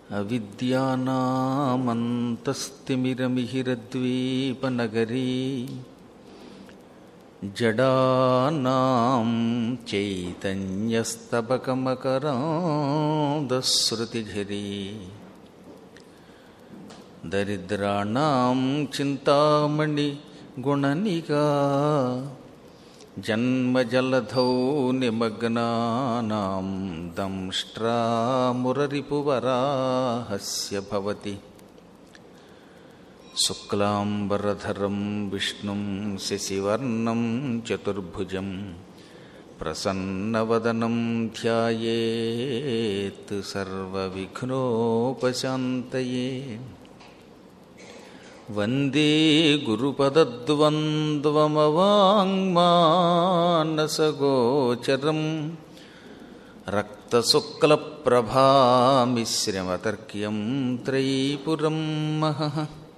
అవిద్యానామంతస్తిమిరమిహిరద్వీపనగరీ జడానాం చైతన్యస్తబకమకరాదశ్రుతిఝరీ దరిద్రాణం చింతామణి గుణనిగా జన్మజలధౌ నిమగ్నానాం దంష్ట్రామురరిపువరాహస్య భవతి శుక్లాంబరధరం విష్ణుం శశివర్ణం చతుర్భుజం ప్రసన్నవదనం ధ్యాయేత్ సర్వవిఘ్నోపశాంతయే వందే గురుపదద్వంద్వమవాङ्मानसगोचरं रक्तशुक्लप्रभामिश्रमतर्क्यं त्रयीपुरं महः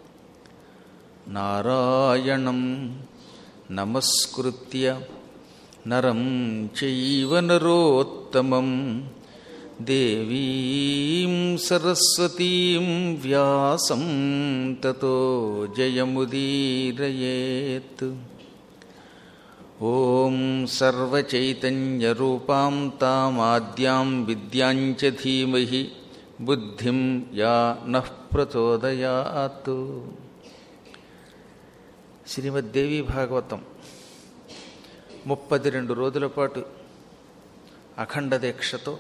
नारायणं नमस्कृत्य नरं चैव नरोत्तमम् देवीं सरस्वतीं व्यासं ततो जयमुदीरयेत् ॐ सर्वचैतन्यरूपां तामाद्यां विद्यां च धीमहि बुद्धिं या नः प्रचोदयात् శ్రీమద్దేవి భాగవతం ముప్పది రెండు రోజుల పాటు అఖండ దీక్షతో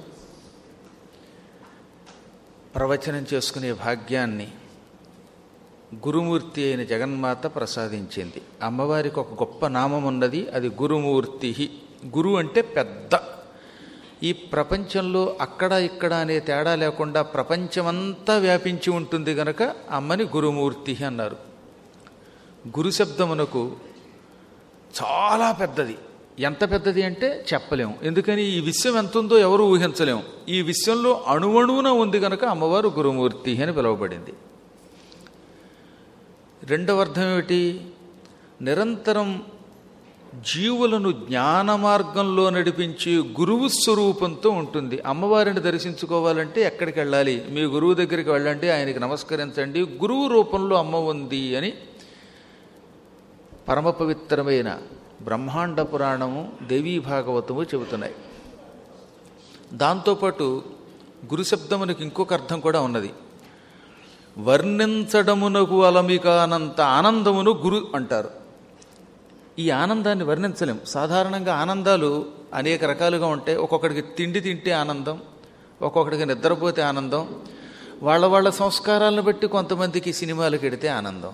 ప్రవచనం చేసుకునే భాగ్యాన్ని గురుమూర్తి అయిన జగన్మాత ప్రసాదించింది అమ్మవారికి ఒక గొప్ప నామం ఉన్నది అది గురుమూర్తి గురు అంటే పెద్ద ఈ ప్రపంచంలో అక్కడ ఇక్కడ అనే తేడా లేకుండా ప్రపంచమంతా వ్యాపించి ఉంటుంది గనక అమ్మని గురుమూర్తి అన్నారు గురు శబ్దమునకు చాలా పెద్దది ఎంత పెద్దది అంటే చెప్పలేము ఎందుకని ఈ విశ్వం ఎంత ఉందో ఎవరు ఊహించలేము ఈ విశ్వంలో అణువణువున ఉంది గనక అమ్మవారు గురుమూర్తి అని పిలువబడింది రెండవ అర్థం ఏమిటి నిరంతరం జీవులను జ్ఞాన మార్గంలో నడిపించి గురువు స్వరూపంతో ఉంటుంది అమ్మవారిని దర్శించుకోవాలంటే ఎక్కడికి వెళ్ళాలి మీ గురువు దగ్గరికి వెళ్ళండి ఆయనకి నమస్కరించండి గురువు రూపంలో అమ్మ ఉంది అని పరమ పవిత్రమైన బ్రహ్మాండ పురాణము దేవీ భాగవతము చెబుతున్నాయి దాంతోపాటు గురు శబ్దమునకు ఇంకొక అర్థం కూడా ఉన్నది వర్ణించడమునకు అలమికానంత ఆనందమును గురు అంటారు ఈ ఆనందాన్ని వర్ణించలేం సాధారణంగా ఆనందాలు అనేక రకాలుగా ఉంటాయి ఒక్కొక్కడికి తిండి తింటే ఆనందం ఒక్కొక్కడికి నిద్రపోతే ఆనందం వాళ్ళ వాళ్ళ సంస్కారాలను బట్టి కొంతమందికి సినిమాలకు ఎడితే ఆనందం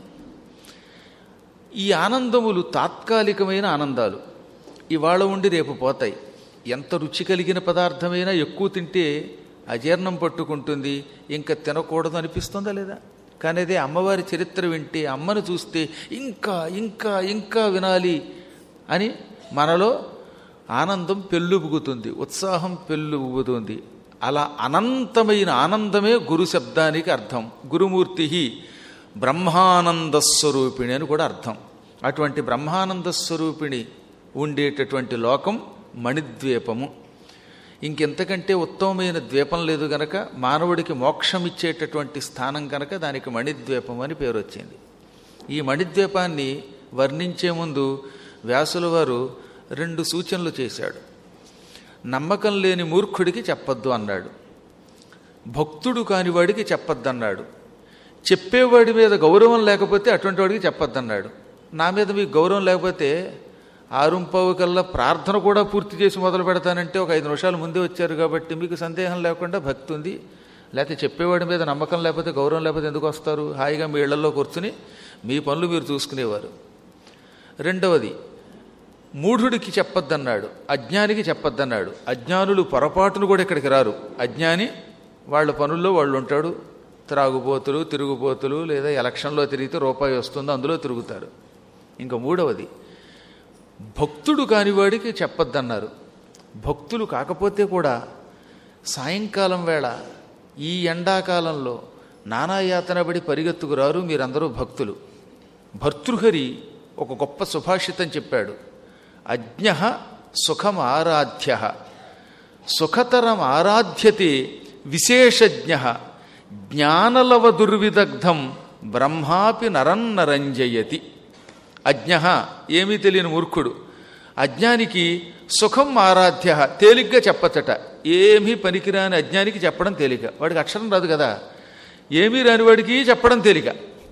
ఈ ఆనందములు తాత్కాలికమైన ఆనందాలు ఇవాళ ఉండి రేపు పోతాయి ఎంత రుచి కలిగిన పదార్థమైనా ఎక్కువ తింటే అజీర్ణం పట్టుకుంటుంది ఇంకా తినకూడదు అనిపిస్తుందా లేదా కానీ అదే అమ్మవారి చరిత్ర వింటే అమ్మను చూస్తే ఇంకా ఇంకా ఇంకా వినాలి అని మనలో ఆనందం పెళ్ళుబుగుతుంది ఉత్సాహం పెళ్ళుబుగుతుంది అలా అనంతమైన ఆనందమే గురు శబ్దానికి అర్థం గురుమూర్తి బ్రహ్మానంద స్వరూపిణి అని కూడా అర్థం అటువంటి బ్రహ్మానంద స్వరూపిణి ఉండేటటువంటి లోకం మణిద్వీపము ఇంకెంతకంటే ఉత్తమమైన ద్వీపం లేదు గనక మానవుడికి మోక్షం ఇచ్చేటటువంటి స్థానం కనుక దానికి మణిద్వీపం అని పేరు వచ్చింది ఈ మణిద్వీపాన్ని వర్ణించే ముందు వ్యాసుల వారు రెండు సూచనలు చేశాడు నమ్మకం లేని మూర్ఖుడికి చెప్పొద్దు అన్నాడు భక్తుడు కానివాడికి చెప్పొద్దన్నాడు చెప్పేవాడి మీద గౌరవం లేకపోతే అటువంటి వాడికి చెప్పొద్దన్నాడు నా మీద మీకు గౌరవం లేకపోతే ఆరుంపావు కల్లా ప్రార్థన కూడా పూర్తి చేసి మొదలు పెడతానంటే ఒక ఐదు నిమిషాలు ముందే వచ్చారు కాబట్టి మీకు సందేహం లేకుండా భక్తి ఉంది లేకపోతే చెప్పేవాడి మీద నమ్మకం లేకపోతే గౌరవం లేకపోతే ఎందుకు వస్తారు హాయిగా మీ ఇళ్లలో కూర్చుని మీ పనులు మీరు చూసుకునేవారు రెండవది మూఢుడికి చెప్పొద్దన్నాడు అజ్ఞానికి చెప్పొద్దన్నాడు అజ్ఞానులు పొరపాటును కూడా ఇక్కడికి రారు అజ్ఞాని వాళ్ళ పనుల్లో వాళ్ళు ఉంటాడు త్రాగుబోతులు తిరుగుబోతులు లేదా ఎలక్షన్లో తిరిగితే రూపాయి వస్తుందో అందులో తిరుగుతారు ఇంకా మూడవది భక్తుడు కానివాడికి చెప్పొద్దన్నారు భక్తులు కాకపోతే కూడా సాయంకాలం వేళ ఈ ఎండాకాలంలో నానాయాతన పడి పరిగెత్తుకురారు మీరందరూ భక్తులు భర్తృహరి ఒక గొప్ప సుభాషితం చెప్పాడు అజ్ఞ సుఖం ఆరాధ్య సుఖతరం ఆరాధ్యతే విశేషజ్ఞ జ్ఞానలవ దుర్విదగ్ధం బ్రహ్మాపి నరన్నరంజయతి అజ్ఞ ఏమీ తెలియని మూర్ఖుడు అజ్ఞానికి సుఖం ఆరాధ్య తేలిగ్గా చెప్పచ్చట ఏమీ పనికిరాని అజ్ఞానికి చెప్పడం తేలిక వాడికి అక్షరం రాదు కదా ఏమీ రాని వాడికి చెప్పడం తేలిక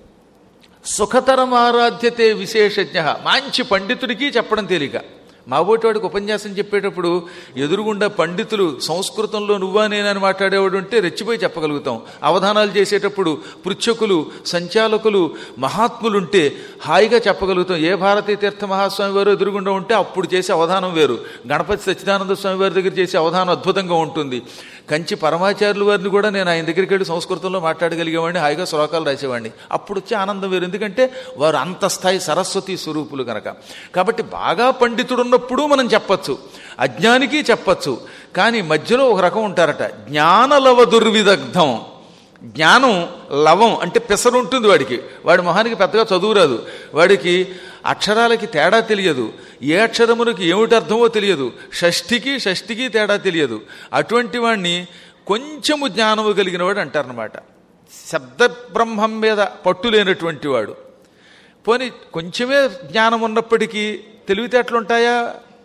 సుఖతరం ఆరాధ్యతే విశేషజ్ఞ మంచి పండితుడికి చెప్పడం తేలిక మా వాడికి ఉపన్యాసం చెప్పేటప్పుడు ఎదురుగుండా పండితులు సంస్కృతంలో నువ్వా నేనని మాట్లాడేవాడు ఉంటే రెచ్చిపోయి చెప్పగలుగుతాం అవధానాలు చేసేటప్పుడు పృచ్ఛకులు సంచాలకులు మహాత్ములుంటే హాయిగా చెప్పగలుగుతాం ఏ భారతీ తీర్థ మహాస్వామి వారు ఎదురుగుండా ఉంటే అప్పుడు చేసే అవధానం వేరు గణపతి సచ్చిదానంద స్వామి వారి దగ్గర చేసే అవధానం అద్భుతంగా ఉంటుంది కంచి పరమాచార్యుల వారిని కూడా నేను ఆయన దగ్గరికి వెళ్ళి సంస్కృతంలో మాట్లాడగలిగేవాడిని హాయిగా శ్లోకాలు రాసేవాడిని అప్పుడు వచ్చే ఆనందం వేరు ఎందుకంటే వారు అంత స్థాయి సరస్వతి స్వరూపులు కనుక కాబట్టి బాగా పండితుడున్నప్పుడు మనం చెప్పచ్చు అజ్ఞానికి చెప్పచ్చు కానీ మధ్యలో ఒక రకం ఉంటారట జ్ఞానలవ దుర్విదగ్ధం జ్ఞానం లవం అంటే పెసరు ఉంటుంది వాడికి వాడి మొహానికి పెద్దగా చదువు రాదు వాడికి అక్షరాలకి తేడా తెలియదు ఏ అక్షరమునకి ఏమిటి అర్థమో తెలియదు షష్ఠికి షష్ఠికి తేడా తెలియదు అటువంటి వాడిని కొంచెము జ్ఞానము కలిగిన వాడు అంటారనమాట శబ్ద బ్రహ్మం మీద పట్టు లేనటువంటి వాడు పోనీ కొంచెమే జ్ఞానం ఉన్నప్పటికీ తెలివితేటలుంటాయా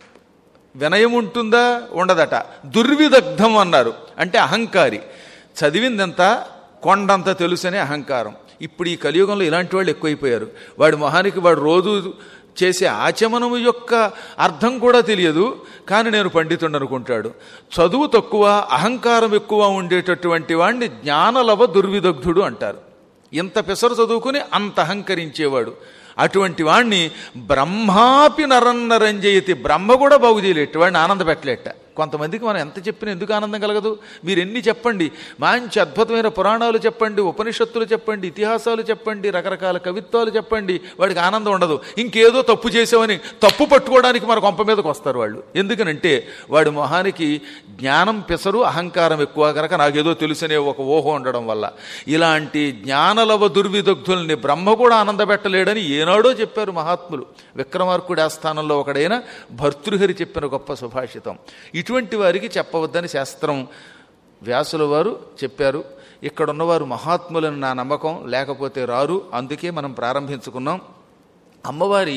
వినయం ఉంటుందా ఉండదట దుర్విదగ్ధం అన్నారు అంటే అహంకారి చదివిందంతా కొండంత తెలుసనే అహంకారం ఇప్పుడు ఈ కలియుగంలో ఇలాంటి వాళ్ళు ఎక్కువైపోయారు వాడి మొహానికి వాడు రోజు చేసే ఆచమనము యొక్క అర్థం కూడా తెలియదు కానీ నేను పండితుడు అనుకుంటాడు చదువు తక్కువ అహంకారం ఎక్కువ ఉండేటటువంటి వాడిని జ్ఞానలవ దుర్విదగ్ధుడు అంటారు ఇంత పెసరు చదువుకుని అంత అహంకరించేవాడు అటువంటి వాణ్ణి బ్రహ్మాపి నరన్నరంజయతి బ్రహ్మ కూడా బాగు చేయలేట వాడిని ఆనంద పెట్టలేట కొంతమందికి మనం ఎంత చెప్పినా ఎందుకు ఆనందం కలగదు మీరు ఎన్ని చెప్పండి మంచి అద్భుతమైన పురాణాలు చెప్పండి ఉపనిషత్తులు చెప్పండి ఇతిహాసాలు చెప్పండి రకరకాల కవిత్వాలు చెప్పండి వాడికి ఆనందం ఉండదు ఇంకేదో తప్పు చేసామని తప్పు పట్టుకోవడానికి మన కొంప మీదకి వస్తారు వాళ్ళు ఎందుకనంటే వాడి మొహానికి జ్ఞానం పెసరు అహంకారం ఎక్కువ కనుక నాకేదో తెలుసనే ఒక ఊహ ఉండడం వల్ల ఇలాంటి జ్ఞానలవ దుర్విదగ్ధుల్ని బ్రహ్మ కూడా ఆనందపెట్టలేడని ఏనాడో చెప్పారు మహాత్ములు విక్రమార్కుడి ఆస్థానంలో ఒకడైన భర్తృహరి చెప్పిన గొప్ప సుభాషితం ఇటువంటి వారికి చెప్పవద్దని శాస్త్రం వ్యాసుల వారు చెప్పారు ఇక్కడ ఉన్నవారు మహాత్ములని నా నమ్మకం లేకపోతే రారు అందుకే మనం ప్రారంభించుకున్నాం అమ్మవారి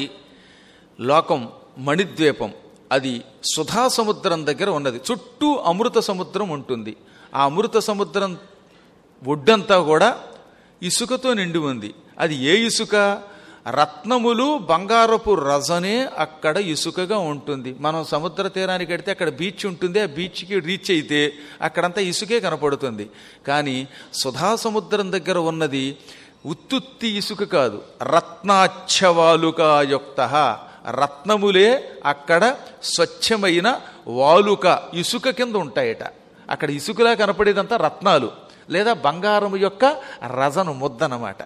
లోకం మణిద్వీపం అది సుధా సముద్రం దగ్గర ఉన్నది చుట్టూ అమృత సముద్రం ఉంటుంది ఆ అమృత సముద్రం ఒడ్డంతా కూడా ఇసుకతో నిండి ఉంది అది ఏ ఇసుక రత్నములు బంగారపు రజనే అక్కడ ఇసుకగా ఉంటుంది మనం సముద్ర తీరానికి వెడితే అక్కడ బీచ్ ఉంటుంది ఆ బీచ్కి రీచ్ అయితే అక్కడంతా ఇసుకే కనపడుతుంది కానీ సుధా సముద్రం దగ్గర ఉన్నది ఉత్తుత్తి ఇసుక కాదు రత్నాచ్ఛవాలుకాయుక్త రత్నములే అక్కడ స్వచ్ఛమైన వాలుక ఇసుక కింద ఉంటాయట అక్కడ ఇసుకలా కనపడేదంతా రత్నాలు లేదా బంగారము యొక్క రజను ముద్దనమాట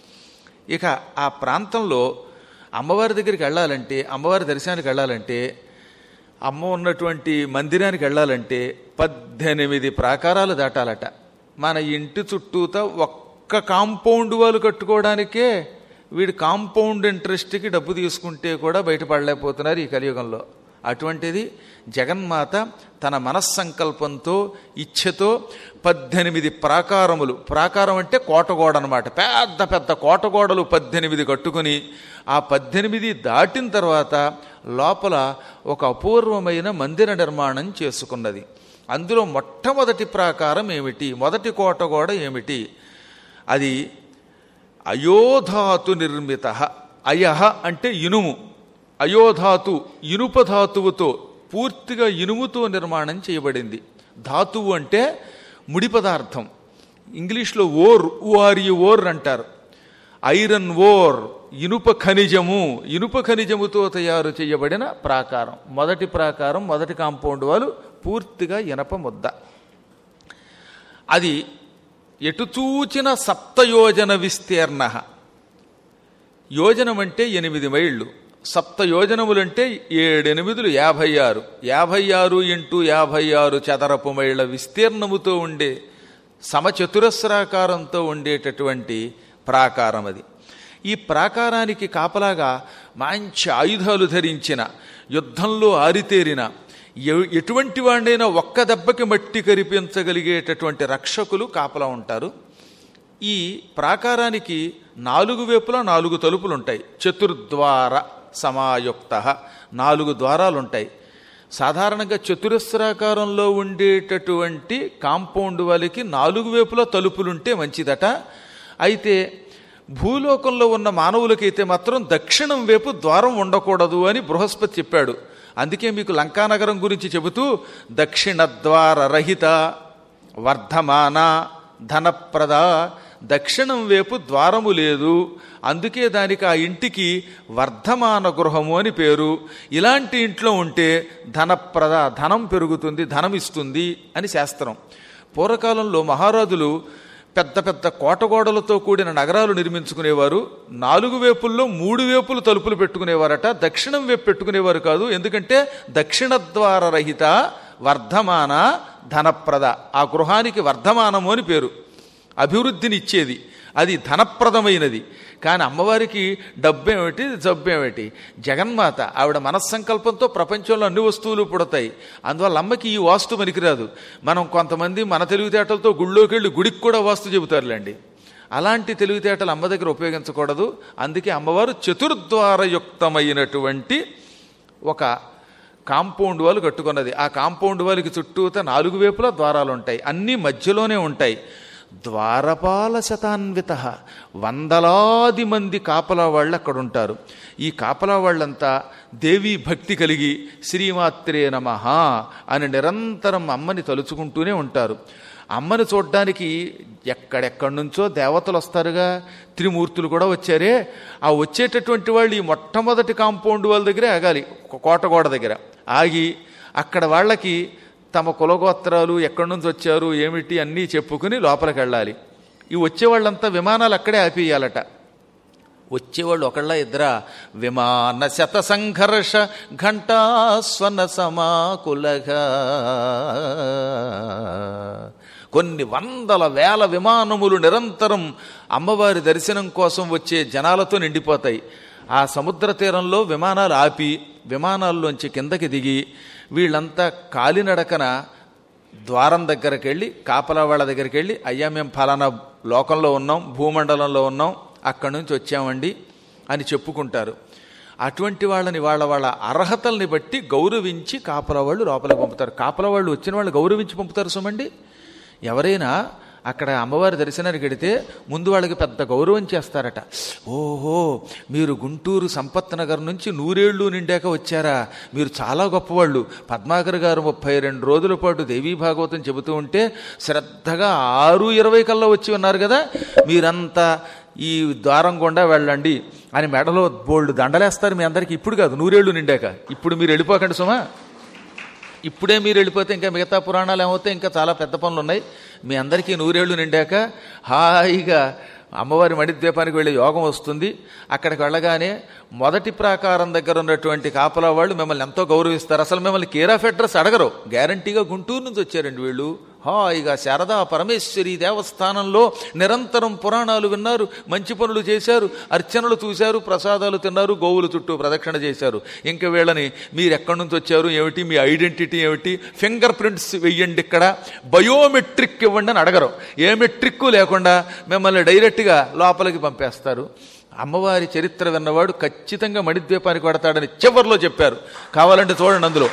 ఇక ఆ ప్రాంతంలో అమ్మవారి దగ్గరికి వెళ్ళాలంటే అమ్మవారి దర్శనానికి వెళ్ళాలంటే అమ్మ ఉన్నటువంటి మందిరానికి వెళ్ళాలంటే పద్దెనిమిది ప్రాకారాలు దాటాలట మన ఇంటి చుట్టూతో ఒక్క కాంపౌండ్ వాళ్ళు కట్టుకోవడానికే వీడు కాంపౌండ్ ఇంట్రెస్ట్కి డబ్బు తీసుకుంటే కూడా బయటపడలేకపోతున్నారు ఈ కలియుగంలో అటువంటిది జగన్మాత తన మనస్సంకల్పంతో ఇచ్ఛతో పద్దెనిమిది ప్రాకారములు ప్రాకారం అంటే కోటగోడ అనమాట పెద్ద పెద్ద కోటగోడలు పద్దెనిమిది కట్టుకుని ఆ పద్దెనిమిది దాటిన తర్వాత లోపల ఒక అపూర్వమైన మందిర నిర్మాణం చేసుకున్నది అందులో మొట్టమొదటి ప్రాకారం ఏమిటి మొదటి కోటగోడ ఏమిటి అది అయోధాతు నిర్మిత అయహ అంటే ఇనుము అయోధాతు ఇనుపధాతువుతో పూర్తిగా ఇనుముతో నిర్మాణం చేయబడింది ధాతువు అంటే ముడి పదార్థం ఇంగ్లీష్లో ఓర్ ఓఆర్యు ఓర్ అంటారు ఐరన్ ఓర్ ఇనుప ఖనిజము ఇనుప ఖనిజముతో తయారు చేయబడిన ప్రాకారం మొదటి ప్రాకారం మొదటి కాంపౌండ్ వాళ్ళు పూర్తిగా ఇనప ముద్ద అది ఎటు చూచిన సప్తయోజన విస్తీర్ణ యోజనం అంటే ఎనిమిది మైళ్ళు సప్త యోజనములంటే ఏడెనిమిదిలు యాభై ఆరు యాభై ఆరు ఇంటూ యాభై ఆరు చదరపు మైళ్ళ విస్తీర్ణముతో ఉండే సమచతురస్రాకారంతో ఉండేటటువంటి ప్రాకారం అది ఈ ప్రాకారానికి కాపలాగా మంచి ఆయుధాలు ధరించిన యుద్ధంలో ఆరితేరిన ఎ- ఎటువంటి వాడినైనా ఒక్క దెబ్బకి మట్టి కరిపించగలిగేటటువంటి రక్షకులు కాపలా ఉంటారు ఈ ప్రాకారానికి నాలుగు వైపులా నాలుగు తలుపులు ఉంటాయి చతుర్ద్వార సమాయుక్త నాలుగు ద్వారాలు ఉంటాయి సాధారణంగా చతురస్రాకారంలో ఉండేటటువంటి కాంపౌండ్ వాళ్ళకి నాలుగు వైపులా తలుపులుంటే మంచిదట అయితే భూలోకంలో ఉన్న మానవులకైతే మాత్రం దక్షిణం వైపు ద్వారం ఉండకూడదు అని బృహస్పతి చెప్పాడు అందుకే మీకు లంకానగరం గురించి చెబుతూ దక్షిణ ద్వార రహిత వర్ధమాన ధనప్రద దక్షిణం వైపు ద్వారము లేదు అందుకే దానికి ఆ ఇంటికి వర్ధమాన గృహము అని పేరు ఇలాంటి ఇంట్లో ఉంటే ధనప్రద ధనం పెరుగుతుంది ధనం ఇస్తుంది అని శాస్త్రం పూర్వకాలంలో మహారాజులు పెద్ద పెద్ద కోటగోడలతో కూడిన నగరాలు నిర్మించుకునేవారు నాలుగు వేపుల్లో మూడు వేపులు తలుపులు పెట్టుకునేవారట దక్షిణం వైపు పెట్టుకునేవారు కాదు ఎందుకంటే దక్షిణ ద్వార రహిత వర్ధమాన ధనప్రద ఆ గృహానికి వర్ధమానము అని పేరు అభివృద్ధిని ఇచ్చేది అది ధనప్రదమైనది కానీ అమ్మవారికి డబ్బేమిటి జబ్బేమిటి జగన్మాత ఆవిడ మనస్సంకల్పంతో ప్రపంచంలో అన్ని వస్తువులు పుడతాయి అందువల్ల అమ్మకి ఈ వాస్తు పనికిరాదు మనం కొంతమంది మన తెలివితేటలతో గుళ్ళోకి వెళ్ళి గుడికి కూడా వాస్తు చెబుతారులేండి అలాంటి తెలివితేటలు అమ్మ దగ్గర ఉపయోగించకూడదు అందుకే అమ్మవారు చతుర్ద్వారయుక్తమైనటువంటి ఒక కాంపౌండ్ వాళ్ళు కట్టుకున్నది ఆ కాంపౌండ్ వాళ్ళకి చుట్టూత నాలుగు వైపులా ద్వారాలు ఉంటాయి అన్నీ మధ్యలోనే ఉంటాయి ద్వారపాల శతాన్విత వందలాది మంది కాపలా వాళ్ళు అక్కడ ఉంటారు ఈ కాపలా వాళ్ళంతా దేవీ భక్తి కలిగి శ్రీమాత్రే నమ అని నిరంతరం అమ్మని తలుచుకుంటూనే ఉంటారు అమ్మని చూడ్డానికి ఎక్కడెక్కడి నుంచో దేవతలు వస్తారుగా త్రిమూర్తులు కూడా వచ్చారే ఆ వచ్చేటటువంటి వాళ్ళు ఈ మొట్టమొదటి కాంపౌండ్ వాళ్ళ దగ్గరే ఆగాలి కోటగోడ దగ్గర ఆగి అక్కడ వాళ్ళకి తమ కులగోత్రాలు ఎక్కడి నుంచి వచ్చారు ఏమిటి అన్నీ చెప్పుకుని లోపలికి వెళ్ళాలి ఈ వచ్చేవాళ్ళంతా విమానాలు అక్కడే ఆపేయాలట వచ్చేవాళ్ళు ఒకళ్ళ ఇద్దరా విమాన శత సంఘర్ష ఘంటాస్వన సమాకులగా కొన్ని వందల వేల విమానములు నిరంతరం అమ్మవారి దర్శనం కోసం వచ్చే జనాలతో నిండిపోతాయి ఆ సముద్ర తీరంలో విమానాలు ఆపి విమానాల్లోంచి కిందకి దిగి వీళ్ళంతా కాలినడకన ద్వారం దగ్గరికి వెళ్ళి కాపలా వాళ్ళ దగ్గరికి వెళ్ళి అయ్యా మేము ఫలానా లోకంలో ఉన్నాం భూమండలంలో ఉన్నాం అక్కడి నుంచి వచ్చామండి అని చెప్పుకుంటారు అటువంటి వాళ్ళని వాళ్ళ వాళ్ళ అర్హతల్ని బట్టి గౌరవించి కాపలా వాళ్ళు లోపలికి పంపుతారు కాపలా వాళ్ళు వచ్చిన వాళ్ళు గౌరవించి పంపుతారు సుమండి ఎవరైనా అక్కడ అమ్మవారి దర్శనానికి వెడితే ముందు వాళ్ళకి పెద్ద గౌరవం చేస్తారట ఓహో మీరు గుంటూరు సంపత్ నగర్ నుంచి నూరేళ్లు నిండాక వచ్చారా మీరు చాలా గొప్పవాళ్ళు పద్మాకర్ గారు ముప్పై రెండు రోజుల పాటు దేవీ భాగవతం చెబుతూ ఉంటే శ్రద్ధగా ఆరు ఇరవై కల్లా వచ్చి ఉన్నారు కదా మీరంతా ఈ ద్వారం గుండా వెళ్ళండి అని మెడలో బోల్డ్ దండలేస్తారు మీ అందరికి ఇప్పుడు కాదు నూరేళ్లు నిండాక ఇప్పుడు మీరు వెళ్ళిపోకండి సుమా ఇప్పుడే మీరు వెళ్ళిపోతే ఇంకా మిగతా పురాణాలు ఏమవుతాయి ఇంకా చాలా పెద్ద పనులు ఉన్నాయి మీ అందరికీ నూరేళ్లు నిండాక హాయిగా అమ్మవారి మణిద్వీపానికి వెళ్ళే యోగం వస్తుంది అక్కడికి వెళ్ళగానే మొదటి ప్రాకారం దగ్గర ఉన్నటువంటి కాపలా వాళ్ళు మిమ్మల్ని ఎంతో గౌరవిస్తారు అసలు మిమ్మల్ని కేర్ ఆఫ్ అడ్రస్ అడగరు గ్యారంటీగా గుంటూరు నుంచి వచ్చారండి వీళ్ళు హాయిగా శారదా పరమేశ్వరి దేవస్థానంలో నిరంతరం పురాణాలు విన్నారు మంచి పనులు చేశారు అర్చనలు చూశారు ప్రసాదాలు తిన్నారు గోవులు చుట్టూ ప్రదక్షిణ చేశారు ఇంకా వీళ్ళని మీరు ఎక్కడి నుంచి వచ్చారు ఏమిటి మీ ఐడెంటిటీ ఏమిటి ఫింగర్ ప్రింట్స్ వెయ్యండి ఇక్కడ బయోమెట్రిక్ ఇవ్వండి అని అడగరు ఏ మెట్రిక్ లేకుండా మిమ్మల్ని డైరెక్ట్గా లోపలికి పంపేస్తారు అమ్మవారి చరిత్ర విన్నవాడు ఖచ్చితంగా మణిద్వీపానికి పడతాడని చివరిలో చెప్పారు కావాలంటే చూడండి అందులో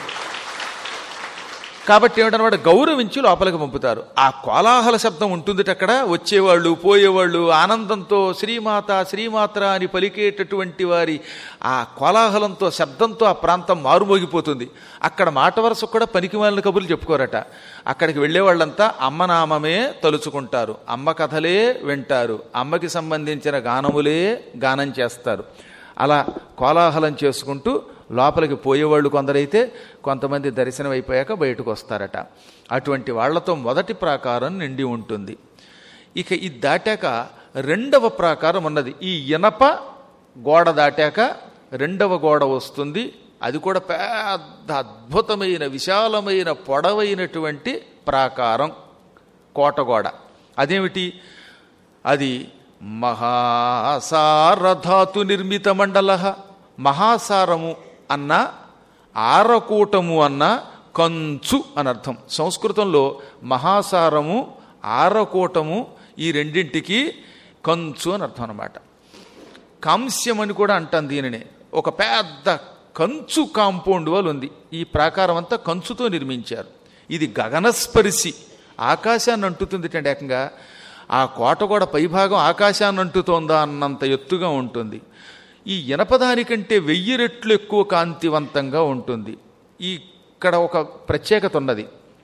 కాబట్టి ఏమిటన్నమాట గౌరవించి లోపలికి పంపుతారు ఆ కోలాహల శబ్దం ఉంటుంది అక్కడ వచ్చేవాళ్ళు పోయేవాళ్ళు ఆనందంతో శ్రీమాత శ్రీమాత్ర అని పలికేటటువంటి వారి ఆ కోలాహలంతో శబ్దంతో ఆ ప్రాంతం మారుమోగిపోతుంది అక్కడ మాట వరుస కూడా పనికిమాలిన కబుర్లు చెప్పుకోరట అక్కడికి వెళ్ళే వాళ్ళంతా అమ్మనామమే తలుచుకుంటారు అమ్మ కథలే వింటారు అమ్మకి సంబంధించిన గానములే గానం చేస్తారు అలా కోలాహలం చేసుకుంటూ లోపలికి పోయేవాళ్ళు కొందరైతే కొంతమంది దర్శనం అయిపోయాక బయటకు వస్తారట అటువంటి వాళ్లతో మొదటి ప్రాకారం నిండి ఉంటుంది ఇక ఇది దాటాక రెండవ ప్రాకారం ఉన్నది ఈ ఇనప గోడ దాటాక రెండవ గోడ వస్తుంది అది కూడా పెద్ద అద్భుతమైన విశాలమైన పొడవైనటువంటి ప్రాకారం కోటగోడ అదేమిటి అది మహాసారధాతు నిర్మిత మండల మహాసారము అన్న ఆరకూటము అన్న కంచు అని అర్థం సంస్కృతంలో మహాసారము ఆరకూటము ఈ రెండింటికి కంచు అని అర్థం అనమాట కాంస్యం అని కూడా అంటాం దీనిని ఒక పెద్ద కంచు కాంపౌండ్ వాళ్ళు ఉంది ఈ ప్రాకారం అంతా కంచుతో నిర్మించారు ఇది గగనస్పరిశి ఆకాశాన్ని అంటుతుంది అంటే ఏకంగా ఆ కోట కూడా పైభాగం ఆకాశాన్ని అంటుతోందా అన్నంత ఎత్తుగా ఉంటుంది ఈ ఇనపదానికంటే వెయ్యి రెట్లు ఎక్కువ కాంతివంతంగా ఉంటుంది ఈ ఇక్కడ ఒక ప్రత్యేకత ఉన్నది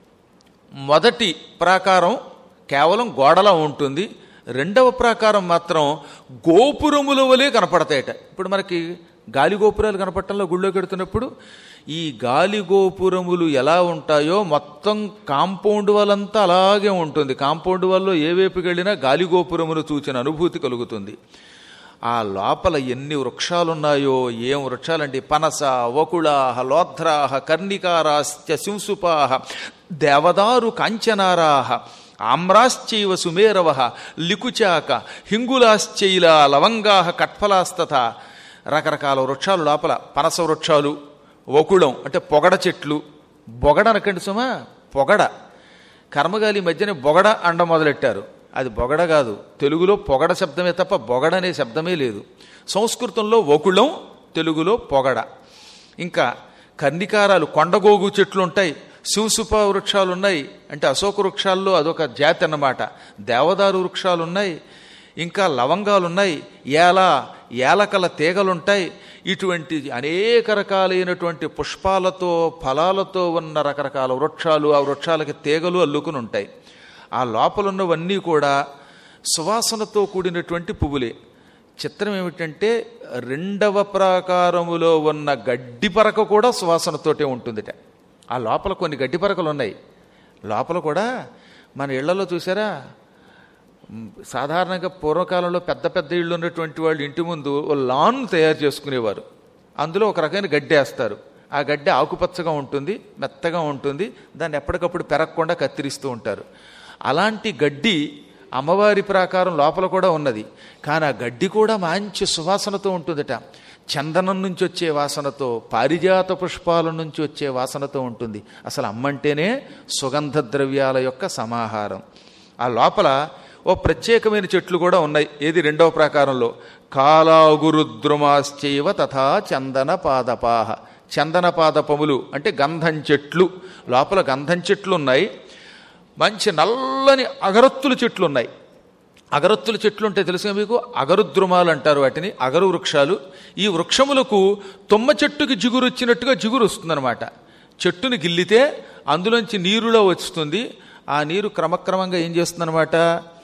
మొదటి ప్రాకారం కేవలం గోడలా ఉంటుంది రెండవ ప్రాకారం మాత్రం గోపురముల వలె కనపడతాయట ఇప్పుడు మనకి గాలి గోపురాలు కనపడటంలో గుళ్ళో కడుతున్నప్పుడు ఈ గాలి గోపురములు ఎలా ఉంటాయో మొత్తం కాంపౌండ్ వాళ్ళంతా అలాగే ఉంటుంది కాంపౌండ్ వాళ్ళలో ఏ వైపుకి వెళ్ళినా గాలి గోపురమును చూచిన అనుభూతి కలుగుతుంది ఆ లోపల ఎన్ని వృక్షాలున్నాయో ఏం వృక్షాలండి పనస వకుళాహ లోధ్రాహ కర్ణికారాశ్చ శింసుపాహ దేవదారు కాంచనారాహ ఆమ్రాశ్చైవ సుమేరవ లికుచాక హింగులాశ్చైల లవంగాహ కట్ఫలాస్తత రకరకాల వృక్షాలు లోపల పనస వృక్షాలు వకుళం అంటే పొగడ చెట్లు బొగడ అనకండి సుమా పొగడ కర్మగాలి మధ్యనే బొగడ అండ మొదలెట్టారు అది బొగడ కాదు తెలుగులో పొగడ శబ్దమే తప్ప బొగడ అనే శబ్దమే లేదు సంస్కృతంలో వకుళం తెలుగులో పొగడ ఇంకా కర్ణికారాలు కొండగోగు చెట్లు ఉంటాయి శివసుప వృక్షాలు ఉన్నాయి అంటే అశోక వృక్షాల్లో అదొక జాతి అన్నమాట దేవదారు వృక్షాలు ఉన్నాయి ఇంకా లవంగాలు ఉన్నాయి ఏల ఏలకల తీగలుంటాయి ఇటువంటి అనేక రకాలైనటువంటి పుష్పాలతో ఫలాలతో ఉన్న రకరకాల వృక్షాలు ఆ వృక్షాలకి తీగలు అల్లుకుని ఉంటాయి ఆ లోపలున్నవన్నీ కూడా సువాసనతో కూడినటువంటి పువ్వులే చిత్రం ఏమిటంటే రెండవ ప్రాకారములో ఉన్న గడ్డి పరక కూడా సువాసనతోటే ఉంటుందిట ఆ లోపల కొన్ని గడ్డి పరకలు ఉన్నాయి లోపల కూడా మన ఇళ్లలో చూసారా మ్, సాధారణంగా పూర్వకాలంలో పెద్ద పెద్ద ఇళ్ళు ఉన్నటువంటి వాళ్ళు ఇంటి ముందు ఓ లాన్ తయారు చేసుకునేవారు అందులో ఒక రకమైన గడ్డి వేస్తారు ఆ గడ్డి ఆకుపచ్చగా ఉంటుంది మెత్తగా ఉంటుంది దాన్ని ఎప్పటికప్పుడు పెరగకుండా కత్తిరిస్తూ ఉంటారు అలాంటి గడ్డి అమ్మవారి ప్రాకారం లోపల కూడా ఉన్నది కానీ ఆ గడ్డి కూడా మంచి సువాసనతో ఉంటుందట చందనం నుంచి వచ్చే వాసనతో పారిజాత పుష్పాల నుంచి వచ్చే వాసనతో ఉంటుంది అసలు అమ్మంటేనే సుగంధ ద్రవ్యాల యొక్క సమాహారం ఆ లోపల ఓ ప్రత్యేకమైన చెట్లు కూడా ఉన్నాయి ఏది రెండవ ప్రాకారంలో కాలాగురుద్రుమాశ్చైవ తథా చందన పాదపాహ చందన పాదపములు అంటే గంధం చెట్లు లోపల గంధం చెట్లు ఉన్నాయి మంచి నల్లని అగరత్తుల చెట్లు ఉన్నాయి అగరత్తుల చెట్లు ఉంటే తెలుసుగా మీకు అగరుద్రుమాలు అంటారు వాటిని అగరు వృక్షాలు ఈ వృక్షములకు తుమ్మ చెట్టుకి జిగురు వచ్చినట్టుగా జిగురు వస్తుందన్నమాట చెట్టుని గిల్లితే అందులోంచి నీరులో వస్తుంది ఆ నీరు క్రమక్రమంగా ఏం చేస్తుందన్నమాట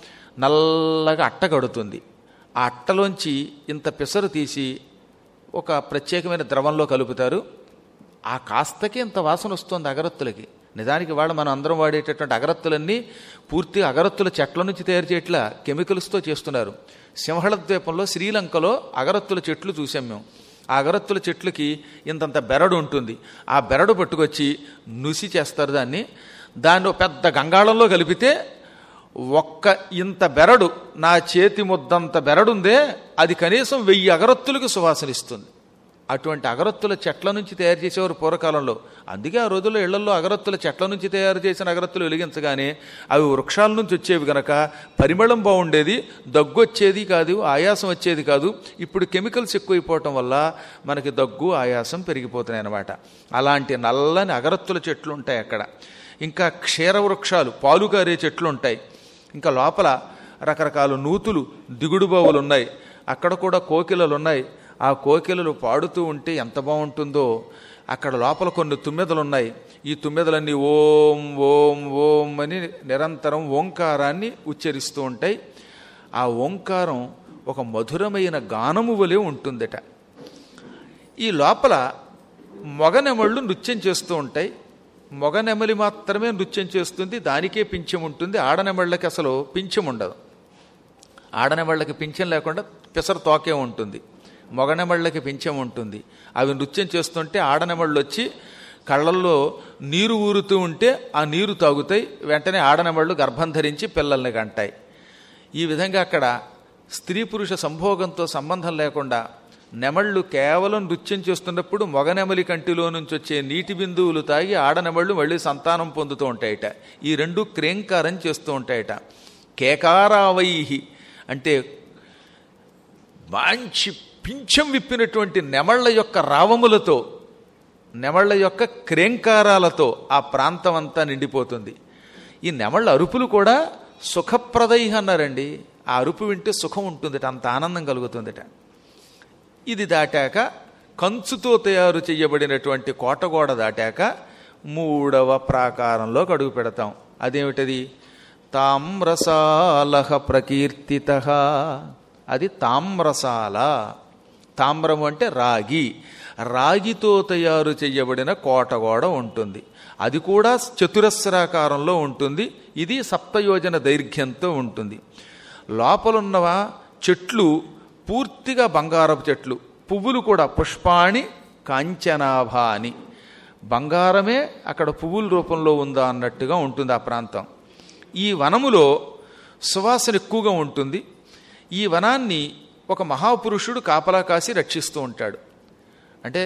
నల్లగా అట్ట కడుతుంది ఆ అట్టలోంచి ఇంత పిసరు తీసి ఒక ప్రత్యేకమైన ద్రవంలో కలుపుతారు ఆ కాస్తకి ఇంత వాసన వస్తుంది అగరత్తులకి నిజానికి వాళ్ళు మనం అందరం వాడేటటువంటి అగరత్తులన్నీ పూర్తిగా అగరత్తుల చెట్ల నుంచి తయారు చేయట్లా కెమికల్స్తో చేస్తున్నారు సింహళ ద్వీపంలో శ్రీలంకలో అగరత్తుల చెట్లు చూసాం మేము ఆ అగరత్తుల చెట్లకి ఇంతంత బెరడు ఉంటుంది ఆ బెరడు పట్టుకొచ్చి నుసి చేస్తారు దాన్ని దాన్ని ఒక పెద్ద గంగాళంలో కలిపితే ఒక్క ఇంత బెరడు నా చేతి ముద్దంత బెరడుందే అది కనీసం వెయ్యి అగరత్తులకు సువాసన ఇస్తుంది అటువంటి అగరత్తుల చెట్ల నుంచి తయారు చేసేవారు పూర్వకాలంలో అందుకే ఆ రోజుల్లో ఇళ్లలో అగరత్తుల చెట్ల నుంచి తయారు చేసిన అగరత్తులు వెలిగించగానే అవి వృక్షాల నుంచి వచ్చేవి గనక పరిమళం బాగుండేది దగ్గు వచ్చేది కాదు ఆయాసం వచ్చేది కాదు ఇప్పుడు కెమికల్స్ ఎక్కువైపోవటం వల్ల మనకి దగ్గు ఆయాసం పెరిగిపోతున్నాయి అన్నమాట అలాంటి నల్లని అగరత్తుల చెట్లు ఉంటాయి అక్కడ ఇంకా క్షీర వృక్షాలు పాలు కారే చెట్లు ఉంటాయి ఇంకా లోపల రకరకాల నూతులు దిగుడు బావులు ఉన్నాయి అక్కడ కూడా కోకిలలు ఉన్నాయి ఆ కోకిలలు పాడుతూ ఉంటే ఎంత బాగుంటుందో అక్కడ లోపల కొన్ని తుమ్మెదలు ఉన్నాయి ఈ తుమ్మెదలన్నీ ఓం ఓం ఓం అని నిరంతరం ఓంకారాన్ని ఉచ్చరిస్తూ ఉంటాయి ఆ ఓంకారం ఒక మధురమైన గానము వలె ఉంటుందట ఈ లోపల మొగనెమళ్ళు నృత్యం చేస్తూ ఉంటాయి మొగనెమలి మాత్రమే నృత్యం చేస్తుంది దానికే పింఛం ఉంటుంది ఆడనెమళ్ళకి అసలు పింఛం ఉండదు ఆడనెమళ్ళకి పింఛం లేకుండా పిసరు తోకే ఉంటుంది మొగనెమళ్ళకి పింఛం ఉంటుంది అవి నృత్యం చేస్తుంటే ఆడనెమళ్ళు వచ్చి కళ్ళల్లో నీరు ఊరుతూ ఉంటే ఆ నీరు తాగుతాయి వెంటనే ఆడనెమళ్ళు గర్భం ధరించి పిల్లల్ని కంటాయి ఈ విధంగా అక్కడ స్త్రీ పురుష సంభోగంతో సంబంధం లేకుండా నెమళ్ళు కేవలం నృత్యం చేస్తున్నప్పుడు మొగనెమలి కంటిలో నుంచి వచ్చే నీటి బిందువులు తాగి ఆడనెమళ్ళు మళ్ళీ సంతానం పొందుతూ ఉంటాయట ఈ రెండు క్రేంకారం చేస్తూ ఉంటాయట కేకారావై అంటే మంచి పింఛం విప్పినటువంటి నెమళ్ల యొక్క రావములతో నెమళ్ల యొక్క క్రేంకారాలతో ఆ ప్రాంతం అంతా నిండిపోతుంది ఈ నెమళ్ళ అరుపులు కూడా సుఖప్రదై అన్నారండి ఆ అరుపు వింటే సుఖం ఉంటుందిట అంత ఆనందం కలుగుతుందిట ఇది దాటాక కంచుతో తయారు చేయబడినటువంటి కోటగోడ దాటాక మూడవ ప్రాకారంలోకి అడుగు పెడతాం అదేమిటది తామ్రసాలహ ప్రకీర్తిత అది తామ్రసాల తామ్రము అంటే రాగి రాగితో తయారు చేయబడిన కోటగోడ ఉంటుంది అది కూడా చతురస్రాకారంలో ఉంటుంది ఇది సప్తయోజన దైర్ఘ్యంతో ఉంటుంది లోపలున్న చెట్లు పూర్తిగా బంగారపు చెట్లు పువ్వులు కూడా పుష్పాణి కాంచనాభాని బంగారమే అక్కడ పువ్వుల రూపంలో ఉందా అన్నట్టుగా ఉంటుంది ఆ ప్రాంతం ఈ వనములో సువాసన ఎక్కువగా ఉంటుంది ఈ వనాన్ని ఒక మహాపురుషుడు కాపలా కాసి రక్షిస్తూ ఉంటాడు అంటే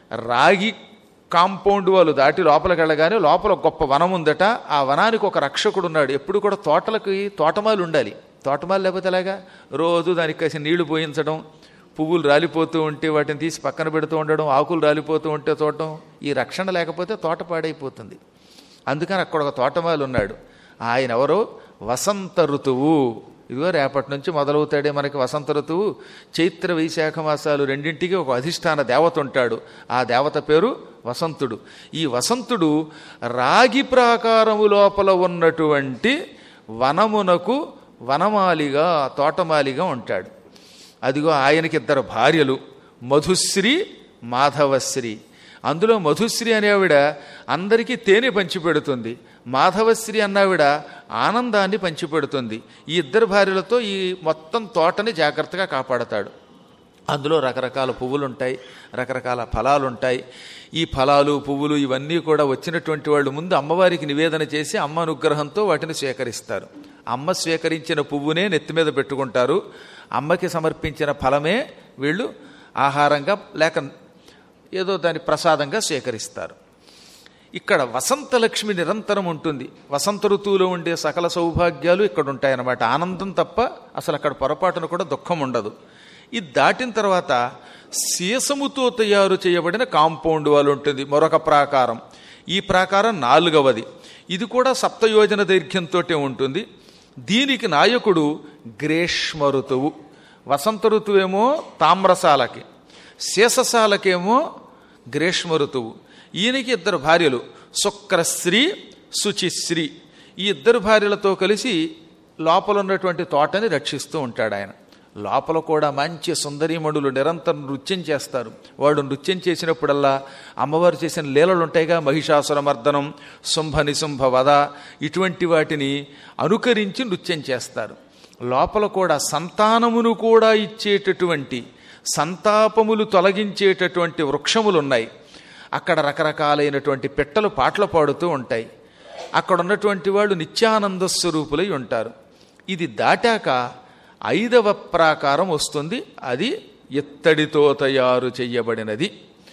రాగి కాంపౌండ్ వాళ్ళు దాటి లోపలికి వెళ్ళగానే లోపల ఒక గొప్ప వనం ఉందట ఆ వనానికి ఒక రక్షకుడు ఉన్నాడు ఎప్పుడు కూడా తోటలకి తోటమాలు ఉండాలి తోటమాలు లేకపోతే ఎలాగా రోజు దానికి కాసి నీళ్లు పోయించడం పువ్వులు రాలిపోతూ ఉంటే వాటిని తీసి పక్కన పెడుతూ ఉండడం ఆకులు రాలిపోతూ ఉంటే చూడటం ఈ రక్షణ లేకపోతే తోట పాడైపోతుంది అందుకని అక్కడ ఒక తోటమాలు ఉన్నాడు ఆయన ఎవరో వసంత ఋతువు ఇదిగో రేపటి నుంచి మొదలవుతాడే మనకి వసంత ఋతువు చైత్ర వైశాఖ మాసాలు రెండింటికి ఒక అధిష్టాన దేవత ఉంటాడు ఆ దేవత పేరు వసంతుడు ఈ వసంతుడు రాగి ప్రాకారము లోపల ఉన్నటువంటి వనమునకు వనమాలిగా తోటమాలిగా ఉంటాడు అదిగో ఆయనకి ఇద్దరు భార్యలు మధుశ్రీ మాధవశ్రీ అందులో మధుశ్రీ అనేవిడ అందరికీ తేనె పంచిపెడుతుంది మాధవశ్రీ అన్నావిడ ఆనందాన్ని పంచిపెడుతుంది ఈ ఇద్దరు భార్యలతో ఈ మొత్తం తోటని జాగ్రత్తగా కాపాడతాడు అందులో రకరకాల పువ్వులు ఉంటాయి రకరకాల ఫలాలు ఉంటాయి ఈ ఫలాలు పువ్వులు ఇవన్నీ కూడా వచ్చినటువంటి వాళ్ళు ముందు అమ్మవారికి నివేదన చేసి అమ్మ అనుగ్రహంతో వాటిని స్వీకరిస్తారు అమ్మ స్వీకరించిన పువ్వునే నెత్తి మీద పెట్టుకుంటారు అమ్మకి సమర్పించిన ఫలమే వీళ్ళు ఆహారంగా లేక ఏదో దాని ప్రసాదంగా స్వీకరిస్తారు ఇక్కడ వసంతలక్ష్మి నిరంతరం ఉంటుంది వసంత ఋతువులో ఉండే సకల సౌభాగ్యాలు ఇక్కడ ఉంటాయన్నమాట ఆనందం తప్ప అసలు అక్కడ పొరపాటున కూడా దుఃఖం ఉండదు ఇది దాటిన తర్వాత సీసముతో తయారు చేయబడిన కాంపౌండ్ వాళ్ళు ఉంటుంది మరొక ప్రాకారం ఈ ప్రాకారం నాలుగవది ఇది కూడా సప్తయోజన దైర్ఘ్యంతో ఉంటుంది దీనికి నాయకుడు గ్రీష్మ ఋతువు వసంత ఋతువేమో తామ్రసాలకి శేషసాలకేమో గ్రీష్మ ఋతువు ఈయనకి ఇద్దరు భార్యలు శుక్రశ్రీ శుచిశ్రీ ఈ ఇద్దరు భార్యలతో కలిసి లోపల ఉన్నటువంటి తోటని రక్షిస్తూ ఉంటాడు ఆయన లోపల కూడా మంచి సుందరీమణులు నిరంతరం నృత్యం చేస్తారు వాడు నృత్యం చేసినప్పుడల్లా అమ్మవారు చేసిన లీలలు ఉంటాయిగా మహిషాసుర మర్దనం శుంభ నిశుంభ వధ ఇటువంటి వాటిని అనుకరించి నృత్యం చేస్తారు లోపల కూడా సంతానమును కూడా ఇచ్చేటటువంటి సంతాపములు తొలగించేటటువంటి వృక్షములు ఉన్నాయి అక్కడ రకరకాలైనటువంటి పెట్టలు పాటలు పాడుతూ ఉంటాయి అక్కడ ఉన్నటువంటి వాళ్ళు నిత్యానంద స్వరూపులై ఉంటారు ఇది దాటాక ఐదవ ప్రాకారం వస్తుంది అది ఎత్తడితో తయారు చెయ్యబడినది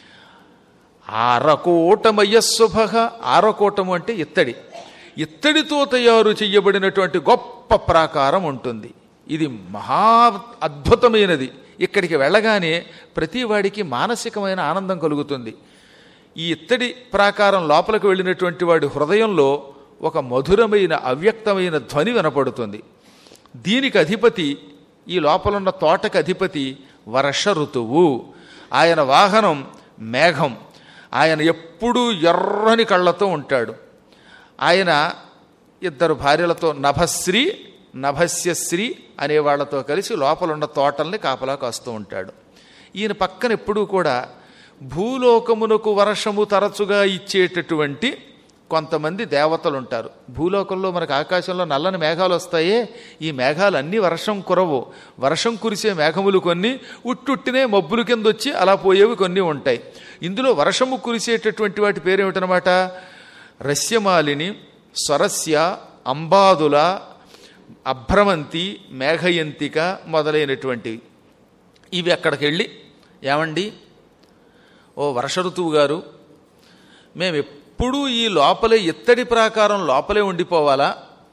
ఆరకోటమయ్యస్సుభ ఆరకోటము అంటే ఇత్తడి ఇత్తడితో తయారు చెయ్యబడినటువంటి గొప్ప ప్రాకారం ఉంటుంది ఇది మహా అద్భుతమైనది ఇక్కడికి వెళ్ళగానే ప్రతివాడికి మానసికమైన ఆనందం కలుగుతుంది ఈ ఇత్తడి ప్రాకారం లోపలికి వెళ్ళినటువంటి వాడి హృదయంలో ఒక మధురమైన అవ్యక్తమైన ధ్వని వినపడుతుంది దీనికి అధిపతి ఈ లోపలున్న తోటకి అధిపతి వర్ష ఋతువు ఆయన వాహనం మేఘం ఆయన ఎప్పుడూ ఎర్రని కళ్ళతో ఉంటాడు ఆయన ఇద్దరు భార్యలతో నభశ్రీ నభస్యశ్రీ అనే వాళ్ళతో కలిసి లోపలున్న తోటల్ని కాపలా కాస్తూ ఉంటాడు ఈయన పక్కన ఎప్పుడూ కూడా భూలోకమునకు వర్షము తరచుగా ఇచ్చేటటువంటి కొంతమంది దేవతలు ఉంటారు భూలోకంలో మనకు ఆకాశంలో నల్లని మేఘాలు వస్తాయే ఈ మేఘాలు అన్నీ వర్షం కురవు వర్షం కురిసే మేఘములు కొన్ని ఉట్టుట్టినే మబ్బుల కింద వచ్చి అలా పోయేవి కొన్ని ఉంటాయి ఇందులో వర్షము కురిసేటటువంటి వాటి పేరేమిటనమాట రస్యమాలిని స్వరస్య అంబాదుల అభ్రమంతి మేఘయంతిక మొదలైనటువంటివి ఇవి అక్కడికి వెళ్ళి ఏమండి ఓ వర్ష ఋతువు గారు మేము ఎప్పుడూ ఈ లోపలే ఇత్తడి ప్రాకారం లోపలే ఉండిపోవాలా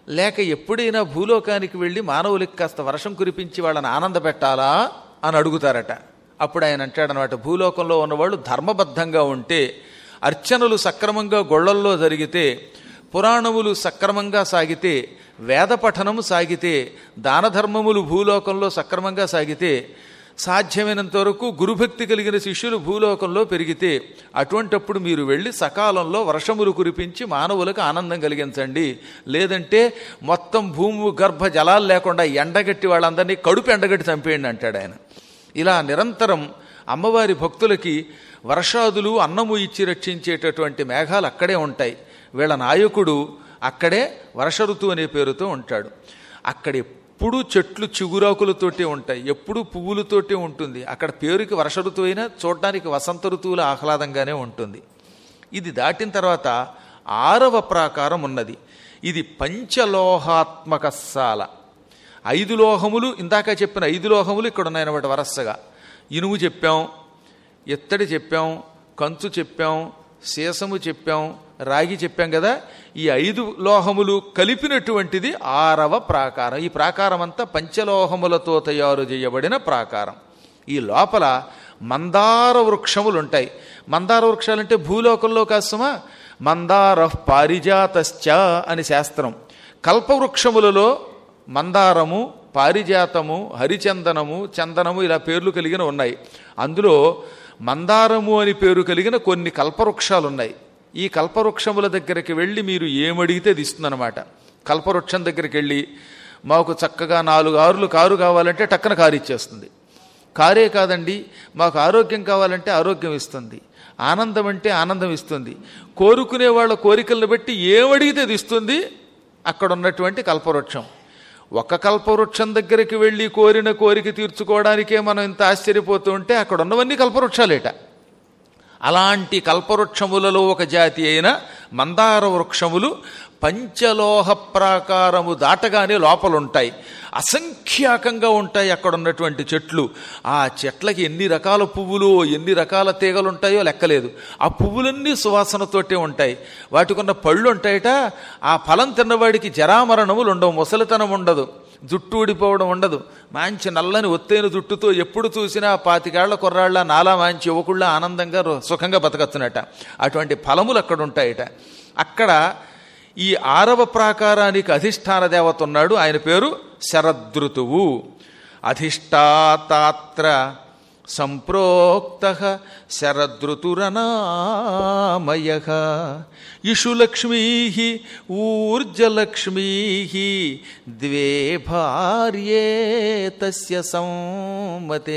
లేక ఎప్పుడైనా భూలోకానికి వెళ్ళి మానవులకి కాస్త వర్షం కురిపించి వాళ్ళని ఆనంద పెట్టాలా అని అడుగుతారట అప్పుడు ఆయన అంటాడనమాట భూలోకంలో ఉన్నవాళ్ళు ధర్మబద్ధంగా ఉంటే అర్చనలు సక్రమంగా గొళ్ళల్లో జరిగితే పురాణములు సక్రమంగా సాగితే వేద పఠనము సాగితే దాన ధర్మములు భూలోకంలో సక్రమంగా సాగితే సాధ్యమైనంత వరకు గురుభక్తి కలిగిన శిష్యులు భూలోకంలో పెరిగితే అటువంటప్పుడు మీరు వెళ్ళి సకాలంలో వర్షములు కురిపించి మానవులకు ఆనందం కలిగించండి లేదంటే మొత్తం భూమి గర్భ జలాలు లేకుండా ఎండగట్టి వాళ్ళందరినీ కడుపు ఎండగట్టి చంపేయండి అంటాడు ఆయన ఇలా నిరంతరం అమ్మవారి భక్తులకి వర్షాదులు అన్నము ఇచ్చి రక్షించేటటువంటి మేఘాలు అక్కడే ఉంటాయి వీళ్ళ నాయకుడు అక్కడే వర్ష ఋతువు అనే పేరుతో ఉంటాడు అక్కడ ఎప్పుడూ చెట్లు చిగురాకులతోటే ఉంటాయి ఎప్పుడూ పువ్వులతోటే ఉంటుంది అక్కడ పేరుకి వర్ష ఋతువు అయినా చూడడానికి వసంత ఋతువుల ఆహ్లాదంగానే ఉంటుంది ఇది దాటిన తర్వాత ఆరవ ప్రాకారం ఉన్నది ఇది పంచలోహాత్మక సాల ఐదు లోహములు ఇందాక చెప్పిన ఐదు లోహములు ఇక్కడ ఉన్నాయన్నమాట వరసగా ఇనుము చెప్పాం ఎత్తడి చెప్పాం కంచు చెప్పాం సీసము చెప్పాం రాగి చెప్పాం కదా ఈ ఐదు లోహములు కలిపినటువంటిది ఆరవ ప్రాకారం ఈ ప్రాకారం అంతా పంచలోహములతో తయారు చేయబడిన ప్రాకారం ఈ లోపల మందార వృక్షములు ఉంటాయి మందార వృక్షాలంటే భూలోకంలో కాసుమా మందార పారిజాతశ్చ అని శాస్త్రం కల్పవృక్షములలో మందారము పారిజాతము హరిచందనము చందనము ఇలా పేర్లు కలిగిన ఉన్నాయి అందులో మందారము అని పేరు కలిగిన కొన్ని కల్పవృక్షాలు ఉన్నాయి ఈ కల్పవృక్షముల దగ్గరికి వెళ్ళి మీరు ఏమడిగితే అది ఇస్తుందన్నమాట కల్పవృక్షం దగ్గరికి వెళ్ళి మాకు చక్కగా నాలుగు ఆరులు కారు కావాలంటే టక్కన కారు ఇచ్చేస్తుంది కారే కాదండి మాకు ఆరోగ్యం కావాలంటే ఆరోగ్యం ఇస్తుంది ఆనందం అంటే ఆనందం ఇస్తుంది కోరుకునే వాళ్ళ కోరికలను బట్టి ఏమడిగితే అది ఇస్తుంది అక్కడ ఉన్నటువంటి కల్పవృక్షం ఒక కల్పవృక్షం దగ్గరికి వెళ్ళి కోరిన కోరిక తీర్చుకోవడానికే మనం ఇంత ఆశ్చర్యపోతూ ఉంటే అక్కడ ఉన్నవన్నీ కల్పవృక్షాలేట అలాంటి కల్పవృక్షములలో ఒక జాతి అయిన మందార వృక్షములు పంచలోహ ప్రాకారము దాటగానే లోపలుంటాయి అసంఖ్యాకంగా ఉంటాయి అక్కడ ఉన్నటువంటి చెట్లు ఆ చెట్లకి ఎన్ని రకాల పువ్వులు ఎన్ని రకాల తీగలు ఉంటాయో లెక్కలేదు ఆ పువ్వులన్నీ సువాసనతోటే ఉంటాయి వాటికి ఉన్న పళ్ళు ఉంటాయట ఆ ఫలం తిన్నవాడికి జరామరణములు ఉండవు ముసలితనం ఉండదు జుట్టు ఊడిపోవడం ఉండదు మంచి నల్లని ఒత్తైన జుట్టుతో ఎప్పుడు చూసినా పాతికేళ్ల కుర్రాళ్ళ నాలా మంచి యువకుళ్ళ ఆనందంగా రో- సుఖంగా బతకచ్చునట అటువంటి ఫలములు అక్కడ ఉంటాయట అక్కడ ఈ ఆరవ ప్రాకారానికి అధిష్టాన దేవత ఉన్నాడు ఆయన పేరు శరదృతువు అధిష్టాతాత్ర సంప్రోక్త శరదృతురనామయ ఇషులక్ష్మీ ఊర్జలక్ష్మీ ద్వే భార్యే తస్య సంమతే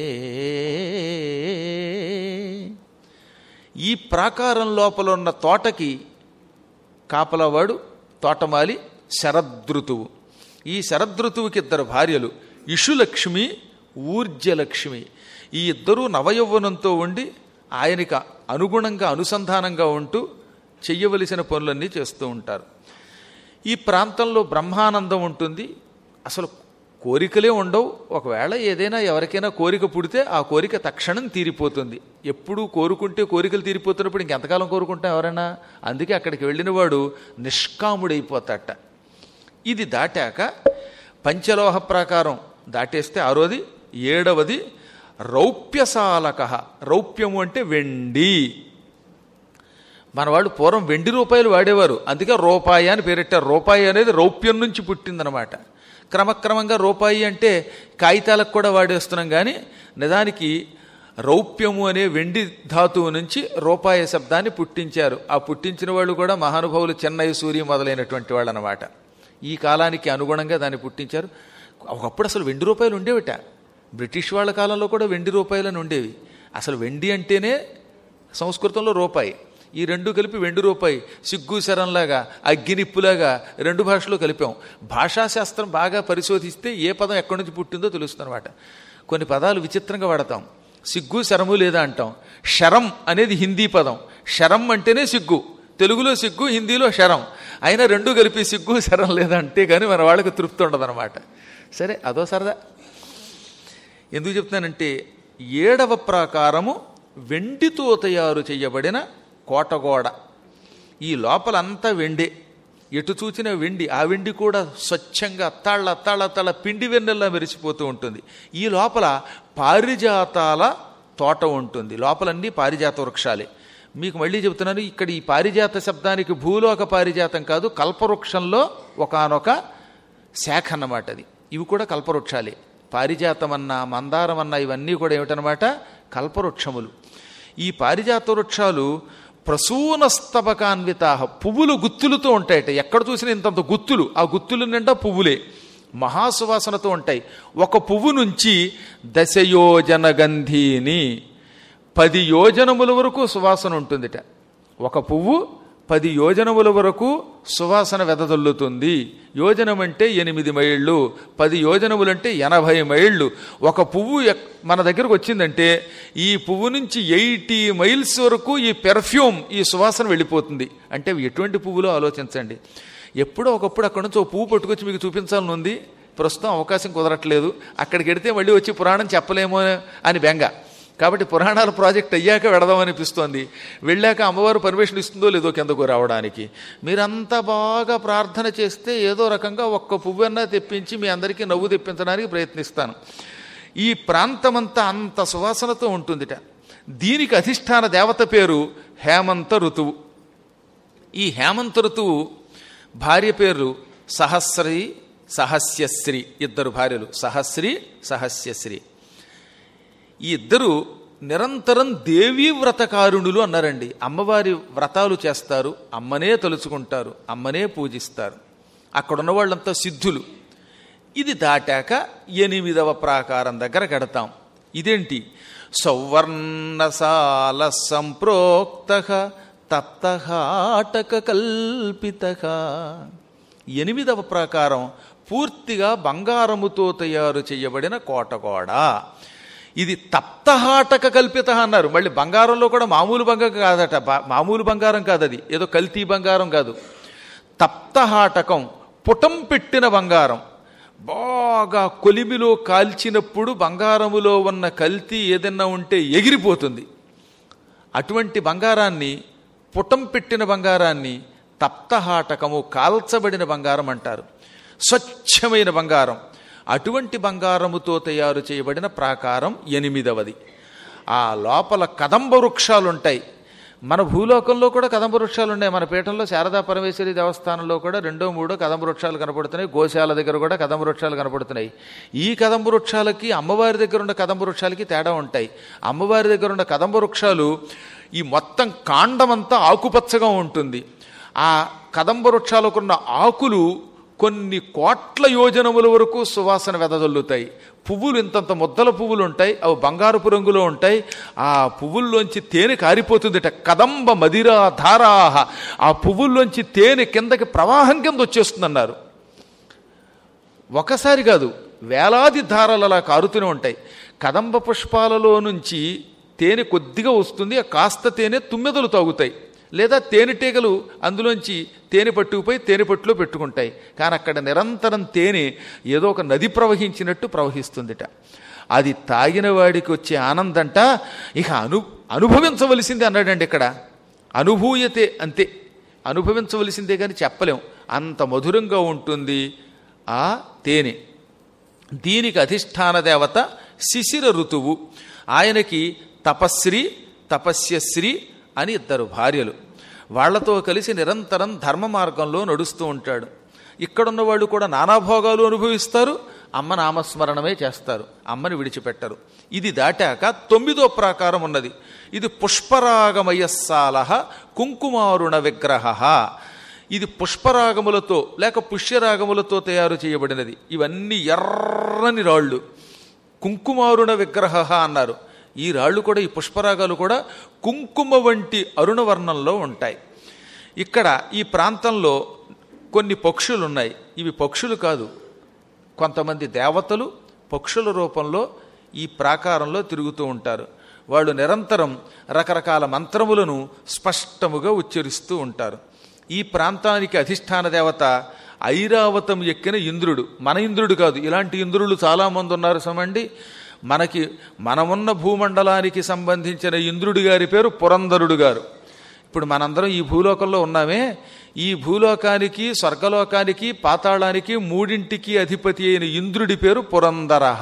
ఈ ప్రాకారం లోపల ఉన్న తోటకి కాపలవాడు తోటమాలి శరదృతువు ఈ శరదృతువుకి ఇద్దరు భార్యలు ఇషులక్ష్మి ఊర్జలక్ష్మి ఈ ఇద్దరూ నవయౌవనంతో ఉండి ఆయనకి అనుగుణంగా అనుసంధానంగా ఉంటూ చెయ్యవలసిన పనులన్నీ చేస్తూ ఉంటారు ఈ ప్రాంతంలో బ్రహ్మానందం ఉంటుంది అసలు కోరికలే ఉండవు ఒకవేళ ఏదైనా ఎవరికైనా కోరిక పుడితే ఆ కోరిక తక్షణం తీరిపోతుంది ఎప్పుడు కోరుకుంటే కోరికలు తీరిపోతున్నప్పుడు ఇంకెంతకాలం కోరుకుంటాం ఎవరైనా అందుకే అక్కడికి వెళ్ళినవాడు నిష్కాముడైపోతాట ఇది దాటాక పంచలోహ ప్రాకారం దాటేస్తే ఆరోది ఏడవది రౌప్యసాలక రౌప్యము అంటే వెండి మన వాళ్ళు పూర్వం వెండి రూపాయలు వాడేవారు అందుకే రూపాయి అని పేరెట్టారు రూపాయి అనేది రౌప్యం నుంచి పుట్టిందనమాట క్రమక్రమంగా రూపాయి అంటే కాగితాలకు కూడా వాడేస్తున్నాం కానీ నిజానికి రౌప్యము అనే వెండి ధాతువు నుంచి రూపాయి శబ్దాన్ని పుట్టించారు ఆ పుట్టించిన వాళ్ళు కూడా మహానుభావులు చెన్నై సూర్య మొదలైనటువంటి వాళ్ళు అనమాట ఈ కాలానికి అనుగుణంగా దాన్ని పుట్టించారు ఒకప్పుడు అసలు వెండి రూపాయలు ఉండేవిట బ్రిటిష్ వాళ్ళ కాలంలో కూడా వెండి రూపాయలని ఉండేవి అసలు వెండి అంటేనే సంస్కృతంలో రూపాయి ఈ రెండు కలిపి వెండి రూపాయి సిగ్గు శరంలాగా అగ్గినిప్పులాగా రెండు భాషలో కలిపాం భాషాశాస్త్రం బాగా పరిశోధిస్తే ఏ పదం ఎక్కడి నుంచి పుట్టిందో తెలుస్తుందన్నమాట కొన్ని పదాలు విచిత్రంగా వాడతాం సిగ్గు శరము లేదా అంటాం శరం అనేది హిందీ పదం శరం అంటేనే సిగ్గు తెలుగులో సిగ్గు హిందీలో శరం అయినా రెండు కలిపి సిగ్గు శరం లేదా అంటే కానీ మన వాళ్ళకి తృప్తి ఉండదన్నమాట సరే అదో సరదా ఎందుకు చెప్తున్నానంటే ఏడవ ప్రాకారము వెండితో తయారు చేయబడిన కోటగోడ ఈ లోపలంతా వెండే ఎటు చూచిన వెండి ఆ వెండి కూడా స్వచ్ఛంగా అత్తాళ్ళ అత్తాళ్ళ అత్తాళ్ళ పిండి వెన్నెల్లా మెరిసిపోతూ ఉంటుంది ఈ లోపల పారిజాతాల తోట ఉంటుంది లోపలన్నీ పారిజాత వృక్షాలే మీకు మళ్ళీ చెబుతున్నాను ఇక్కడ ఈ పారిజాత శబ్దానికి భూలోక పారిజాతం కాదు కల్పవృక్షంలో ఒకానొక శాఖ అన్నమాట అది ఇవి కూడా కల్పవృక్షాలే పారిజాతం అన్న మందారం అన్న ఇవన్నీ కూడా ఏమిటనమాట కల్పవృక్షములు ఈ పారిజాత వృక్షాలు ప్రసూనస్తబకాన్విత పువ్వులు గుత్తులతో ఉంటాయట ఎక్కడ చూసినా ఇంతంత గుత్తులు ఆ గుత్తుల నిండా పువ్వులే మహాసువాసనతో ఉంటాయి ఒక పువ్వు నుంచి దశయోజన గంధీని పది యోజనముల వరకు సువాసన ఉంటుందిట ఒక పువ్వు పది యోజనముల వరకు సువాసన వెదజల్లుతుంది యోజనం అంటే ఎనిమిది మైళ్ళు పది యోజనములంటే ఎనభై మైళ్ళు ఒక పువ్వు ఎక్- మన దగ్గరకు వచ్చిందంటే ఈ పువ్వు నుంచి ఎయిటీ మైల్స్ వరకు ఈ పెర్ఫ్యూమ్ ఈ సువాసన వెళ్ళిపోతుంది అంటే అవి ఎటువంటి పువ్వులో ఆలోచించండి ఎప్పుడో ఒకప్పుడు అక్కడ నుంచి ఒక పువ్వు పట్టుకొచ్చి మీకు చూపించాలని ఉంది ప్రస్తుతం అవకాశం కుదరట్లేదు అక్కడికి వెడితే మళ్ళీ వచ్చి పురాణం చెప్పలేమో అని బెంగ కాబట్టి పురాణాల ప్రాజెక్ట్ అయ్యాక వెడదామనిపిస్తోంది వెళ్ళాక అమ్మవారు పర్మిషన్ ఇస్తుందో లేదో కిందకు రావడానికి మీరంతా బాగా ప్రార్థన చేస్తే ఏదో రకంగా ఒక్క పువ్వన్నా తెప్పించి మీ అందరికీ నవ్వు తెప్పించడానికి ప్రయత్నిస్తాను ఈ ప్రాంతమంతా అంత సువాసనతో ఉంటుందిట దీనికి అధిష్టాన దేవత పేరు హేమంత ఋతువు ఈ హేమంత ఋతువు భార్య పేరు సహస్రీ సహస్యశ్రీ ఇద్దరు భార్యలు సహస్రీ సహస్యశ్రీ ఈ ఇద్దరు నిరంతరం దేవీ వ్రతకారుణులు అన్నారండి అమ్మవారి వ్రతాలు చేస్తారు అమ్మనే తలుచుకుంటారు అమ్మనే పూజిస్తారు అక్కడ ఉన్న వాళ్ళంతా సిద్ధులు ఇది దాటాక ఎనిమిదవ ప్రాకారం దగ్గర కడతాం ఇదేంటి సౌవర్ణసాల సంప్రోక్త తప్తహాటక కల్పిత ఎనిమిదవ ప్రాకారం పూర్తిగా బంగారముతో తయారు చేయబడిన కోటగోడ ఇది తప్తహాటక కల్పిత అన్నారు మళ్ళీ బంగారంలో కూడా మామూలు బంగారం కాదట బా- మామూలు బంగారం కాదు అది ఏదో కల్తీ బంగారం కాదు తప్తహాటకం పుటం పెట్టిన బంగారం బాగా కొలిమిలో కాల్చినప్పుడు బంగారములో ఉన్న కల్తీ ఏదన్నా ఉంటే ఎగిరిపోతుంది అటువంటి బంగారాన్ని పుటం పెట్టిన బంగారాన్ని తప్తహాటకము కాల్చబడిన బంగారం అంటారు స్వచ్ఛమైన బంగారం అటువంటి బంగారముతో తయారు చేయబడిన ప్రాకారం ఎనిమిదవది ఆ లోపల కదంబ వృక్షాలు ఉంటాయి మన భూలోకంలో కూడా కదంబ వృక్షాలు ఉన్నాయి మన పీఠంలో శారదా పరమేశ్వరి దేవస్థానంలో కూడా రెండో మూడో కదంబ వృక్షాలు కనపడుతున్నాయి గోశాల దగ్గర కూడా కదంబ వృక్షాలు కనపడుతున్నాయి ఈ కదంబ వృక్షాలకి అమ్మవారి దగ్గర ఉన్న కదంబ వృక్షాలకి తేడా ఉంటాయి అమ్మవారి దగ్గర ఉన్న కదంబ వృక్షాలు ఈ మొత్తం కాండమంతా ఆకుపచ్చగా ఉంటుంది ఆ కదంబ వృక్షాలకున్న ఆకులు కొన్ని కోట్ల యోజనముల వరకు సువాసన వెదజల్లుతాయి పువ్వులు ఇంతంత ముద్దల పువ్వులు ఉంటాయి అవి బంగారపు రంగులో ఉంటాయి ఆ పువ్వుల్లోంచి తేనె కారిపోతుందిట కదంబ మదిరా ధారాహ ఆ పువ్వుల్లోంచి తేనె కిందకి ప్రవాహం కింద వచ్చేస్తుందన్నారు ఒకసారి కాదు వేలాది ధారలు అలా కారుతూనే ఉంటాయి కదంబ పుష్పాలలో నుంచి తేనె కొద్దిగా వస్తుంది ఆ కాస్త తేనె తుమ్మెదలు తాగుతాయి లేదా తేనెటీగలు అందులోంచి తేనె పట్టుకుపోయి తేనె పట్టులో పెట్టుకుంటాయి కానీ అక్కడ నిరంతరం తేనె ఏదో ఒక నది ప్రవహించినట్టు ప్రవహిస్తుందిట అది తాగిన వాడికి వచ్చే ఆనందంట ఇక అను అనుభవించవలసింది అన్నాడండి ఇక్కడ అనుభూయతే అంతే అనుభవించవలసిందే కానీ చెప్పలేం అంత మధురంగా ఉంటుంది ఆ తేనె దీనికి అధిష్టాన దేవత శిశిర ఋతువు ఆయనకి తపశ్రీ తపస్యశ్రీ అని ఇద్దరు భార్యలు వాళ్లతో కలిసి నిరంతరం ధర్మ మార్గంలో నడుస్తూ ఉంటాడు ఇక్కడున్న వాళ్ళు కూడా నానాభోగాలు అనుభవిస్తారు అమ్మ నామస్మరణమే చేస్తారు అమ్మని విడిచిపెట్టరు ఇది దాటాక తొమ్మిదో ప్రాకారం ఉన్నది ఇది పుష్పరాగమయస్సాల కుంకుమారుణ విగ్రహ ఇది పుష్పరాగములతో లేక పుష్యరాగములతో తయారు చేయబడినది ఇవన్నీ ఎర్రని రాళ్ళు కుంకుమారుణ విగ్రహ అన్నారు ఈ రాళ్ళు కూడా ఈ పుష్పరాగాలు కూడా కుంకుమ వంటి అరుణవర్ణంలో ఉంటాయి ఇక్కడ ఈ ప్రాంతంలో కొన్ని పక్షులు ఉన్నాయి ఇవి పక్షులు కాదు కొంతమంది దేవతలు పక్షుల రూపంలో ఈ ప్రాకారంలో తిరుగుతూ ఉంటారు వాళ్ళు నిరంతరం రకరకాల మంత్రములను స్పష్టముగా ఉచ్చరిస్తూ ఉంటారు ఈ ప్రాంతానికి అధిష్టాన దేవత ఐరావతం ఎక్కిన ఇంద్రుడు మన ఇంద్రుడు కాదు ఇలాంటి ఇంద్రులు చాలామంది ఉన్నారు సమండి మనకి మనమున్న భూమండలానికి సంబంధించిన ఇంద్రుడి గారి పేరు పురంధరుడు గారు ఇప్పుడు మనందరం ఈ భూలోకంలో ఉన్నామే ఈ భూలోకానికి స్వర్గలోకానికి పాతాళానికి మూడింటికి అధిపతి అయిన ఇంద్రుడి పేరు పురందరహ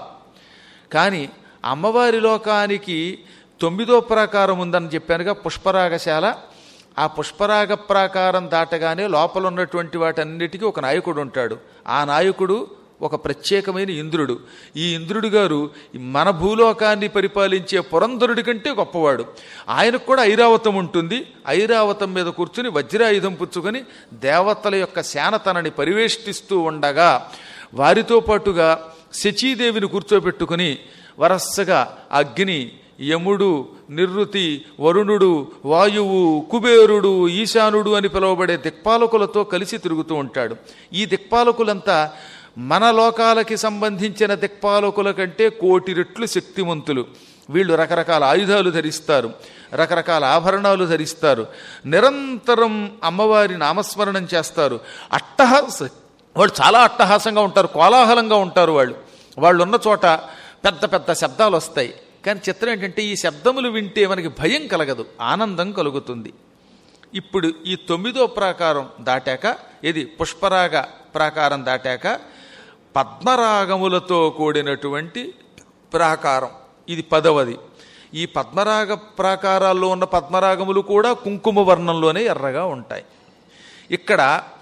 కానీ అమ్మవారి లోకానికి తొమ్మిదో ప్రాకారం ఉందని చెప్పానుగా పుష్పరాగశాల ఆ పుష్పరాగ ప్రాకారం దాటగానే లోపల ఉన్నటువంటి వాటన్నిటికీ ఒక నాయకుడు ఉంటాడు ఆ నాయకుడు ఒక ప్రత్యేకమైన ఇంద్రుడు ఈ ఇంద్రుడు గారు మన భూలోకాన్ని పరిపాలించే పురంధరుడి కంటే గొప్పవాడు ఆయనకు కూడా ఐరావతం ఉంటుంది ఐరావతం మీద కూర్చుని వజ్రాయుధం పుచ్చుకొని దేవతల యొక్క సేన తనని పరివేష్టిస్తూ ఉండగా వారితో పాటుగా శచీదేవిని కూర్చోబెట్టుకుని వరస్సగా అగ్ని యముడు నిర్రుతి వరుణుడు వాయువు కుబేరుడు ఈశానుడు అని పిలువబడే దిక్పాలకులతో కలిసి తిరుగుతూ ఉంటాడు ఈ దిక్పాలకులంతా మన లోకాలకి సంబంధించిన దిక్పాలకుల కంటే కోటి రెట్లు శక్తివంతులు వీళ్ళు రకరకాల ఆయుధాలు ధరిస్తారు రకరకాల ఆభరణాలు ధరిస్తారు నిరంతరం అమ్మవారి నామస్మరణం చేస్తారు అట్టహాస వాళ్ళు చాలా అట్టహాసంగా ఉంటారు కోలాహలంగా ఉంటారు వాళ్ళు వాళ్ళు ఉన్న చోట పెద్ద పెద్ద శబ్దాలు వస్తాయి కానీ చిత్రం ఏంటంటే ఈ శబ్దములు వింటే మనకి భయం కలగదు ఆనందం కలుగుతుంది ఇప్పుడు ఈ తొమ్మిదో ప్రాకారం దాటాక ఇది పుష్పరాగ ప్రాకారం దాటాక పద్మరాగములతో కూడినటువంటి ప్రాకారం ఇది పదవది ఈ పద్మరాగ ప్రాకారాల్లో ఉన్న పద్మరాగములు కూడా కుంకుమ వర్ణంలోనే ఎర్రగా ఉంటాయి ఇక్కడ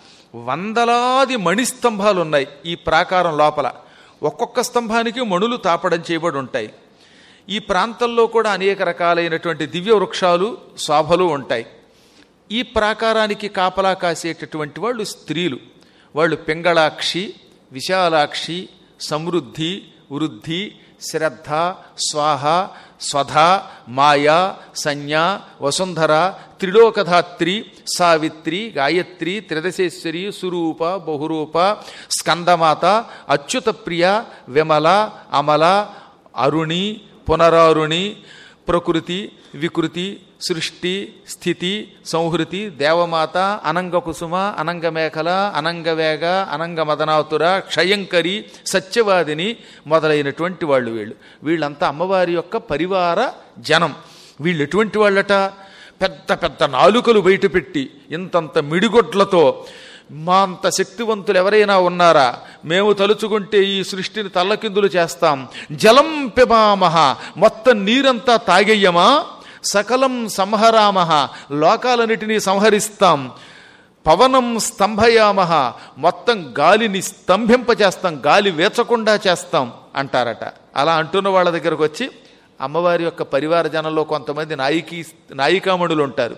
వందలాది మణిస్తంభాలు ఉన్నాయి ఈ ప్రాకారం లోపల ఒక్కొక్క స్తంభానికి మణులు తాపడం చేయబడి ఉంటాయి ఈ ప్రాంతంలో కూడా అనేక రకాలైనటువంటి దివ్య వృక్షాలు శోభలు ఉంటాయి ఈ ప్రాకారానికి కాపలా కాసేటటువంటి వాళ్ళు స్త్రీలు వాళ్ళు పింగళాక్షి విశాలాక్షి సమృద్ధి వృద్ధి శ్రద్ధ స్వాహ స్వధ మాయా సంజ్ఞ వసుంధర త్రిలోకధాత్రి సావిత్రి గాయత్రి త్రిదశేశ్వరి సురూప బహురూప స్కందమాత అచ్యుత ప్రియ విమల అమల అరుణి పునరారుణి ప్రకృతి వికృతి సృష్టి స్థితి సంహృతి దేవమాత అనంగ కుసుమ అనంగ మేఖల అనంగవేగ అనంగ మదనాతుర క్షయంకరి సత్యవాదిని మొదలైనటువంటి వాళ్ళు వీళ్ళు వీళ్ళంతా అమ్మవారి యొక్క పరివార జనం వీళ్ళు ఎటువంటి వాళ్ళట పెద్ద పెద్ద నాలుకలు బయటపెట్టి ఇంతంత మిడిగొడ్లతో మా అంత శక్తివంతులు ఎవరైనా ఉన్నారా మేము తలుచుకుంటే ఈ సృష్టిని తల్లకిందులు చేస్తాం జలం పిబామహ మొత్తం నీరంతా తాగేయమా సకలం సంహరామహ లోకాలన్నిటినీ సంహరిస్తాం పవనం స్తంభయామహ మొత్తం గాలిని స్తంభింపచేస్తాం గాలి వేచకుండా చేస్తాం అంటారట అలా అంటున్న వాళ్ళ దగ్గరకు వచ్చి అమ్మవారి యొక్క పరివార జనంలో కొంతమంది నాయికీ నాయికామణులు ఉంటారు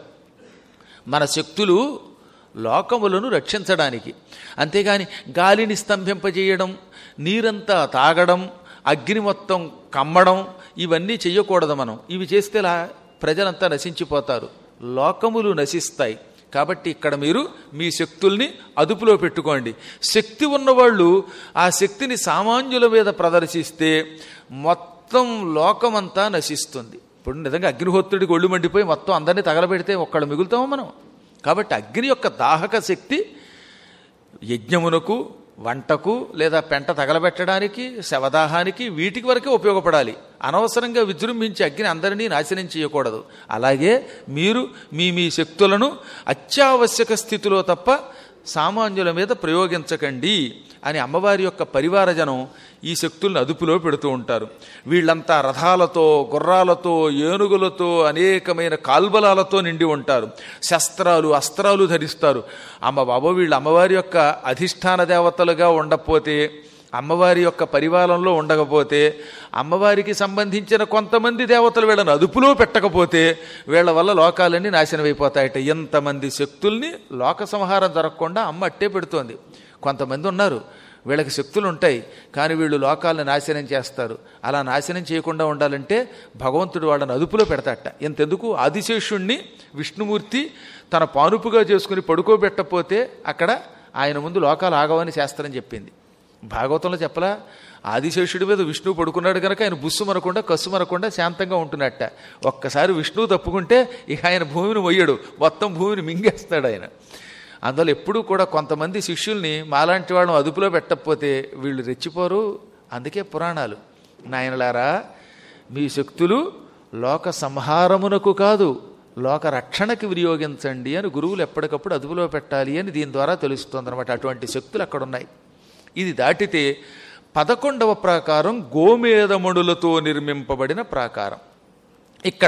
మన శక్తులు లోకములను రక్షించడానికి అంతేగాని గాలిని స్తంభింపజేయడం నీరంతా తాగడం అగ్ని మొత్తం కమ్మడం ఇవన్నీ చెయ్యకూడదు మనం ఇవి చేస్తే లా ప్రజలంతా నశించిపోతారు లోకములు నశిస్తాయి కాబట్టి ఇక్కడ మీరు మీ శక్తుల్ని అదుపులో పెట్టుకోండి శక్తి ఉన్నవాళ్ళు ఆ శక్తిని సామాన్యుల మీద ప్రదర్శిస్తే మొత్తం లోకమంతా నశిస్తుంది ఇప్పుడు నిజంగా అగ్నిహోత్రుడికి ఒళ్ళు మండిపోయి మొత్తం అందరినీ తగలబెడితే ఒక్కళ్ళు మిగులుతామో మనం కాబట్టి అగ్ని యొక్క దాహక శక్తి యజ్ఞమునకు వంటకు లేదా పెంట తగలబెట్టడానికి శవదాహానికి వీటికి వరకే ఉపయోగపడాలి అనవసరంగా విజృంభించి అగ్ని అందరినీ నాశనం చేయకూడదు అలాగే మీరు మీ మీ శక్తులను అత్యావశ్యక స్థితిలో తప్ప సామాన్యుల మీద ప్రయోగించకండి అని అమ్మవారి యొక్క పరివారజనం ఈ శక్తుల్ని అదుపులో పెడుతూ ఉంటారు వీళ్ళంతా రథాలతో గుర్రాలతో ఏనుగులతో అనేకమైన కాల్బలాలతో నిండి ఉంటారు శస్త్రాలు అస్త్రాలు ధరిస్తారు అమ్మ బాబో వీళ్ళు అమ్మవారి యొక్క అధిష్టాన దేవతలుగా ఉండకపోతే అమ్మవారి యొక్క పరివారంలో ఉండకపోతే అమ్మవారికి సంబంధించిన కొంతమంది దేవతలు వీళ్ళని అదుపులో పెట్టకపోతే వీళ్ళ వల్ల లోకాలన్నీ నాశనం అయిపోతాయట ఎంతమంది శక్తుల్ని లోక సంహారం జరగకుండా అమ్మ అట్టే పెడుతోంది కొంతమంది ఉన్నారు వీళ్ళకి శక్తులు ఉంటాయి కానీ వీళ్ళు లోకాలను నాశనం చేస్తారు అలా నాశనం చేయకుండా ఉండాలంటే భగవంతుడు వాళ్ళని అదుపులో పెడతాట ఎంతెందుకు ఆదిశేషుణ్ణి విష్ణుమూర్తి తన పానుపుగా చేసుకుని పడుకోబెట్టకపోతే అక్కడ ఆయన ముందు లోకాలు ఆగవని శాస్త్రం చెప్పింది భాగవతంలో చెప్పలా ఆదిశేషుడి మీద విష్ణువు పడుకున్నాడు కనుక ఆయన బుస్సు మనకుండా కస్సు మనకుండా శాంతంగా ఉంటున్నట్ట ఒక్కసారి విష్ణువు తప్పుకుంటే ఇక ఆయన భూమిని మొయ్యడు మొత్తం భూమిని మింగేస్తాడు ఆయన అందువల్ల ఎప్పుడూ కూడా కొంతమంది శిష్యుల్ని మాలాంటి వాళ్ళని అదుపులో పెట్టకపోతే వీళ్ళు రెచ్చిపోరు అందుకే పురాణాలు నాయనలారా మీ శక్తులు లోక సంహారమునకు కాదు లోక రక్షణకి వినియోగించండి అని గురువులు ఎప్పటికప్పుడు అదుపులో పెట్టాలి అని దీని ద్వారా తెలుస్తుంది అనమాట అటువంటి శక్తులు అక్కడ ఉన్నాయి ఇది దాటితే పదకొండవ ప్రాకారం గోమేధమణులతో నిర్మింపబడిన ప్రాకారం ఇక్కడ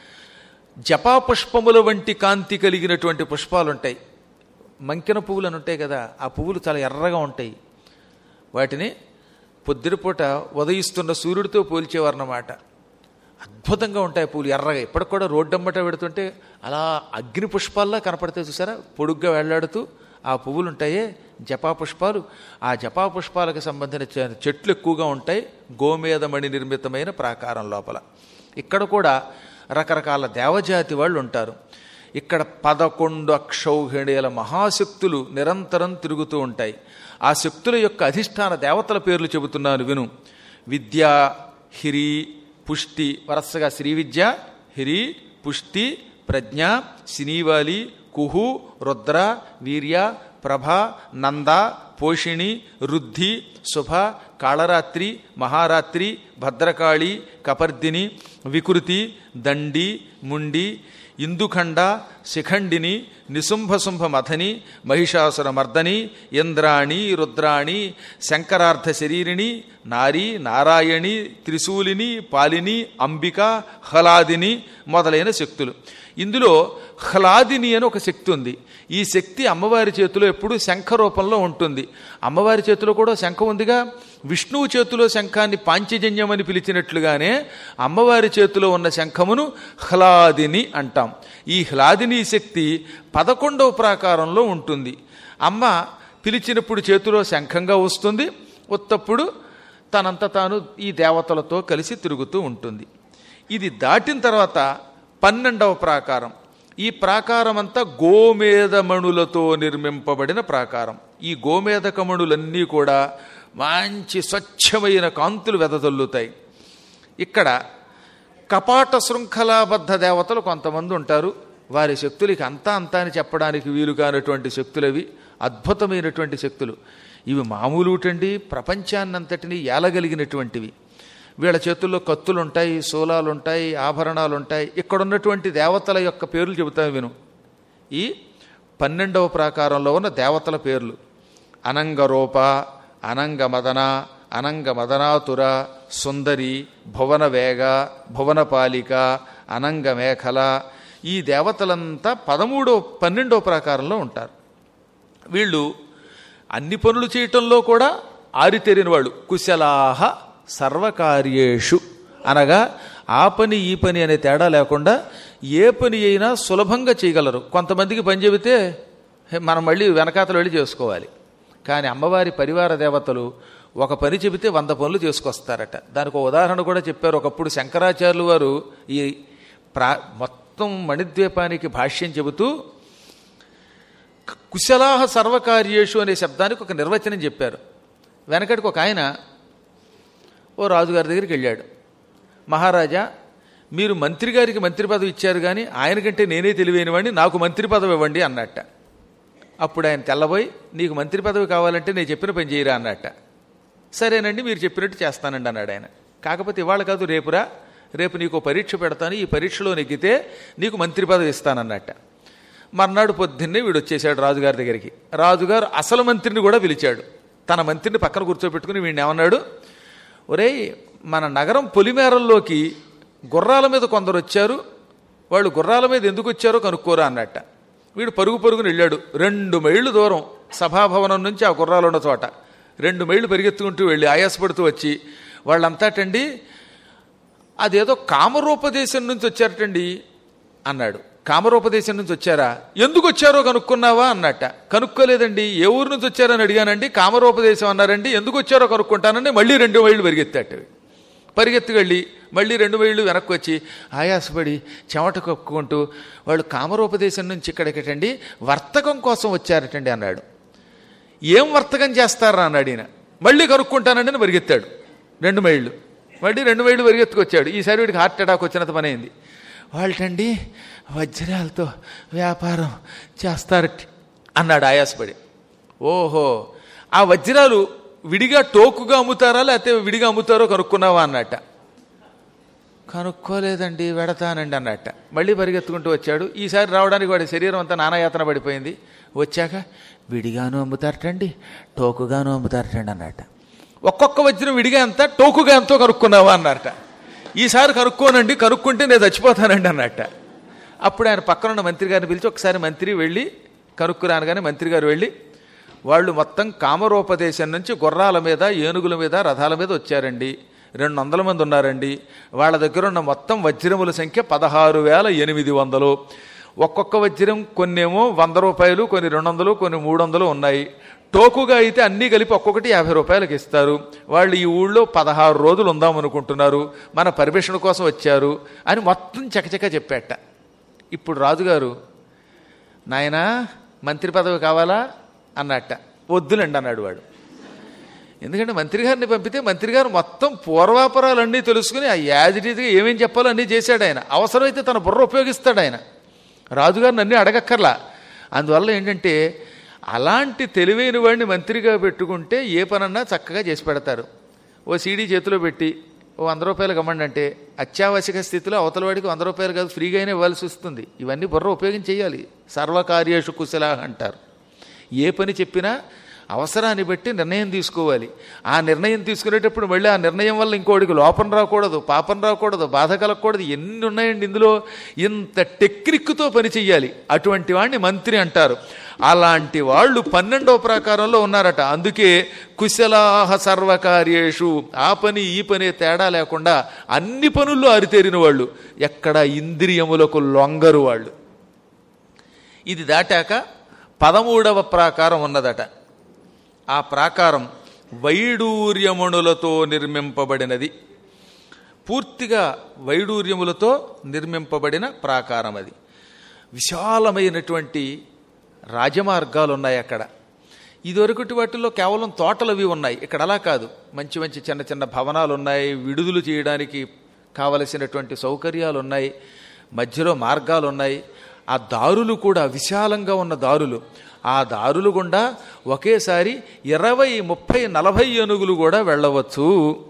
జపాపుష్పముల వంటి కాంతి కలిగినటువంటి పుష్పాలు ఉంటాయి మంకెన పువ్వులు అని ఉంటాయి కదా ఆ పువ్వులు చాలా ఎర్రగా ఉంటాయి వాటిని పొద్దుటిపూట ఉదయిస్తున్న సూర్యుడితో పోల్చేవారన్నమాట అద్భుతంగా ఉంటాయి పూలు ఎర్రగా ఇప్పటికి కూడా రోడ్డమ్మట పెడుతుంటే అలా అగ్ని పుష్పాల్లా కనపడతాయి చూసారా పొడుగ్గా వెళ్లాడుతూ ఆ పువ్వులు ఉంటాయే జపా పుష్పాలు ఆ జపా పుష్పాలకు సంబంధించిన చెట్లు ఎక్కువగా ఉంటాయి గోమేధమణి నిర్మితమైన ప్రాకారం లోపల ఇక్కడ కూడా రకరకాల దేవజాతి వాళ్ళు ఉంటారు ఇక్కడ పదకొండు అక్షౌహిణీల మహాశక్తులు నిరంతరం తిరుగుతూ ఉంటాయి ఆ శక్తుల యొక్క అధిష్టాన దేవతల పేర్లు చెబుతున్నాను విను విద్య హిరి పుష్టి వరసగా శ్రీ విద్య హిరి పుష్టి ప్రజ్ఞ సినీవాలి కుహు రుద్ర వీర్య ప్రభ నంద పోషిణి రుద్ధి శుభ కాళరాత్రి మహారాత్రి భద్రకాళి కపర్దిని వికృతి దండి ముండి ఇందుఖండ శిఖండిని నిశుంభశుంభ మథని మహిషాసుర మర్దని ఇంద్రాణి రుద్రాణి శంకరార్థ శరీరిణి నారి నారాయణి త్రిశూలిని పాలిని అంబిక హలాదిని మొదలైన శక్తులు ఇందులో హ్లాదిని అని ఒక శక్తి ఉంది ఈ శక్తి అమ్మవారి చేతిలో ఎప్పుడు శంఖ రూపంలో ఉంటుంది అమ్మవారి చేతిలో కూడా శంఖం ఉందిగా విష్ణువు చేతిలో శంఖాన్ని పాంచజన్యం అని పిలిచినట్లుగానే అమ్మవారి చేతిలో ఉన్న శంఖమును హ్లాదిని అంటాం ఈ హ్లాదిని శక్తి పదకొండవ ప్రాకారంలో ఉంటుంది అమ్మ పిలిచినప్పుడు చేతిలో శంఖంగా వస్తుంది ఉత్తప్పుడు తనంత తాను ఈ దేవతలతో కలిసి తిరుగుతూ ఉంటుంది ఇది దాటిన తర్వాత పన్నెండవ ప్రాకారం ఈ ప్రాకారం అంతా గోమేధమణులతో నిర్మింపబడిన ప్రాకారం ఈ గోమేధకమణులన్నీ కూడా మంచి స్వచ్ఛమైన కాంతులు వెదజల్లుతాయి ఇక్కడ కపాట శృంఖలాబద్ధ దేవతలు కొంతమంది ఉంటారు వారి శక్తులకి అంతా అంతా అని చెప్పడానికి వీలు కానటువంటి శక్తులవి అద్భుతమైనటువంటి శక్తులు ఇవి మామూలుటండి ప్రపంచాన్నంతటినీ ఏలగలిగినటువంటివి వీళ్ళ చేతుల్లో కత్తులు ఉంటాయి శూలాలు ఉంటాయి ఆభరణాలు ఉంటాయి ఇక్కడ ఉన్నటువంటి దేవతల యొక్క పేర్లు చెబుతాను విను ఈ పన్నెండవ ప్రాకారంలో ఉన్న దేవతల పేర్లు అనంగరూప అనంగమదన అనంగమదనాతుర సుందరి భువనవేగ భువనపాలిక అనంగమేఖల ఈ దేవతలంతా పదమూడో పన్నెండో ప్రాకారంలో ఉంటారు వీళ్ళు అన్ని పనులు చేయటంలో కూడా ఆరితేరిన వాళ్ళు కుశలాహ సర్వకార్యేషు అనగా ఆ పని ఈ పని అనే తేడా లేకుండా ఏ పని అయినా సులభంగా చేయగలరు కొంతమందికి పని చెబితే "హే, మనం మళ్ళీ వెనకాతలు వెళ్ళి చేసుకోవాలి కానీ అమ్మవారి పరివార దేవతలు ఒక పని చెబితే వంద పనులు చేసుకొస్తారట దానికి ఒక ఉదాహరణ కూడా చెప్పారు ఒకప్పుడు శంకరాచార్యులు వారు ఈ ప్రా మొత్తం మణిద్వీపానికి భాష్యం చెబుతూ కుశలాహ సర్వకార్యేషు అనే శబ్దానికి ఒక నిర్వచనం చెప్పారు వెనకటికి ఒక ఆయన ఓ రాజుగారి దగ్గరికి వెళ్ళాడు మహారాజా మీరు మంత్రి గారికి మంత్రి పదవి ఇచ్చారు కానీ ఆయనకంటే నేనే తెలివైనవాడిని నాకు మంత్రి పదవి ఇవ్వండి అన్నట్ట అప్పుడు ఆయన తెల్లబోయి నీకు మంత్రి పదవి కావాలంటే నేను చెప్పిన పని చేయరా అన్నట్ట సరేనండి మీరు చెప్పినట్టు చేస్తానండి అన్నాడు ఆయన కాకపోతే ఇవాళ కాదు రేపురా రేపు నీకు ఓ పరీక్ష పెడతాను ఈ పరీక్షలో నెగ్గితే నీకు మంత్రి పదవి ఇస్తానన్నట్ట మర్నాడు పొద్దున్నే వీడు వచ్చేసాడు రాజుగారి దగ్గరికి రాజుగారు అసలు మంత్రిని కూడా పిలిచాడు తన మంత్రిని పక్కన కూర్చోబెట్టుకుని వీడిని ఏమన్నాడు ఒరేయ్ మన నగరం పొలిమేరల్లోకి గుర్రాల మీద కొందరు వచ్చారు వాళ్ళు గుర్రాల మీద ఎందుకు వచ్చారో కనుక్కోరా అన్నట్ట వీడు పరుగు పరుగుని వెళ్ళాడు రెండు మైళ్ళు దూరం సభాభవనం నుంచి ఆ గుర్రాలు ఉన్న చోట రెండు మైళ్ళు పరిగెత్తుకుంటూ వెళ్ళి ఆయాసపడుతూ వచ్చి వాళ్ళంతాటండి అదేదో కామరూపదేశం నుంచి వచ్చారటండి అన్నాడు కామరూపదేశం నుంచి వచ్చారా ఎందుకు వచ్చారో కనుక్కున్నావా అన్నట్ట కనుక్కోలేదండి ఏ ఊరు నుంచి వచ్చారని అడిగానండి కామరూపదేశం అన్నారండి ఎందుకు వచ్చారో కనుక్కుంటానండి మళ్ళీ రెండు మైళ్ళు పరిగెత్తాట పరిగెత్తి వెళ్ళి మళ్ళీ రెండు మైళ్ళు వెనక్కి వచ్చి ఆయాసపడి చెమట కక్కుకుంటూ వాళ్ళు కామరూపదేశం నుంచి ఇక్కడికటండి వర్తకం కోసం వచ్చారటండి అన్నాడు ఏం వర్తకం చేస్తారా అన్నాడు ఈయన మళ్ళీ కనుక్కుంటానండి అని పరిగెత్తాడు రెండు మైళ్ళు మళ్ళీ రెండు మైళ్ళు పరిగెత్తుకొచ్చాడు ఈసారి వీడికి హార్ట్ అటాక్ వచ్చినంత పని అయింది వాళ్ళటండి వజ్రాలతో వ్యాపారం చేస్తారట అన్నాడు ఆయాసపడి ఓహో ఆ వజ్రాలు విడిగా టోకుగా అమ్ముతారా లేకపోతే విడిగా అమ్ముతారో కనుక్కున్నావా అన్నట్ట కనుక్కోలేదండి వెడతానండి అన్నట్ట మళ్ళీ పరిగెత్తుకుంటూ వచ్చాడు ఈసారి రావడానికి వాడి శరీరం అంతా నానాయాతన పడిపోయింది వచ్చాక విడిగాను అమ్ముతారటండి టోకుగాను అమ్ముతారటండి అన్నట్ట ఒక్కొక్క వజ్రం విడిగా ఎంత టోకుగా ఎంతో కనుక్కున్నావా అన్నట్ట ఈసారి కనుక్కోనండి కనుక్కుంటే నేను చచ్చిపోతానండి అన్నట్ట అప్పుడు ఆయన పక్కనున్న మంత్రి గారిని పిలిచి ఒకసారి మంత్రి వెళ్ళి కనుక్కురాను కానీ మంత్రి గారు వెళ్ళి వాళ్ళు మొత్తం కామరూపదేశం నుంచి గుర్రాల మీద ఏనుగుల మీద రథాల మీద వచ్చారండి రెండు వందల మంది ఉన్నారండి వాళ్ళ దగ్గర ఉన్న మొత్తం వజ్రముల సంఖ్య పదహారు వేల ఎనిమిది వందలు ఒక్కొక్క వజ్రం కొన్నేమో వంద రూపాయలు కొన్ని రెండు వందలు కొన్ని మూడు వందలు ఉన్నాయి టోకుగా అయితే అన్నీ కలిపి ఒక్కొక్కటి యాభై రూపాయలకి ఇస్తారు వాళ్ళు ఈ ఊళ్ళో పదహారు రోజులు ఉందాం అనుకుంటున్నారు మన పర్మిషన్ కోసం వచ్చారు అని మొత్తం చకచక చెప్పాట ఇప్పుడు రాజుగారు నాయనా మంత్రి పదవి కావాలా అన్నట్ట వద్దులండి అన్నాడు వాడు ఎందుకంటే మంత్రి గారిని పంపితే మంత్రి గారు మొత్తం పూర్వాపరాలన్నీ తెలుసుకుని ఆ యాజిటీగా ఏమేం చెప్పాలో అన్నీ చేశాడు ఆయన అవసరమైతే తన బుర్ర ఉపయోగిస్తాడు ఆయన రాజుగారిని అన్నీ అడగక్కర్లా అందువల్ల ఏంటంటే అలాంటి తెలివైన వాడిని మంత్రిగా పెట్టుకుంటే ఏ పనన్నా చక్కగా చేసి పెడతారు ఓ సీడీ చేతిలో పెట్టి ఓ వంద రూపాయలు కమ్మండి అంటే అత్యావశ్యక స్థితిలో అవతల వాడికి వంద రూపాయలు కాదు ఫ్రీగానే ఇవ్వాల్సి వస్తుంది ఇవన్నీ బుర్ర ఉపయోగించి చేయాలి సర్వకార్యేషు కుశల అంటారు ఏ పని చెప్పినా అవసరాన్ని బట్టి నిర్ణయం తీసుకోవాలి ఆ నిర్ణయం తీసుకునేటప్పుడు మళ్ళీ ఆ నిర్ణయం వల్ల ఇంకోటికి లోపం రాకూడదు పాపం రాకూడదు బాధ కలగకూడదు ఎన్ని ఉన్నాయండి ఇందులో ఇంత టెక్నిక్తో పని చెయ్యాలి అటువంటి వాడిని మంత్రి అంటారు అలాంటి వాళ్ళు పన్నెండవ ప్రకారంలో ఉన్నారట అందుకే కుశలాహ సర్వకార్యేషు ఆ పని ఈ పని తేడా లేకుండా అన్ని పనుల్లో అరితేరిన వాళ్ళు ఎక్కడ ఇంద్రియములకు లొంగరు వాళ్ళు ఇది దాటాక పదమూడవ ప్రాకారం ఉన్నదట ఆ ప్రాకారం వైడూర్యమణులతో నిర్మింపబడినది పూర్తిగా వైడూర్యములతో నిర్మింపబడిన ప్రాకారం అది విశాలమైనటువంటి రాజమార్గాలు ఉన్నాయి అక్కడ ఇదివరకటి వాటిల్లో కేవలం తోటలు అవి ఉన్నాయి ఇక్కడ అలా కాదు మంచి మంచి చిన్న చిన్న భవనాలు ఉన్నాయి విడుదలు చేయడానికి కావలసినటువంటి సౌకర్యాలు ఉన్నాయి మధ్యలో మార్గాలు ఉన్నాయి ఆ దారులు కూడా విశాలంగా ఉన్న దారులు ఆ దారులు గుండా ఒకేసారి ఇరవై ముప్పై నలభై ఏనుగులు కూడా వెళ్ళవచ్చు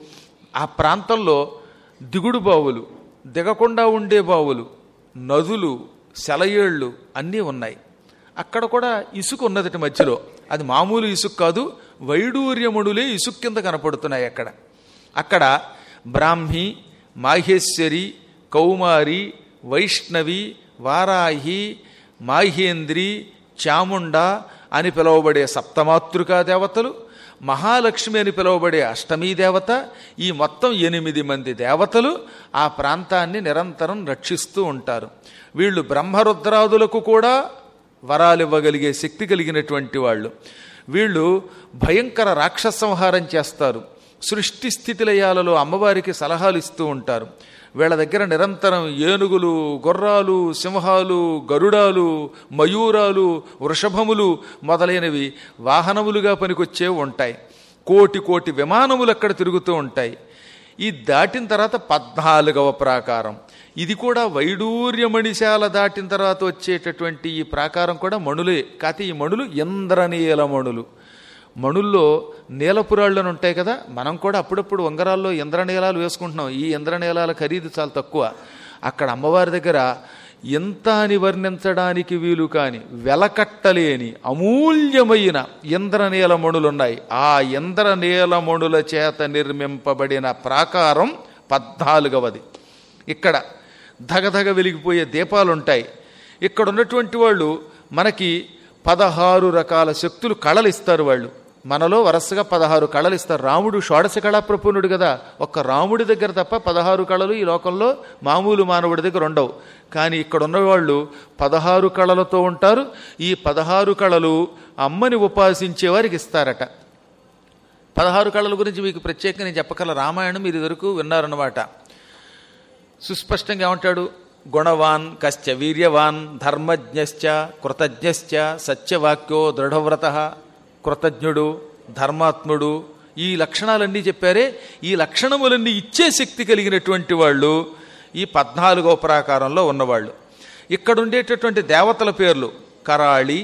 ఆ ప్రాంతంలో దిగుడు బావులు దిగకుండా ఉండే బావులు నదులు సెలయేళ్ళు అన్నీ ఉన్నాయి అక్కడ కూడా ఇసుక ఉన్నదటి మధ్యలో అది మామూలు ఇసుక కాదు వైడూర్యముడులే ఇసుక కింద కనపడుతున్నాయి అక్కడ అక్కడ బ్రాహ్మి మాహేశ్వరి కౌమారి వైష్ణవి వారాహి మాహేంద్రి చాముండ అని పిలువబడే సప్తమాతృకా దేవతలు మహాలక్ష్మి అని పిలువబడే అష్టమీ దేవత ఈ మొత్తం ఎనిమిది మంది దేవతలు ఆ ప్రాంతాన్ని నిరంతరం రక్షిస్తూ ఉంటారు వీళ్ళు బ్రహ్మరుద్రాదులకు కూడా వరాలివ్వగలిగే శక్తి కలిగినటువంటి వాళ్ళు వీళ్ళు భయంకర రాక్షస సంహారం చేస్తారు సృష్టి స్థితిలయాలలో అమ్మవారికి సలహాలు ఇస్తూ ఉంటారు వీళ్ళ దగ్గర నిరంతరం ఏనుగులు గుర్రాలు సింహాలు గరుడాలు మయూరాలు వృషభములు మొదలైనవి వాహనములుగా పనికొచ్చే ఉంటాయి కోటి కోటి విమానములు అక్కడ తిరుగుతూ ఉంటాయి ఈ దాటిన తర్వాత పద్నాలుగవ ప్రాకారం ఇది కూడా వైడూర్యమణిశాల దాటిన తర్వాత వచ్చేటటువంటి ఈ ప్రాకారం కూడా మణులే కాకపోతే ఈ మణులు ఇంద్రనీల మణులు మణుల్లో నీలపురాళ్ళని ఉంటాయి కదా మనం కూడా అప్పుడప్పుడు ఉంగరాల్లో ఇంద్రనీలాలు వేసుకుంటున్నాం ఈ ఇంద్రనీలాల ఖరీదు చాలా తక్కువ అక్కడ అమ్మవారి దగ్గర ఎంత అని వర్ణించడానికి వీలు కాని వెలకట్టలేని అమూల్యమైన ఇంద్రనీలమణులున్నాయి ఆ ఇంద్రనీలమణుల చేత నిర్మింపబడిన ప్రాకారం పద్నాలుగవది ఇక్కడ ధగధగ వెలిగిపోయే దీపాలుంటాయి ఇక్కడ ఉన్నటువంటి వాళ్ళు మనకి పదహారు రకాల శక్తులు కళలు ఇస్తారు వాళ్ళు మనలో వరుసగా పదహారు కళలు ఇస్తారు రాముడు షోడశ కళా ప్రపూర్ణుడు కదా ఒక్క రాముడి దగ్గర తప్ప పదహారు కళలు ఈ లోకంలో మామూలు మానవుడి దగ్గర ఉండవు కానీ ఇక్కడ ఉన్నవాళ్ళు పదహారు కళలతో ఉంటారు ఈ పదహారు కళలు అమ్మని ఉపాసించే వారికి ఇస్తారట పదహారు కళల గురించి మీకు ప్రత్యేకంగా నేను చెప్పగల రామాయణం మీరు ఇదివరకు విన్నారన్నమాట సుస్పష్టంగా ఏమంటాడు గుణవాన్ కశ్చ వీర్యవాన్ ధర్మజ్ఞశ్చ కృతజ్ఞశ్చ సత్యవాక్యో దృఢవ్రత కృతజ్ఞుడు ధర్మాత్ముడు ఈ లక్షణాలన్నీ చెప్పారే ఈ లక్షణములన్నీ ఇచ్చే శక్తి కలిగినటువంటి వాళ్ళు ఈ పద్నాలుగో ప్రాకారంలో ఉన్నవాళ్ళు ఇక్కడ ఉండేటటువంటి దేవతల పేర్లు కరాళి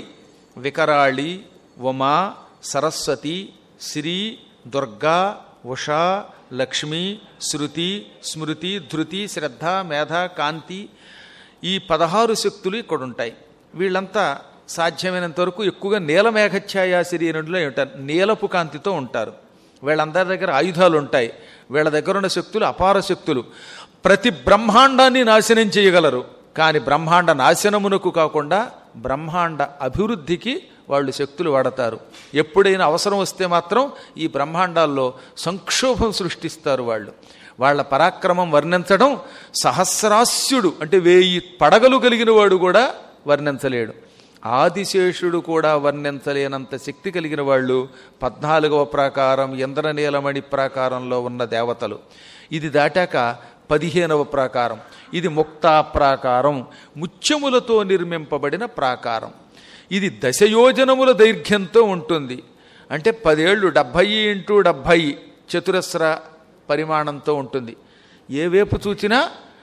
వికరాళి ఉమా సరస్వతి శ్రీ దుర్గా ఉషా లక్ష్మి శృతి స్మృతి ధృతి శ్రద్ధ మేధ కాంతి ఈ పదహారు శక్తులు ఇక్కడ ఉంటాయి వీళ్ళంతా సాధ్యమైనంత వరకు ఎక్కువగా నీలమేఘఛాయా శరీరంలో ఉంటారు నీలపు కాంతితో ఉంటారు వీళ్ళందరి దగ్గర ఆయుధాలు ఉంటాయి వీళ్ళ దగ్గర ఉన్న శక్తులు అపార శక్తులు ప్రతి బ్రహ్మాండాన్ని నాశనం చేయగలరు కానీ బ్రహ్మాండ నాశనమునకు కాకుండా బ్రహ్మాండ అభివృద్ధికి వాళ్ళు శక్తులు వాడతారు ఎప్పుడైనా అవసరం వస్తే మాత్రం ఈ బ్రహ్మాండాల్లో సంక్షోభం సృష్టిస్తారు వాళ్ళు వాళ్ళ పరాక్రమం వర్ణించడం సహస్రాస్యుడు అంటే వేయి పడగలు కలిగిన వాడు కూడా వర్ణించలేడు ఆదిశేషుడు కూడా వర్ణించలేనంత శక్తి కలిగిన వాళ్ళు పద్నాలుగవ ప్రాకారం ఇంద్రనీలమణి ప్రాకారంలో ఉన్న దేవతలు ఇది దాటాక పదిహేనవ ప్రాకారం ఇది ముక్తా ప్రాకారం ముత్యములతో నిర్మింపబడిన ప్రాకారం ఇది దశయోజనముల దైర్ఘ్యంతో ఉంటుంది అంటే పదేళ్ళు డెబ్భై ఇంటూ డెబ్భై చతురస్ర పరిమాణంతో ఉంటుంది ఏ వైపు చూచినా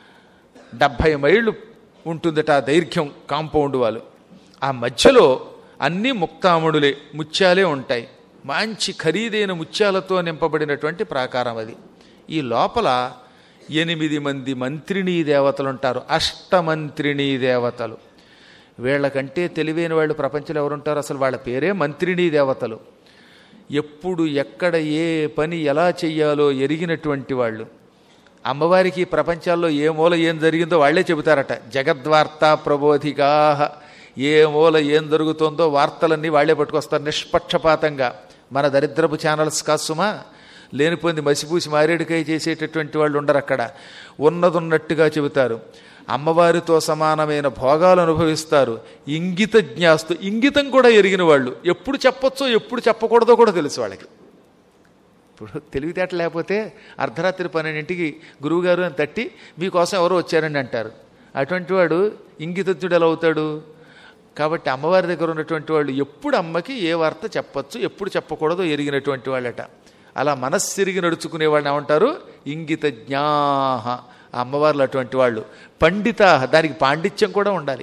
డెబ్భై మైళ్ళు ఉంటుందట ఆ దైర్ఘ్యం కాంపౌండ్ వాళ్ళు ఆ మధ్యలో అన్ని ముక్తాముడులే ముత్యాలే ఉంటాయి మంచి ఖరీదైన ముత్యాలతో నింపబడినటువంటి ప్రాకారం అది ఈ లోపల ఎనిమిది మంది మంత్రిణీ దేవతలు ఉంటారు అష్టమంత్రిణీ దేవతలు వీళ్ళకంటే తెలివైన వాళ్ళు ప్రపంచంలో ఎవరుంటారు అసలు వాళ్ళ పేరే మంత్రిణీ దేవతలు ఎప్పుడు ఎక్కడ ఏ పని ఎలా చెయ్యాలో ఎరిగినటువంటి వాళ్ళు అమ్మవారికి ఈ ప్రపంచాల్లో ఏ మూల ఏం జరిగిందో వాళ్ళే చెబుతారట జగద్వార్తా ప్రబోధికా ఏ మూల ఏం జరుగుతుందో వార్తలన్నీ వాళ్ళే పట్టుకొస్తారు నిష్పక్షపాతంగా మన దరిద్రపు ఛానల్స్ కాసుమా లేనిపోయింది మసిపూసి మారేడుకాయ చేసేటటువంటి వాళ్ళు ఉండరు అక్కడ ఉన్నదున్నట్టుగా చెబుతారు అమ్మవారితో సమానమైన భోగాలు అనుభవిస్తారు ఇంగిత జ్ఞాస్తు ఇంగితం కూడా ఎరిగిన వాళ్ళు ఎప్పుడు చెప్పొచ్చో ఎప్పుడు చెప్పకూడదో కూడా తెలుసు వాళ్ళకి ఇప్పుడు తెలివితేట లేకపోతే అర్ధరాత్రి పన్నెండింటికి గురువుగారు అని తట్టి మీకోసం ఎవరో వచ్చారని అంటారు అటువంటి వాడు ఇంగితజ్ఞుడు ఎలా అవుతాడు కాబట్టి అమ్మవారి దగ్గర ఉన్నటువంటి వాళ్ళు ఎప్పుడు అమ్మకి ఏ వార్త చెప్పచ్చు ఎప్పుడు చెప్పకూడదో ఎరిగినటువంటి వాళ్ళట అలా మనస్సిరిగి నడుచుకునే వాళ్ళని ఏమంటారు ఇంగిత జ్ఞాహ ఆ అమ్మవార్లు అటువంటి వాళ్ళు పండిత దానికి పాండిత్యం కూడా ఉండాలి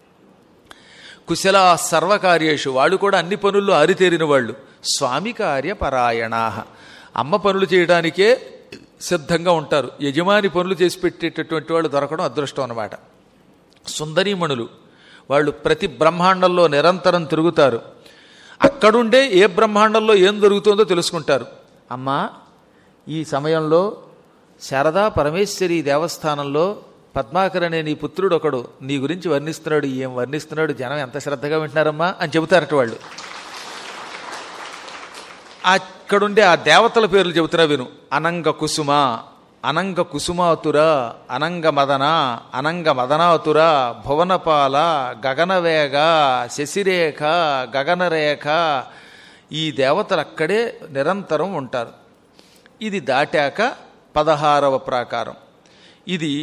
కుశల సర్వకార్యేషు వాళ్ళు కూడా అన్ని పనుల్లో ఆరితేరిన వాళ్ళు స్వామి కార్య పరాయణాహ అమ్మ పనులు చేయడానికే సిద్ధంగా ఉంటారు యజమాని పనులు చేసి పెట్టేటటువంటి వాళ్ళు దొరకడం అదృష్టం అన్నమాట సుందరీమణులు వాళ్ళు ప్రతి బ్రహ్మాండంలో నిరంతరం తిరుగుతారు అక్కడుండే ఏ బ్రహ్మాండంలో ఏం జరుగుతుందో తెలుసుకుంటారు అమ్మా ఈ సమయంలో శారదా పరమేశ్వరి దేవస్థానంలో పద్మాకర్ అనే నీ పుత్రుడు ఒకడు నీ గురించి వర్ణిస్తున్నాడు ఏం వర్ణిస్తున్నాడు జనం ఎంత శ్రద్ధగా వింటున్నారమ్మా అని చెబుతారట వాళ్ళు అక్కడుండే ఆ దేవతల పేర్లు చెబుతున్నా విను అనంగ కుసుమ అనంగ కుసుమాతుర అనంగ మదన అనంగ మదనాతుర భువనపాల గగనవేగ శశిరేఖ గగనరేఖ ఈ దేవతలు అక్కడే నిరంతరం ఉంటారు ఇది దాటాక పదహారవ ప్రాకారం ఇది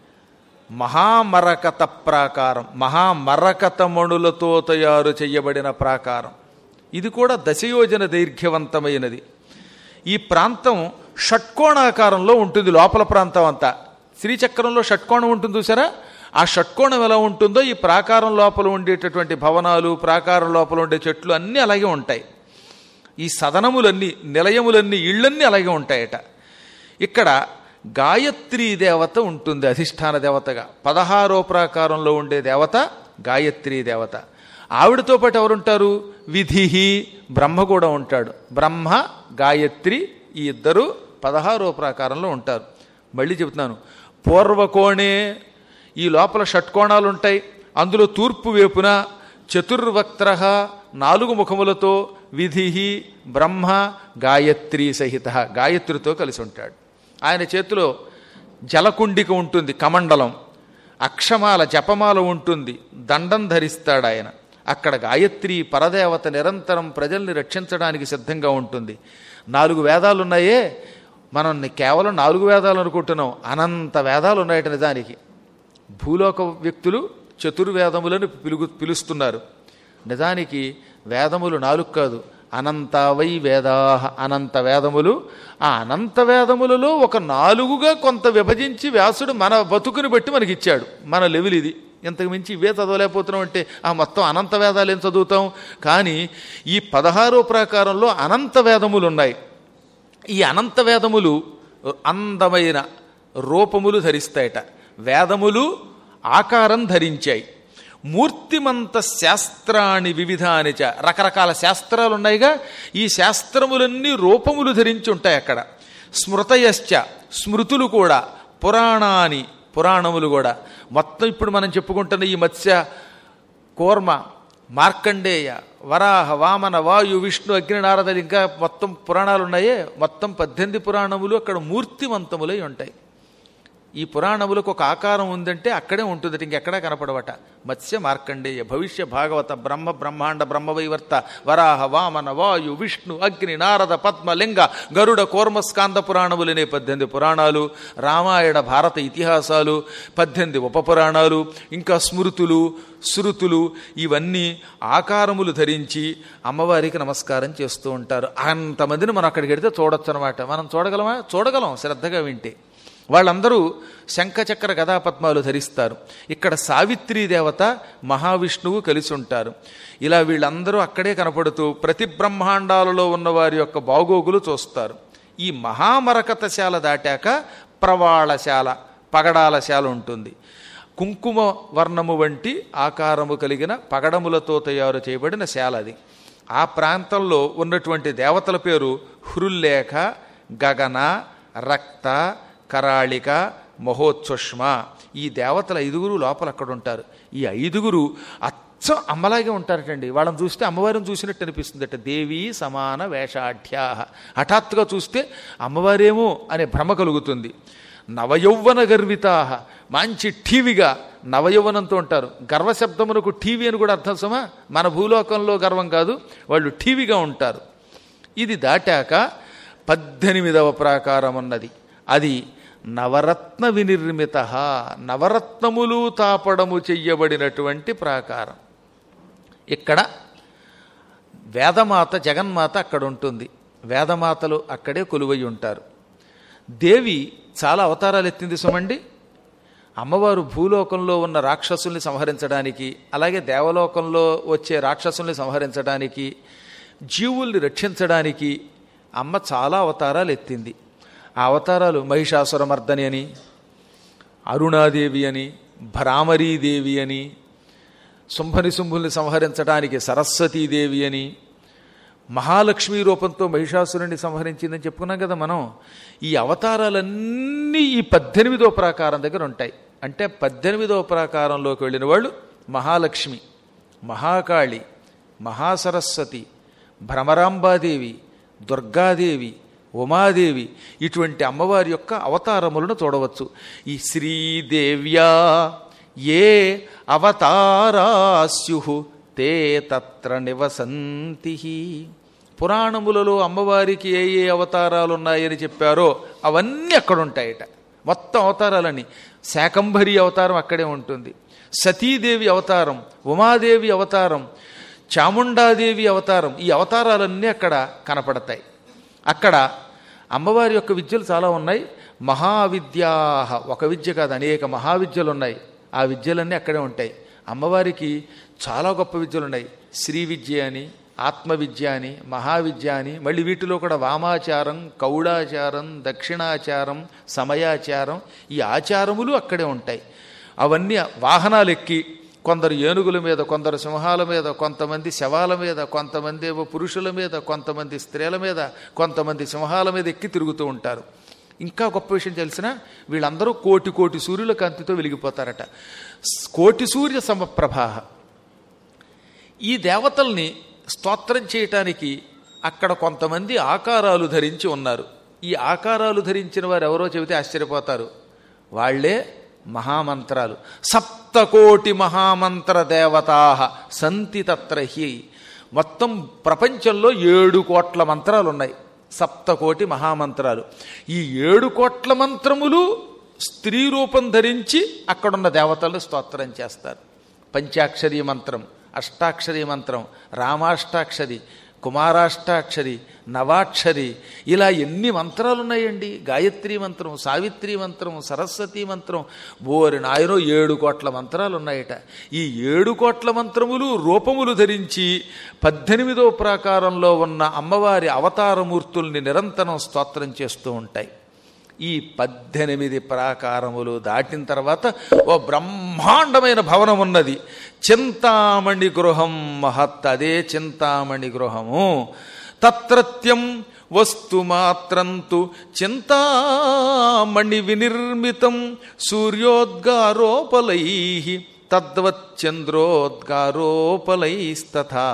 మహామరకత ప్రాకారం మహామరకతమణులతో తయారు చేయబడిన ప్రాకారం ఇది కూడా దశయోజన దైర్ఘ్యవంతమైనది ఈ ప్రాంతం షట్కోణాకారంలో ఉంటుంది లోపల ప్రాంతం అంతా శ్రీచక్రంలో షట్కోణం ఉంటుంది చూసారా ఆ షట్కోణం ఎలా ఉంటుందో ఈ ప్రాకారం లోపల ఉండేటటువంటి భవనాలు ప్రాకారం లోపల ఉండే చెట్లు అన్నీ అలాగే ఉంటాయి ఈ సదనములన్నీ నిలయములన్నీ ఇళ్ళన్నీ అలాగే ఉంటాయట ఇక్కడ గాయత్రీ దేవత ఉంటుంది అధిష్టాన దేవతగా పదహారో ప్రాకారంలో ఉండే దేవత గాయత్రీ దేవత ఆవిడతో పాటు ఎవరుంటారు విధిహి బ్రహ్మ కూడా ఉంటాడు బ్రహ్మ గాయత్రి ఈ ఇద్దరు పదహారో ప్రాకారంలో ఉంటారు మళ్ళీ చెబుతున్నాను పూర్వకోణే ఈ లోపల షట్కోణాలు ఉంటాయి అందులో తూర్పు వైపున చతుర్వక్త్ర నాలుగు ముఖములతో విధి బ్రహ్మ గాయత్రి సహిత గాయత్రితో కలిసి ఉంటాడు ఆయన చేతిలో జలకుండిక ఉంటుంది కమండలం అక్షమాల జపమాల ఉంటుంది దండం ధరిస్తాడు ఆయన అక్కడ గాయత్రి పరదేవత నిరంతరం ప్రజల్ని రక్షించడానికి సిద్ధంగా ఉంటుంది నాలుగు వేదాలు ఉన్నాయే మనం కేవలం నాలుగు వేదాలు అనుకుంటున్నాం అనంత వేదాలు ఉన్నాయట నిజానికి భూలోక వ్యక్తులు చతుర్వేదములను పిలుగు పిలుస్తున్నారు నిజానికి వేదములు నాలుగు కాదు అనంతావై వేదా అనంత వేదములు ఆ అనంత వేదములలో ఒక నాలుగుగా కొంత విభజించి వ్యాసుడు మన బతుకుని బట్టి మనకి ఇచ్చాడు మన లెవెల్ ఇది ఇంతకు మించి ఇవే చదవలేకపోతున్నాం అంటే ఆ మొత్తం అనంత వేదాలు ఏం చదువుతాం కానీ ఈ పదహారో ప్రాకారంలో అనంత వేదములు ఉన్నాయి ఈ అనంత వేదములు అందమైన రూపములు ధరిస్తాయట వేదములు ఆకారం ధరించాయి మూర్తిమంత శాస్త్రాన్ని వివిధాని చ రకరకాల శాస్త్రాలు ఉన్నాయిగా ఈ శాస్త్రములన్నీ రూపములు ధరించి ఉంటాయి అక్కడ స్మృతయశ్చ స్మృతులు కూడా పురాణాని పురాణములు కూడా మొత్తం ఇప్పుడు మనం చెప్పుకుంటున్న ఈ మత్స్య కూర్మ మార్కండేయ వరాహ వామన వాయు విష్ణు అగ్ని నారదలు ఇంకా మొత్తం పురాణాలు ఉన్నాయే మొత్తం పద్దెనిమిది పురాణములు అక్కడ మూర్తిమంతములై ఉంటాయి ఈ పురాణములకు ఒక ఆకారం ఉందంటే అక్కడే ఉంటుంది ఇంకెక్కడా కనపడవట మత్స్య మార్కండేయ భవిష్య భాగవత బ్రహ్మ బ్రహ్మాండ బ్రహ్మవైవర్త వరాహ వామన వాయు విష్ణు అగ్ని నారద పద్మ లింగ గరుడ కూర్మస్కాంద పురాణములనే పద్దెనిమిది పురాణాలు రామాయణ భారత ఇతిహాసాలు పద్దెనిమిది ఉపపురాణాలు ఇంకా స్మృతులు శృతులు ఇవన్నీ ఆకారములు ధరించి అమ్మవారికి నమస్కారం చేస్తూ ఉంటారు అంతమందిని మనం అక్కడికి వెడితే చూడొచ్చు అనమాట మనం చూడగలమా చూడగలం శ్రద్ధగా వింటే వాళ్ళందరూ శంఖచక్ర గదాపద్మాలు ధరిస్తారు ఇక్కడ సావిత్రీ దేవత మహావిష్ణువు కలిసి ఉంటారు ఇలా వీళ్ళందరూ అక్కడే కనపడుతూ ప్రతి బ్రహ్మాండాలలో ఉన్న వారి యొక్క బాగోగులు చూస్తారు ఈ మహామరకతశాల దాటాక ప్రవాళశాల పగడాలశాల ఉంటుంది కుంకుమ వర్ణము వంటి ఆకారము కలిగిన పగడములతో తయారు చేయబడిన శాల అది ఆ ప్రాంతంలో ఉన్నటువంటి దేవతల పేరు హృల్లేఖ గగన రక్త కరాళిక మహోత్సుష్మ ఈ దేవతల ఐదుగురు లోపల అక్కడ ఉంటారు ఈ ఐదుగురు అచ్చం అమ్మలాగే ఉంటారటండి వాళ్ళని చూస్తే అమ్మవారిని చూసినట్టు అనిపిస్తుందట దేవి సమాన వేషాఢ్యా హఠాత్తుగా చూస్తే అమ్మవారేమో అనే భ్రమ కలుగుతుంది నవయౌవన గర్వితాహ మంచి ఠీవిగా నవయౌవనంతో ఉంటారు గర్వశబ్దమునకు ఠీవి అని కూడా అర్థం సమా మన భూలోకంలో గర్వం కాదు వాళ్ళు ఠీవిగా ఉంటారు ఇది దాటాక పద్దెనిమిదవ ప్రాకారం ఉన్నది అది నవరత్న వినిర్మిత నవరత్నములు తాపడము చెయ్యబడినటువంటి ప్రాకారం ఇక్కడ వేదమాత జగన్మాత అక్కడ ఉంటుంది వేదమాతలు అక్కడే కొలువై ఉంటారు దేవి చాలా అవతారాలు ఎత్తింది సుమండి అమ్మవారు భూలోకంలో ఉన్న రాక్షసుల్ని సంహరించడానికి అలాగే దేవలోకంలో వచ్చే రాక్షసుల్ని సంహరించడానికి జీవుల్ని రక్షించడానికి అమ్మ చాలా అవతారాలు ఎత్తింది ఆ అవతారాలు మహిషాసురమర్దని అని అరుణాదేవి అని భ్రామరీదేవి అని శుంభని శుంభుల్ని సంహరించడానికి సరస్వతీదేవి అని మహాలక్ష్మి రూపంతో మహిషాసురుణ్ణి సంహరించిందని చెప్పుకున్నాం కదా మనం ఈ అవతారాలన్నీ ఈ పద్దెనిమిదో ప్రాకారం దగ్గర ఉంటాయి అంటే పద్దెనిమిదో ప్రాకారంలోకి వెళ్ళిన వాళ్ళు మహాలక్ష్మి మహాకాళి మహాసరస్వతి భ్రమరాంబాదేవి దుర్గాదేవి ఉమాదేవి ఇటువంటి అమ్మవారి యొక్క అవతారములను చూడవచ్చు ఈ శ్రీదేవ్యా ఏ అవతారాస్యు తే తత్ర నివసంతి పురాణములలో అమ్మవారికి ఏ ఏ అవతారాలు ఉన్నాయని చెప్పారో అవన్నీ అక్కడ ఉంటాయట మొత్తం అవతారాలని శాకంభరి అవతారం అక్కడే ఉంటుంది సతీదేవి అవతారం ఉమాదేవి అవతారం చాముండాదేవి అవతారం ఈ అవతారాలన్నీ అక్కడ కనపడతాయి అక్కడ అమ్మవారి యొక్క విద్యలు చాలా ఉన్నాయి మహావిద్యా ఒక విద్య కాదు అనేక మహావిద్యలు ఉన్నాయి ఆ విద్యలన్నీ అక్కడే ఉంటాయి అమ్మవారికి చాలా గొప్ప విద్యలు ఉన్నాయి శ్రీ విద్య అని ఆత్మవిద్య అని మహావిద్య అని మళ్ళీ వీటిలో కూడా వామాచారం కౌడాచారం దక్షిణాచారం సమయాచారం ఈ ఆచారములు అక్కడే ఉంటాయి అవన్నీ వాహనాలు ఎక్కి కొందరు ఏనుగుల మీద కొందరు సింహాల మీద కొంతమంది శవాల మీద కొంతమంది ఏమో పురుషుల మీద కొంతమంది స్త్రీల మీద కొంతమంది సింహాల మీద ఎక్కి తిరుగుతూ ఉంటారు ఇంకా గొప్ప విషయం తెలిసిన వీళ్ళందరూ కోటి కోటి సూర్యుల కాంతితో వెలిగిపోతారట కోటి సూర్య సమప్రభా ఈ దేవతల్ని స్తోత్రం చేయటానికి అక్కడ కొంతమంది ఆకారాలు ధరించి ఉన్నారు ఈ ఆకారాలు ధరించిన వారు ఎవరో చెబితే ఆశ్చర్యపోతారు వాళ్లే మహామంత్రాలు సప్తకోటి మహామంత్ర దేవతా సంతి తత్ర హి మొత్తం ప్రపంచంలో ఏడు కోట్ల మంత్రాలు ఉన్నాయి సప్తకోటి మహామంత్రాలు ఈ ఏడు కోట్ల మంత్రములు స్త్రీ రూపం ధరించి అక్కడున్న దేవతలను స్తోత్రం చేస్తారు పంచాక్షరీ మంత్రం అష్టాక్షరీ మంత్రం రామాష్టాక్షరి కుమారాష్టాక్షరి నవాక్షరి ఇలా ఎన్ని మంత్రాలు ఉన్నాయండి గాయత్రి మంత్రం సావిత్రి మంత్రం సరస్వతి మంత్రం ఓరి నాయనో ఏడు కోట్ల మంత్రాలు ఉన్నాయట ఈ ఏడు కోట్ల మంత్రములు రూపములు ధరించి పద్దెనిమిదో ప్రాకారంలో ఉన్న అమ్మవారి అవతారమూర్తుల్ని నిరంతరం స్తోత్రం చేస్తూ ఉంటాయి ఈ పద్దెనిమిది ప్రాకారములు దాటిన తర్వాత ఓ బ్రహ్మాండమైన భవనం ఉన్నది చింతామణి గృహం మహత్ అదే చింతామణి గృహము తత్రత్యం వస్తు మాత్రంతు చింతామణి వినిర్మితం సూర్యోద్గారోపలై తద్వచ్చంద్రోద్గారోపలైస్తథా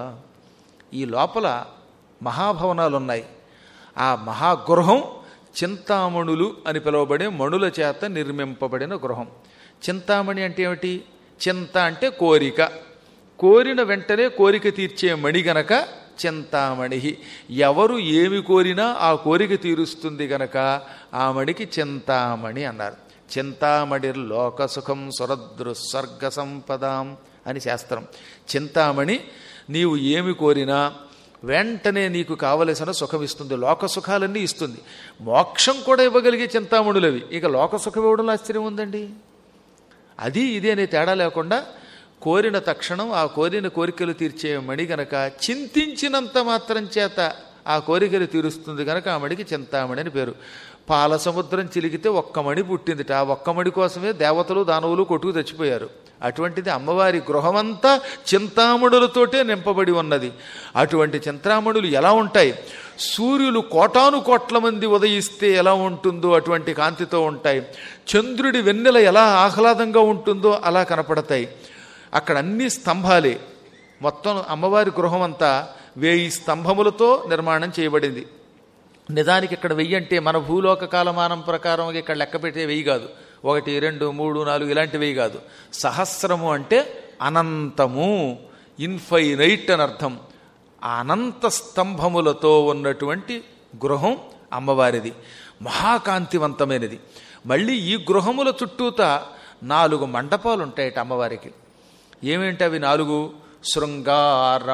ఈ లోపల మహాభవనాలు ఉన్నాయి ఆ మహాగృహం చింతామణులు అని పిలువబడే మణుల చేత నిర్మింపబడిన గృహం చింతామణి అంటే ఏమిటి చింత అంటే కోరిక కోరిన వెంటనే కోరిక తీర్చే మణి గనక చింతామణి ఎవరు ఏమి కోరినా ఆ కోరిక తీరుస్తుంది గనక ఆ మణికి చింతామణి అన్నారు చింతామణి లోకసుఖం సురదృస్వర్గ సంపదాం అని శాస్త్రం చింతామణి నీవు ఏమి కోరినా వెంటనే నీకు కావలసిన సుఖం ఇస్తుంది లోక సుఖాలన్నీ ఇస్తుంది మోక్షం కూడా ఇవ్వగలిగే చింతామణులవి ఇక లోక సుఖం ఇవ్వడంలో ఆశ్చర్యం ఉందండి అది ఇది అనే తేడా లేకుండా కోరిన తక్షణం ఆ కోరిన కోరికలు తీర్చే మణి గనక చింతించినంత మాత్రం చేత ఆ కోరికలు తీరుస్తుంది గనక ఆ మణికి చింతామణి అని పేరు పాల సముద్రం చిలికితే ఒక్క మణి పుట్టిందిట ఆ ఒక్క మణి కోసమే దేవతలు దానవులు కొట్టుకు తెచ్చిపోయారు అటువంటిది అమ్మవారి గృహమంతా చింతామణులతోటే నింపబడి ఉన్నది అటువంటి చింతామణులు ఎలా ఉంటాయి సూర్యులు కోటాను కోట్ల మంది ఉదయిస్తే ఎలా ఉంటుందో అటువంటి కాంతితో ఉంటాయి చంద్రుడి వెన్నెల ఎలా ఆహ్లాదంగా ఉంటుందో అలా కనపడతాయి అక్కడ అన్ని స్తంభాలే మొత్తం అమ్మవారి గృహం అంతా వేయి స్తంభములతో నిర్మాణం చేయబడింది నిజానికి ఇక్కడ వెయ్యి అంటే మన భూలోక కాలమానం ప్రకారం ఇక్కడ లెక్క పెట్టే వెయ్యి కాదు ఒకటి రెండు మూడు నాలుగు ఇలాంటి వెయ్యి కాదు సహస్రము అంటే అనంతము ఇన్ఫైనైట్ అని అర్థం ఆ అనంత స్తంభములతో ఉన్నటువంటి గృహం అమ్మవారిది మహాకాంతివంతమైనది మళ్ళీ ఈ గృహముల చుట్టూత నాలుగు మండపాలు ఉంటాయట అమ్మవారికి ఏమేంటి అవి నాలుగు శృంగార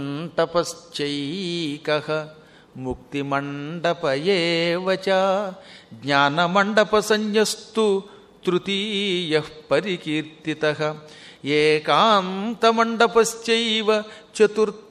మంటపశ్చైక ముక్తి మండపయేవచ జ్ఞాన మండప సంయస్తు తృతీయ పరికీర్తిత ఏకాంత మండపశ్చైవ చతుర్థ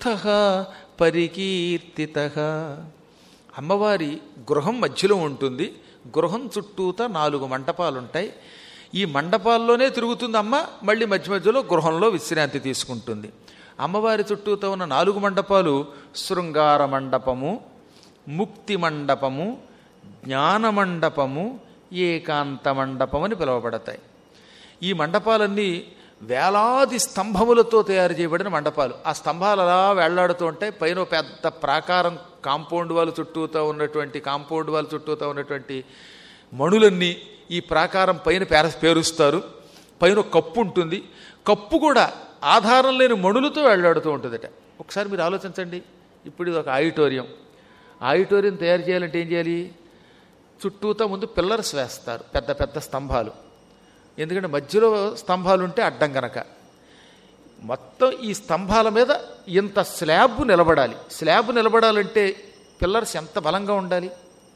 పరికీర్తిత అమ్మవారి గృహం మధ్యలో ఉంటుంది గృహం చుట్టూతా నాలుగు మంటపాలు ఉంటాయి ఈ మండపాల్లోనే తిరుగుతుంది అమ్మ మళ్ళీ మధ్య మధ్యలో గృహంలో విశ్రాంతి తీసుకుంటుంది అమ్మవారి చుట్టూతో ఉన్న నాలుగు మండపాలు శృంగార మండపము ముక్తి మండపము జ్ఞాన మండపము ఏకాంత మండపం అని పిలువబడతాయి ఈ మండపాలన్నీ వేలాది స్తంభములతో తయారు చేయబడిన మండపాలు ఆ స్తంభాలు అలా వేళ్లాడుతూ ఉంటాయి పైన ఒక పెద్ద ప్రాకారం కాంపౌండ్ వాళ్ళ చుట్టూతో ఉన్నటువంటి కాంపౌండ్ వాళ్ళ చుట్టూతో ఉన్నటువంటి మణులన్నీ ఈ ప్రాకారం పైన పేర పేరుస్తారు పైన ఒక కప్పు ఉంటుంది కప్పు కూడా ఆధారం లేని మణులతో వెళ్లాడుతూ ఉంటుందట ఒకసారి మీరు ఆలోచించండి ఇప్పుడు ఇది ఒక ఆడిటోరియం ఆడిటోరియం తయారు చేయాలంటే ఏం చేయాలి చుట్టూతా ముందు పిల్లర్స్ వేస్తారు పెద్ద పెద్ద స్తంభాలు ఎందుకంటే మధ్యలో స్తంభాలు ఉంటే అడ్డం గనక మొత్తం ఈ స్తంభాల మీద ఇంత స్లాబ్ నిలబడాలి స్లాబ్ నిలబడాలంటే పిల్లర్స్ ఎంత బలంగా ఉండాలి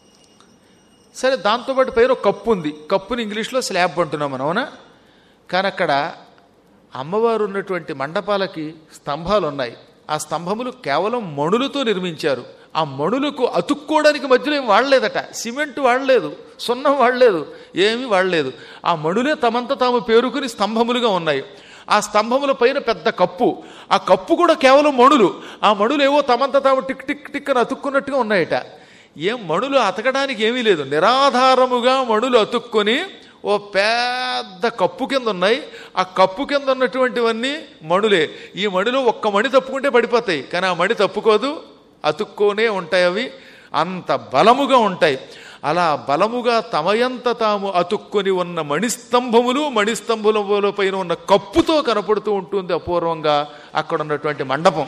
సరే దాంతోపాటు పైన ఒక కప్పు ఉంది కప్పుని ఇంగ్లీష్లో స్లాబ్ అంటున్నాం మనం అవునా కానీ అక్కడ అమ్మవారు ఉన్నటువంటి మండపాలకి స్తంభాలు ఉన్నాయి ఆ స్తంభములు కేవలం మణులతో నిర్మించారు ఆ మణులకు అతుక్కోవడానికి మధ్యలో ఏం వాడలేదట సిమెంట్ వాడలేదు సున్నం వాడలేదు ఏమీ వాడలేదు ఆ మణులే తమంత తాము పేరుకుని స్తంభములుగా ఉన్నాయి ఆ స్తంభముల పైన పెద్ద కప్పు ఆ కప్పు కూడా కేవలం మణులు ఆ మణులు ఏవో తమంత తాము టిక్ టిక్ టిక్ అని అతుక్కున్నట్టుగా ఉన్నాయట ఏం మణులు అతకడానికి ఏమీ లేదు నిరాధారముగా మణులు అతుక్కొని ఓ పెద్ద కప్పు కింద ఉన్నాయి ఆ కప్పు కింద ఉన్నటువంటివన్నీ మణులే ఈ మణిలో ఒక్క మణి తప్పుకుంటే పడిపోతాయి కానీ ఆ మణి తప్పుకోదు అతుక్కోనే ఉంటాయి అవి అంత బలముగా ఉంటాయి అలా బలముగా తమయంత తాము అతుక్కొని ఉన్న మణిస్తంభములు మణిస్తంభముల పైన ఉన్న కప్పుతో కనపడుతూ ఉంటుంది అపూర్వంగా అక్కడ ఉన్నటువంటి మండపం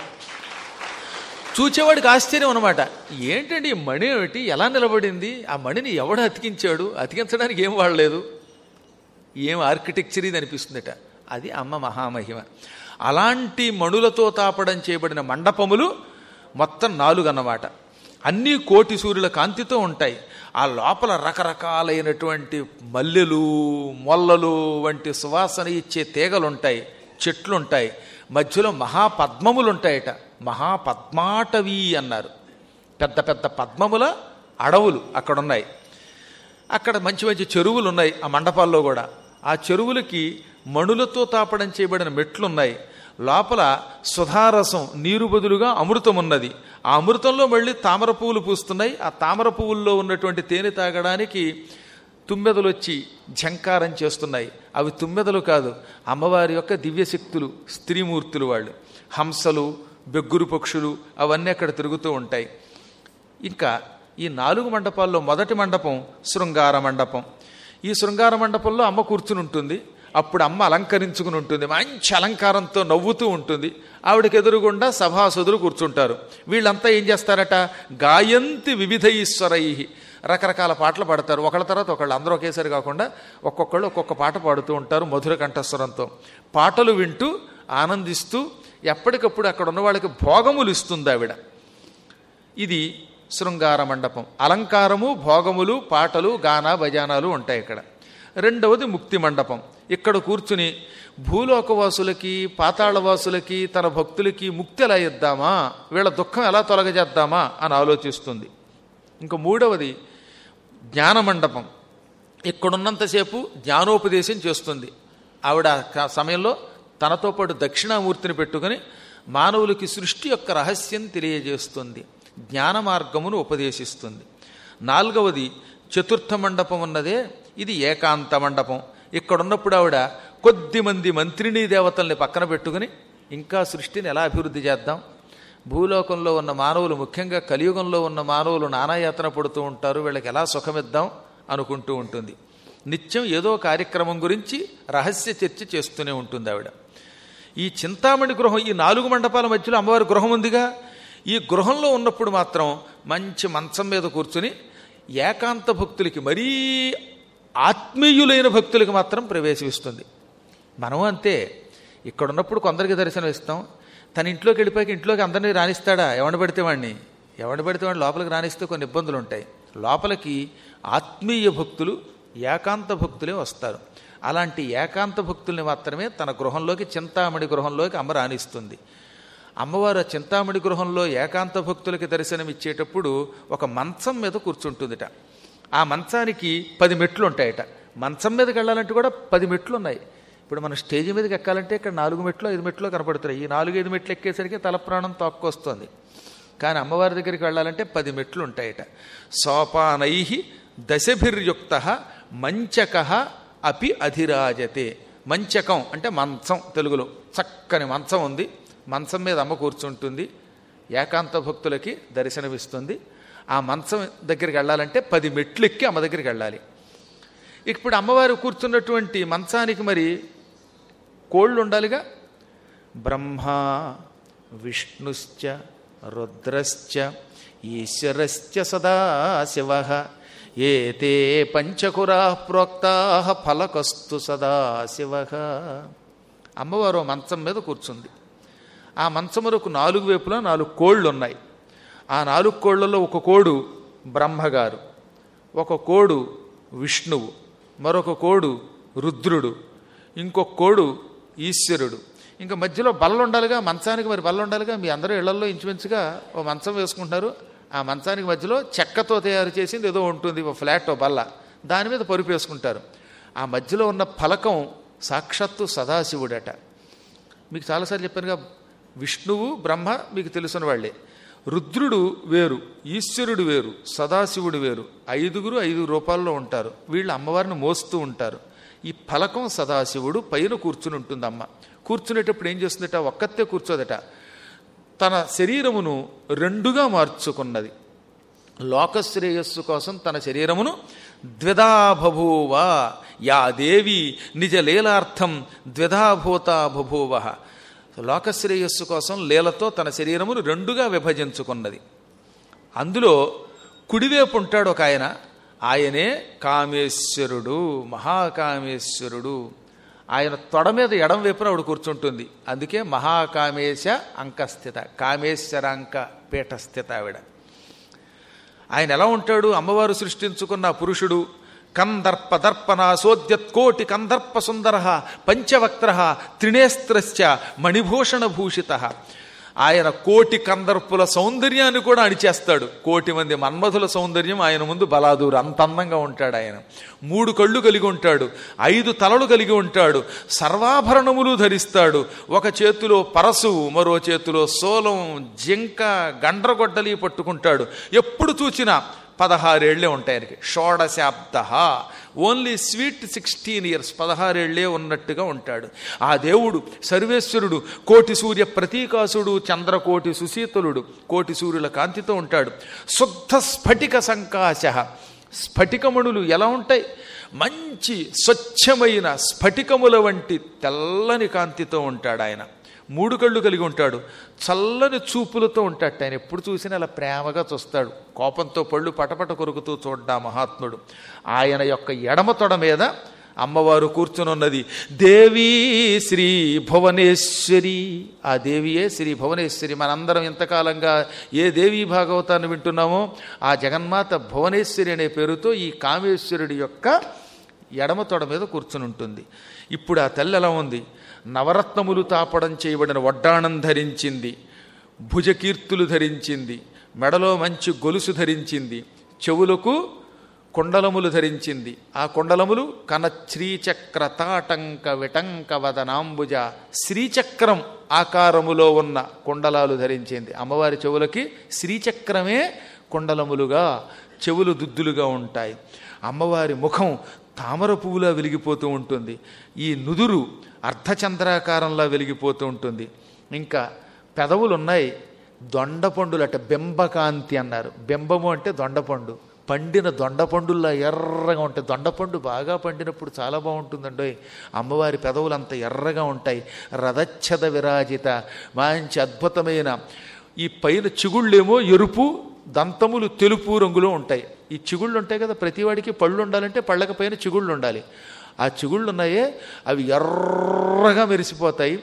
చూచేవాడికి ఆశ్చర్యం అనమాట ఏంటండి ఈ మణి ఏమిటి ఎలా నిలబడింది ఆ మణిని ఎవడు అతికించాడు అతికించడానికి ఏం వాడలేదు ఏం ఆర్కిటెక్చర్ ఇది అనిపిస్తుందట అది అమ్మ మహామహిమ అలాంటి మణులతో తాపడం చేయబడిన మండపములు మొత్తం నాలుగు అన్నమాట అన్నీ కోటి సూర్యుల కాంతితో ఉంటాయి ఆ లోపల రకరకాలైనటువంటి మల్లెలు మొల్లలు వంటి సువాసన ఇచ్చే తీగలుంటాయి చెట్లుంటాయి మధ్యలో మహాపద్మములు ఉంటాయట మహాపద్మాటవి అన్నారు పెద్ద పెద్ద పద్మముల అడవులు అక్కడున్నాయి అక్కడ మంచి మంచి చెరువులు ఉన్నాయి ఆ మండపాల్లో కూడా ఆ చెరువులకి మణులతో తాపడం చేయబడిన మెట్లున్నాయి లోపల సుధారసం నీరు బదులుగా అమృతం ఉన్నది ఆ అమృతంలో మళ్ళీ తామర పువ్వులు పూస్తున్నాయి ఆ తామర పువ్వుల్లో ఉన్నటువంటి తేనె తాగడానికి తుమ్మెదలు వచ్చి ఝంకారం చేస్తున్నాయి అవి తుమ్మెదలు కాదు అమ్మవారి యొక్క దివ్యశక్తులు స్త్రీమూర్తులు వాళ్ళు హంసలు బెగ్గురు పక్షులు అవన్నీ అక్కడ తిరుగుతూ ఉంటాయి ఇంకా ఈ నాలుగు మండపాల్లో మొదటి మండపం శృంగార మండపం ఈ శృంగార మండపంలో అమ్మ కూర్చుని ఉంటుంది అప్పుడు అమ్మ అలంకరించుకుని ఉంటుంది మంచి అలంకారంతో నవ్వుతూ ఉంటుంది ఆవిడకి ఎదురుగుండా సభాసదులు కూర్చుంటారు వీళ్ళంతా ఏం చేస్తారట గాయంతి వివిధ ఈశ్వరై రకరకాల పాటలు పాడతారు ఒకళ్ళ తర్వాత ఒకళ్ళు అందరూ ఒకేసారి కాకుండా ఒక్కొక్కళ్ళు ఒక్కొక్క పాట పాడుతూ ఉంటారు మధుర కంఠస్వరంతో పాటలు వింటూ ఆనందిస్తూ ఎప్పటికప్పుడు అక్కడ ఉన్న వాళ్ళకి భోగములు ఇస్తుంది ఆవిడ ఇది శృంగార మండపం అలంకారము భోగములు పాటలు గాన భజానాలు ఉంటాయి ఇక్కడ రెండవది ముక్తి మండపం ఇక్కడ కూర్చుని భూలోకవాసులకి పాతాళవాసులకి తన భక్తులకి ముక్తి ఎలా ఇద్దామా వీళ్ళ దుఃఖం ఎలా తొలగజేద్దామా అని ఆలోచిస్తుంది ఇంకా మూడవది జ్ఞాన మండపం ఇక్కడున్నంతసేపు జ్ఞానోపదేశం చేస్తుంది ఆవిడ ఆ సమయంలో తనతో పాటు దక్షిణామూర్తిని పెట్టుకుని మానవులకి సృష్టి యొక్క రహస్యం తెలియజేస్తుంది జ్ఞాన మార్గమును ఉపదేశిస్తుంది నాలుగవది చతుర్థ మండపం ఉన్నదే ఇది ఏకాంత మండపం ఇక్కడున్నప్పుడు ఆవిడ కొద్ది మంది మంత్రిని దేవతల్ని పక్కన పెట్టుకుని ఇంకా సృష్టిని ఎలా అభివృద్ధి చేద్దాం భూలోకంలో ఉన్న మానవులు ముఖ్యంగా కలియుగంలో ఉన్న మానవులు నానాయాతన పడుతూ ఉంటారు వీళ్ళకి ఎలా సుఖమిద్దాం అనుకుంటూ ఉంటుంది నిత్యం ఏదో కార్యక్రమం గురించి రహస్య చర్చ చేస్తూనే ఉంటుంది ఆవిడ ఈ చింతామణి గృహం ఈ నాలుగు మండపాల మధ్యలో అమ్మవారి గృహం ఉందిగా ఈ గృహంలో ఉన్నప్పుడు మాత్రం మంచి మంచం మీద కూర్చుని ఏకాంత భక్తులకి మరీ ఆత్మీయులైన భక్తులకి మాత్రం ప్రవేశిస్తుంది మనం అంతే ఇక్కడ ఉన్నప్పుడు కొందరికి దర్శనం ఇస్తాం తన ఇంట్లోకి వెళ్ళిపోయాక ఇంట్లోకి అందరినీ రాణిస్తాడా ఎవరిని పడితే వాడిని ఎవరిని పడితే వాడిని లోపలికి రాణిస్తే కొన్ని ఇబ్బందులు ఉంటాయి లోపలికి ఆత్మీయ భక్తులు ఏకాంత భక్తులే వస్తారు అలాంటి ఏకాంత భక్తుల్ని మాత్రమే తన గృహంలోకి చింతామణి గృహంలోకి అమ్మ రాణిస్తుంది అమ్మవారు ఆ చింతామణి గృహంలో ఏకాంత భక్తులకి దర్శనం ఇచ్చేటప్పుడు ఒక మంచం మీద కూర్చుంటుందిట ఆ మంచానికి పది మెట్లు ఉంటాయట మంచం మీదకి వెళ్ళాలంటే కూడా పది మెట్లు ఉన్నాయి ఇప్పుడు మనం స్టేజ్ మీదకి ఎక్కాలంటే ఇక్కడ నాలుగు మెట్లు ఐదు మెట్లు కనపడుతున్నాయి ఈ నాలుగు ఐదు మెట్లు ఎక్కేసరికి తల ప్రాణం తొక్కొస్తుంది కానీ అమ్మవారి దగ్గరికి వెళ్ళాలంటే పది మెట్లు ఉంటాయట సోపానై దశభిర్యుక్త మంచక అపి అధిరాజతే మంచకం అంటే మంచం తెలుగులో చక్కని మంచం ఉంది మంచం మీద అమ్మ కూర్చుంటుంది ఏకాంత భక్తులకి దర్శనమిస్తుంది ఆ మంచం దగ్గరికి వెళ్ళాలంటే పది మెట్లు ఎక్కి అమ్మ దగ్గరికి వెళ్ళాలి ఇప్పుడు అమ్మవారు కూర్చున్నటువంటి మంచానికి మరి కోళ్ళు ఉండాలిగా బ్రహ్మ విష్ణుశ్చ రుద్రశ్చ ఈశ్వరశ్చ సదాశివ ఏతే పంచకురా ప్రోక్తా ఫలకస్తు సదాశివ అమ్మవారు ఆ మంచం మీద కూర్చుంది ఆ మంచములకు నాలుగు వైపులా నాలుగు కోళ్ళు ఉన్నాయి ఆ నాలుగు కోళ్లలో ఒక కోడు బ్రహ్మగారు ఒక కోడు విష్ణువు మరొక కోడు రుద్రుడు ఇంకొక కోడు ఈశ్వరుడు ఇంకా మధ్యలో బల్ల ఉండాలిగా మంచానికి మరి బల్ల ఉండాలిగా మీ అందరూ ఇళ్లలో ఇంచుమించుగా ఓ మంచం వేసుకుంటారు ఆ మంచానికి మధ్యలో చెక్కతో తయారు చేసింది ఏదో ఉంటుంది ఓ ఫ్లాట్ ఓ బల్ల దాని మీద పరుపు వేసుకుంటారు ఆ మధ్యలో ఉన్న ఫలకం సాక్షాత్తు సదాశివుడట మీకు చాలాసార్లు చెప్పానుగా విష్ణువు బ్రహ్మ మీకు తెలిసిన వాళ్ళే రుద్రుడు వేరు ఈశ్వరుడు వేరు సదాశివుడు వేరు ఐదుగురు ఐదు రూపాల్లో ఉంటారు వీళ్ళు అమ్మవారిని మోస్తూ ఉంటారు ఈ ఫలకం సదాశివుడు పైన కూర్చుని ఉంటుంది అమ్మ కూర్చునేటప్పుడు ఏం చేస్తుందట ఒక్కతే కూర్చోదట తన శరీరమును రెండుగా మార్చుకున్నది లోకశ్రేయస్సు కోసం తన శరీరమును ద్విధా బభూవ యా దేవి నిజ లీలార్థం ద్విధాభూత బభూవ లోకశ్రేయస్సు కోసం లీలతో తన శరీరమును రెండుగా విభజించుకున్నది అందులో కుడివైపు ఉంటాడు ఒక ఆయన ఆయనే కామేశ్వరుడు మహాకామేశ్వరుడు ఆయన తొడ మీద ఎడం వైపున ఆవిడ కూర్చుంటుంది అందుకే మహాకామేశ అంకస్థిత కామేశ్వరాంక పీఠస్థిత ఆవిడ ఆయన ఎలా ఉంటాడు అమ్మవారు సృష్టించుకున్న పురుషుడు కందర్ప దర్పణ సోద్యత్కోటి కందర్ప సుందర పంచవక్త్ర త్రినేస్త్రశ్చ మణిభూషణ భూషిత ఆయన కోటి కందర్పుల సౌందర్యాన్ని కూడా అణిచేస్తాడు కోటి మంది మన్మధుల సౌందర్యం ఆయన ముందు బలాదూరు అంత అందంగా ఉంటాడు ఆయన మూడు కళ్ళు కలిగి ఉంటాడు ఐదు తలలు కలిగి ఉంటాడు సర్వాభరణములు ధరిస్తాడు ఒక చేతిలో పరసు మరో చేతిలో సోలం జింక గండ్రగొడ్డలి పట్టుకుంటాడు ఎప్పుడు చూసినా పదహారేళ్లే ఉంటాయి ఆయనకి షోడశాబ్ద ఓన్లీ స్వీట్ సిక్స్టీన్ ఇయర్స్ పదహారేళ్లే ఉన్నట్టుగా ఉంటాడు ఆ దేవుడు సర్వేశ్వరుడు కోటి సూర్య ప్రతీకాసుడు చంద్రకోటి సుశీతలుడు కోటి సూర్యుల కాంతితో ఉంటాడు శుద్ధ స్ఫటిక సంకాశ స్ఫటికమణులు ఎలా ఉంటాయి మంచి స్వచ్ఛమైన స్ఫటికముల వంటి తెల్లని కాంతితో ఉంటాడు ఆయన మూడు కళ్ళు కలిగి ఉంటాడు చల్లని చూపులతో ఉంటాడు ఆయన ఎప్పుడు చూసినా అలా ప్రేమగా చూస్తాడు కోపంతో పళ్ళు పటపట కొరుకుతూ చూడ్డా మహాత్ముడు ఆయన యొక్క ఎడమ తొడ మీద అమ్మవారు కూర్చునున్నది దేవీ శ్రీ భువనేశ్వరి ఆ దేవియే శ్రీ భువనేశ్వరి మనందరం ఇంతకాలంగా ఏ దేవీ భాగవతాన్ని వింటున్నామో ఆ జగన్మాత భువనేశ్వరి అనే పేరుతో ఈ కామేశ్వరుడి యొక్క ఎడమ తొడ మీద కూర్చుని ఉంటుంది ఇప్పుడు ఆ తల్లి ఎలా ఉంది నవరత్నములు తాపడం చేయబడిన వడ్డాణం ధరించింది భుజకీర్తులు ధరించింది మెడలో మంచి గొలుసు ధరించింది చెవులకు కుండలములు ధరించింది ఆ కుండలములు కన శ్రీచక్ర తాటంక విటంక వదనాంబుజ శ్రీచక్రం ఆకారములో ఉన్న కుండలాలు ధరించింది అమ్మవారి చెవులకి శ్రీచక్రమే కుండలములుగా చెవులు దుద్దులుగా ఉంటాయి అమ్మవారి ముఖం తామర పువ్వులా వెలిగిపోతూ ఉంటుంది ఈ నుదురు అర్ధచంద్రాకారంలా వెలిగిపోతూ ఉంటుంది ఇంకా పెదవులు ఉన్నాయి దొండపండులు అంటే బెంబకాంతి అన్నారు బెంబము అంటే దొండపండు పండిన దొండపండుల్లా ఎర్రగా ఉంటాయి దొండపండు బాగా పండినప్పుడు చాలా బాగుంటుందండి అమ్మవారి పెదవులు అంత ఎర్రగా ఉంటాయి రథచ్ఛద విరాజిత మంచి అద్భుతమైన ఈ పైన చిగుళ్ళేమో ఎరుపు దంతములు తెలుపు రంగులో ఉంటాయి ఈ చిగుళ్ళు ఉంటాయి కదా ప్రతివాడికి పళ్ళు ఉండాలంటే పళ్ళక పైన చిగుళ్ళు ఉండాలి ఆ చిగుళ్ళు ఉన్నాయే అవి ఎర్రగా మెరిసిపోతాయి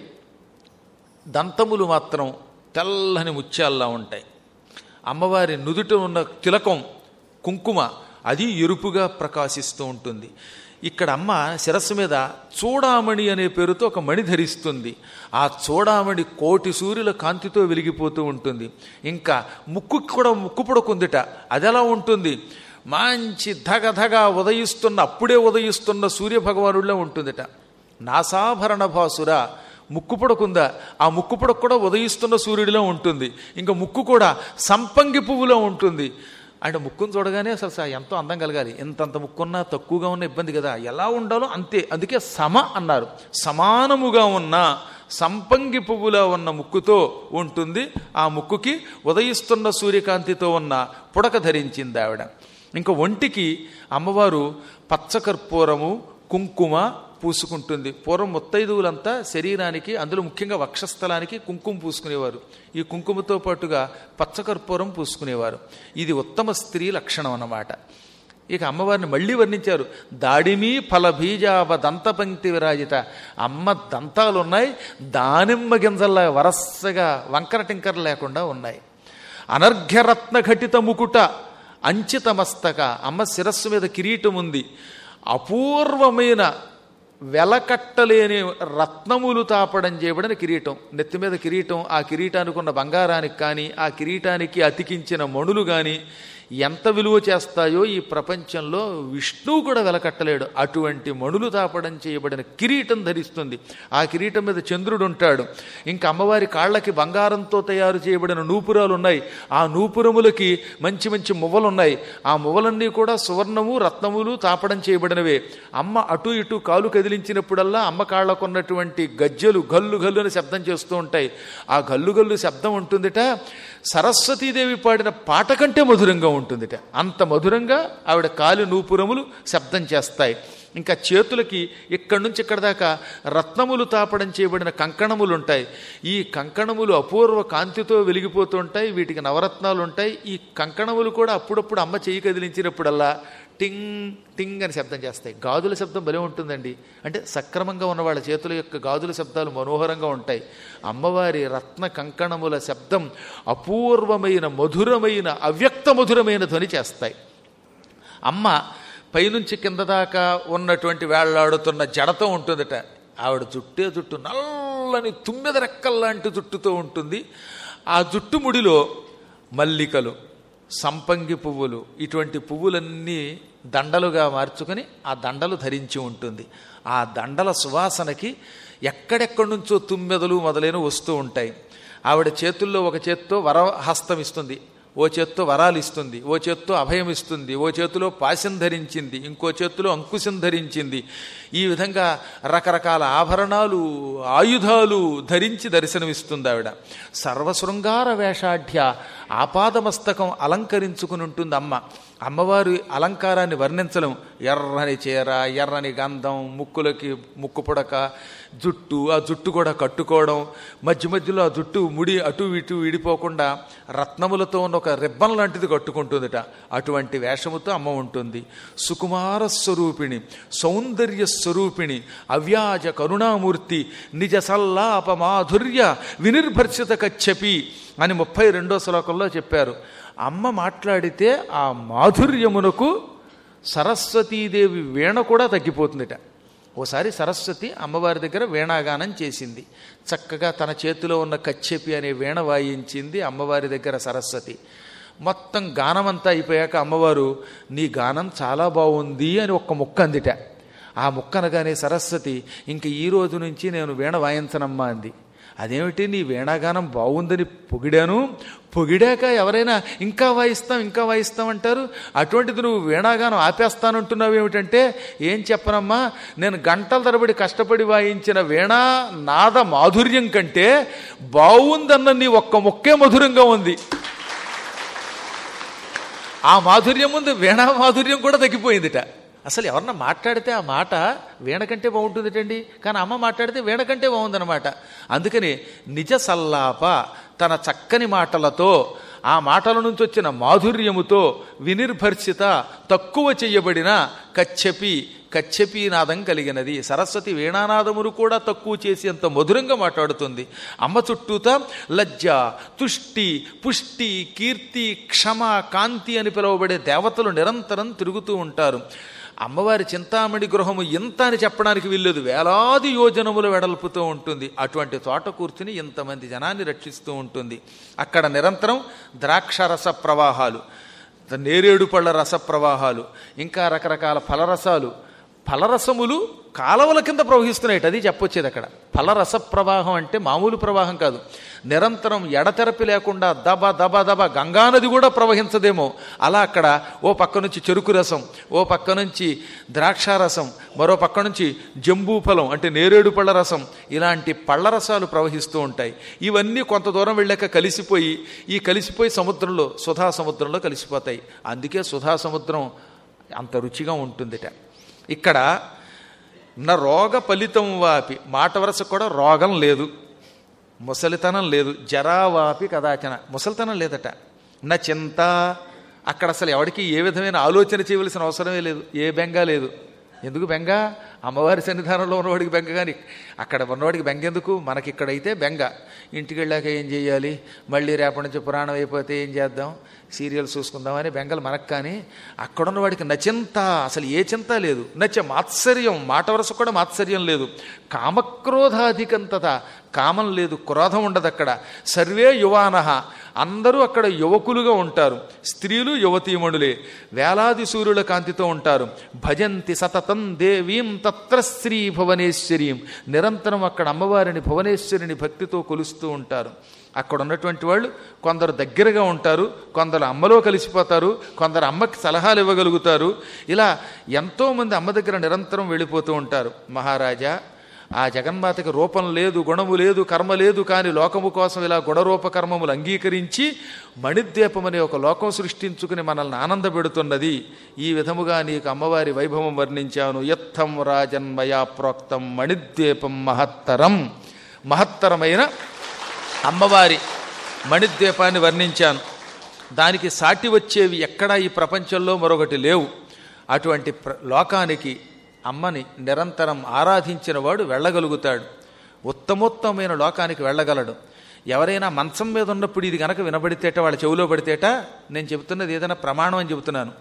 దంతములు మాత్రం తెల్లని ముత్యాల్లా ఉంటాయి అమ్మవారి నుదుట ఉన్న తిలకం కుంకుమ అది ఎరుపుగా ప్రకాశిస్తూ ఉంటుంది ఇక్కడ అమ్మ శిరస్సు మీద చూడామణి అనే పేరుతో ఒక మణి ధరిస్తుంది ఆ చూడామణి కోటి సూర్యుల కాంతితో వెలిగిపోతూ ఉంటుంది ఇంకా ముక్కుకి కూడా ముక్కు పొడకుందిట అది ఎలా ఉంటుంది మంచి ధగ ధగ ఉదయిస్తున్న అప్పుడే ఉదయిస్తున్న సూర్యభగవానుడిలో ఉంటుందిట నాసాభరణ భాసుర ముక్కు పొడకుందా ఆ ముక్కు పొడకు కూడా ఉదయిస్తున్న సూర్యుడిలో ఉంటుంది ఇంకా ముక్కు కూడా సంపంగి పువ్వులో ఉంటుంది అంటే ముక్కును చూడగానే అసలు సా- ఎంతో అందం కలగాలి ఎంతంత ముక్కున్నా తక్కువగా ఉన్న ఇబ్బంది కదా ఎలా ఉండాలో అంతే అందుకే సమ అన్నారు సమానముగా ఉన్న సంపంగి పువ్వులా ఉన్న ముక్కుతో ఉంటుంది ఆ ముక్కుకి ఉదయిస్తున్న సూర్యకాంతితో ఉన్న పుడక ధరించింది ఆవిడ ఇంకా ఒంటికి అమ్మవారు పచ్చకర్పూరము కుంకుమ పూసుకుంటుంది పూర్వం ముత్తైదువులంతా శరీరానికి అందులో ముఖ్యంగా వక్షస్థలానికి కుంకుమ పూసుకునేవారు ఈ కుంకుమతో పాటుగా పచ్చకర్పూరం పూసుకునేవారు ఇది ఉత్తమ స్త్రీ లక్షణం అన్నమాట ఇక అమ్మవారిని మళ్ళీ వర్ణించారు దాడిమి ఫల బీజావ దంతపంక్తి విరాజిత అమ్మ దంతాలు ఉన్నాయి దానిమ్మ గింజల్లా వరసగా వంకర టింకర లేకుండా ఉన్నాయి అనర్ఘ్యరత్న ఘటిత ముకుట అంచిత మస్తక అమ్మ శిరస్సు మీద కిరీటం ఉంది అపూర్వమైన వెలకట్టలేని రత్నములు తాపడం చేయబడిన కిరీటం నెత్తి మీద కిరీటం ఆ కిరీటానికి ఉన్న బంగారానికి కానీ ఆ కిరీటానికి అతికించిన మణులు కానీ ఎంత విలువ చేస్తాయో ఈ ప్రపంచంలో విష్ణువు కూడా వెలకట్టలేడు అటువంటి మణులు తాపడం చేయబడిన కిరీటం ధరిస్తుంది ఆ కిరీటం మీద చంద్రుడు ఉంటాడు ఇంకా అమ్మవారి కాళ్ళకి బంగారంతో తయారు చేయబడిన నూపురాలు ఉన్నాయి ఆ నూపురములకి మంచి మంచి మువ్వలు ఉన్నాయి ఆ మువ్వలన్నీ కూడా సువర్ణము రత్నములు తాపడం చేయబడినవే అమ్మ అటు ఇటు కాలు కదిలించినప్పుడల్లా అమ్మ కాళ్ళకు ఉన్నటువంటి గజ్జలు గల్లు గల్లు అని శబ్దం చేస్తూ ఉంటాయి ఆ గల్లు గల్లు శబ్దం ఉంటుందిట సరస్వతీదేవి పాడిన పాట కంటే మధురంగా ఉంటుందిట అంత మధురంగా ఆవిడ కాలి నూపురములు శబ్దం చేస్తాయి ఇంకా చేతులకి ఇక్కడి నుంచి ఇక్కడ దాకా రత్నములు తాపడం చేయబడిన కంకణములు ఉంటాయి ఈ కంకణములు అపూర్వ కాంతితో వెలిగిపోతూ ఉంటాయి వీటికి నవరత్నాలు ఉంటాయి ఈ కంకణములు కూడా అప్పుడప్పుడు అమ్మ చెయ్యి కదిలించినప్పుడల్లా టింగ్ టింగ్ అని శబ్దం చేస్తాయి గాజుల శబ్దం భలే ఉంటుందండి అంటే సక్రమంగా ఉన్న వాళ్ళ చేతుల యొక్క గాజుల శబ్దాలు మనోహరంగా ఉంటాయి అమ్మవారి రత్న కంకణముల శబ్దం అపూర్వమైన మధురమైన అవ్యక్త మధురమైన ధ్వని చేస్తాయి అమ్మ పైనుంచి కింద దాకా ఉన్నటువంటి వేళ్లాడుతున్న జడతో ఉంటుందట ఆవిడ జుట్టే జుట్టు తెల్లని తుమ్మెద రెక్కల్లాంటి జుట్టుతో ఉంటుంది ఆ జుట్టు ముడిలో మల్లికలు సంపంగి పువ్వులు ఇటువంటి పువ్వులన్నీ దండలుగా మార్చుకొని ఆ దండలు ధరించి ఉంటుంది ఆ దండల సువాసనకి ఎక్కడెక్కడి నుంచో తుమ్మెదలు మొదలైన వస్తూ ఉంటాయి ఆవిడ చేతుల్లో ఒక చేత్తో వరహస్తం ఇస్తుంది ఓ చేత్తో వరాలు ఇస్తుంది ఓ చేత్తో అభయం ఇస్తుంది ఓ చేతిలో పాశం ధరించింది ఇంకో చేతిలో అంకుశం ధరించింది ఈ విధంగా రకరకాల ఆభరణాలు ఆయుధాలు ధరించి దర్శనమిస్తుంది ఆవిడ సర్వశృంగార వేషాఢ్య ఆపాదమస్తకం అలంకరించుకుని ఉంటుంది అమ్మ అమ్మవారి అలంకారాన్ని వర్ణించడం ఎర్రని చీర ఎర్రని గంధం ముక్కులకి ముక్కు పుడక జుట్టు ఆ జుట్టు కూడా కట్టుకోవడం మధ్య మధ్యలో ఆ జుట్టు ముడి అటు ఇటు విడిపోకుండా రత్నములతో ఉన్న ఒక రిబ్బన్ లాంటిది కట్టుకుంటుందిట అటువంటి వేషముతో అమ్మ ఉంటుంది సుకుమార స్వరూపిణి సౌందర్య స్వరూపిణి అవ్యాజ కరుణామూర్తి నిజ సల్లాప మాధుర్య వినిర్భర్షిత కచ్చపి అని ముప్పై రెండో శ్లోకంలో చెప్పారు అమ్మ మాట్లాడితే ఆ మాధుర్యమునకు సరస్వతీదేవి వీణ కూడా తగ్గిపోతుందిట ఓసారి సరస్వతి అమ్మవారి దగ్గర వీణాగానం చేసింది చక్కగా తన చేతిలో ఉన్న కచ్చెపి అనే వీణ వాయించింది అమ్మవారి దగ్గర సరస్వతి మొత్తం గానమంతా అయిపోయాక అమ్మవారు నీ గానం చాలా బాగుంది అని ఒక్క ముక్క అందిట ఆ ముక్క అనగానే సరస్వతి ఇంక ఈ రోజు నుంచి నేను వీణ వాయించనమ్మా అంది అదేమిటి నీ వీణాగానం బాగుందని పొగిడాను పొగిడాక ఎవరైనా ఇంకా వాయిస్తాం ఇంకా వాయిస్తాం అంటారు అటువంటిది నువ్వు వీణాగానం ఆపేస్తానంటున్నావు ఏమిటంటే ఏం చెప్పనమ్మా నేను గంటల తరబడి కష్టపడి వాయించిన వీణా నాద మాధుర్యం కంటే బాగుందన్న నీ ఒక్క మొక్కే మధురంగా ఉంది ఆ మాధుర్యం ముందు వీణా మాధుర్యం కూడా తగ్గిపోయిందిట అసలు ఎవరన్నా మాట్లాడితే ఆ మాట వీణ కంటే బాగుంటుందిటండి కానీ అమ్మ మాట్లాడితే వీణ కంటే బాగుందన్నమాట అందుకని నిజ సల్లాప తన చక్కని మాటలతో ఆ మాటల నుంచి వచ్చిన మాధుర్యముతో వినిర్భర్షిత తక్కువ చెయ్యబడిన కచ్చపి కచ్చపీనాదం కలిగినది సరస్వతి వీణానాదమును కూడా తక్కువ చేసి అంత మధురంగా మాట్లాడుతుంది అమ్మ చుట్టూత లజ్జ తుష్టి పుష్టి కీర్తి క్షమ కాంతి అని పిలువబడే దేవతలు నిరంతరం తిరుగుతూ ఉంటారు అమ్మవారి చింతామణి గృహము ఎంత అని చెప్పడానికి వీల్లేదు వేలాది యోజనముల వెడల్పుతూ ఉంటుంది అటువంటి తోట కూర్చుని ఇంతమంది జనాన్ని రక్షిస్తూ ఉంటుంది అక్కడ నిరంతరం ద్రాక్షరస ప్రవాహాలు నేరేడు పళ్ళ రస ప్రవాహాలు ఇంకా రకరకాల ఫలరసాలు ఫలరసములు కాలవల కింద ప్రవహిస్తున్నాయి అది చెప్పొచ్చేది అక్కడ ఫలరస ప్రవాహం అంటే మామూలు ప్రవాహం కాదు నిరంతరం ఎడతెరపి లేకుండా దబ దబ దబ గంగానది కూడా ప్రవహించదేమో అలా అక్కడ ఓ పక్క నుంచి చెరుకు రసం ఓ పక్క నుంచి ద్రాక్షారసం మరో పక్క నుంచి జంబూ ఫలం అంటే నేరేడు పళ్ళ రసం ఇలాంటి పళ్ళ రసాలు ప్రవహిస్తూ ఉంటాయి ఇవన్నీ కొంత దూరం వెళ్ళాక కలిసిపోయి ఈ కలిసిపోయి సముద్రంలో సుధా సముద్రంలో కలిసిపోతాయి అందుకే సుధా సముద్రం అంత రుచిగా ఉంటుందిట ఇక్కడ నా రోగ ఫలితం వాపి మాట వరస కూడా రోగం లేదు ముసలితనం లేదు జరావాపి కదాచన ముసలితనం లేదట నా చింత అక్కడ అసలు ఎవరికి ఏ విధమైన ఆలోచన చేయవలసిన అవసరమే లేదు ఏ బెంగ లేదు ఎందుకు బెంగ అమ్మవారి సన్నిధానంలో ఉన్నవాడికి బెంగ కానీ అక్కడ ఉన్నవాడికి బెంగ ఎందుకు మనకి ఇక్కడైతే బెంగ ఇంటికి వెళ్ళాక ఏం చేయాలి మళ్ళీ రేపటి నుంచి పురాణం అయిపోతే ఏం చేద్దాం సీరియల్స్ చూసుకుందామని బెంగలు మనకు కానీ అక్కడున్న వాడికి నచింత అసలు ఏ చింత లేదు నచ్చ మాత్సర్యం మాట వరస కూడా మాత్సర్యం లేదు కామక్రోధాధికంతత కామం లేదు క్రోధం ఉండదు అక్కడ సర్వే యువానహ అందరూ అక్కడ యువకులుగా ఉంటారు స్త్రీలు యువతీమణులే వేలాది సూర్యుల కాంతితో ఉంటారు భజంతి సతతం దేవీం తత్ర శ్రీ భువనేశ్వరీం నిరంతరం అక్కడ అమ్మవారిని భువనేశ్వరిని భక్తితో కొలుస్తూ ఉంటారు అక్కడ ఉన్నటువంటి వాళ్ళు కొందరు దగ్గరగా ఉంటారు కొందరు అమ్మలో కలిసిపోతారు కొందరు అమ్మకి సలహాలు ఇవ్వగలుగుతారు ఇలా ఎంతోమంది అమ్మ దగ్గర నిరంతరం వెళ్ళిపోతూ ఉంటారు మహారాజా ఆ జగన్మాతకి రూపం లేదు గుణము లేదు కర్మ లేదు కానీ లోకము కోసం ఇలా గుణరూప కర్మములు అంగీకరించి మణిద్వీపం అనే ఒక లోకం సృష్టించుకుని మనల్ని ఆనందపెడుతున్నది ఈ విధముగా నీకు అమ్మవారి వైభవం వర్ణించాను యత్థం రాజన్మయా ప్రోక్తం మణిద్వీపం మహత్తరం మహత్తరమైన అమ్మవారి మణిద్వీపాన్ని వర్ణించాను దానికి సాటి వచ్చేవి ఎక్కడా ఈ ప్రపంచంలో మరొకటి లేవు అటువంటి ప్ర లోకానికి అమ్మని నిరంతరం ఆరాధించిన వాడు వెళ్ళగలుగుతాడు ఉత్తమోత్తమైన లోకానికి వెళ్ళగలడు ఎవరైనా మంచం మీద ఉన్నప్పుడు ఇది గనక వినబడితేట వాళ్ళ చెవిలో పడితేట నేను చెబుతున్నది ఏదైనా ప్రమాణం అని చెబుతున్నాను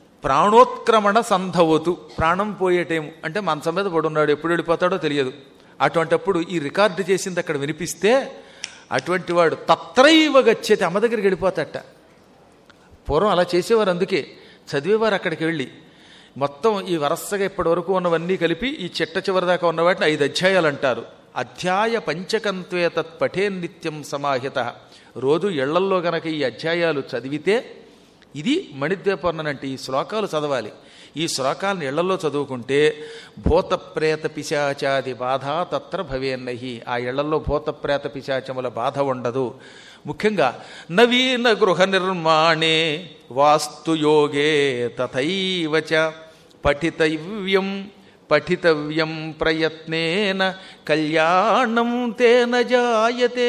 ప్రాణోత్క్రమణ సంధవతు ప్రాణం పోయే టైం అంటే మంచం మీద పడున్నాడు ఎప్పుడు వెళ్ళిపోతాడో తెలియదు అటువంటప్పుడు ఈ రికార్డు చేసింది అక్కడ వినిపిస్తే అటువంటి వాడు తత్రైవ గచ్చేతి అమ్మ దగ్గరికి వెళ్ళిపోతాట పూర్వం అలా చేసేవారు అందుకే చదివేవారు అక్కడికి వెళ్ళి మొత్తం ఈ వరసగా ఇప్పటి వరకు ఉన్నవన్నీ కలిపి ఈ చిట్ట చివరి దాకా ఉన్న వాటిని ఐదు అధ్యాయాలు అంటారు అధ్యాయ పంచకంత్వే తత్ పఠే నిత్యం సమాహిత రోజు ఇళ్లల్లో గనక ఈ అధ్యాయాలు చదివితే ఇది మణిద్వీపర్ణనంటే ఈ శ్లోకాలు చదవాలి ఈ శ్లోకాలను ఇళ్లలో చదువుకుంటే భూత ప్రేత పిశాచాది బాధ తత్ర భవేన్నహి ఆ ఇళ్లలో భూత ప్రేత పిశాచముల బాధ ఉండదు ముఖ్యంగా నవీన గృహ నిర్మాణే వాస్తుయోగే తథైవచ పఠితవ్యం పఠితవ్యం ప్రయత్నేన కళ్యాణం తేన జాయతే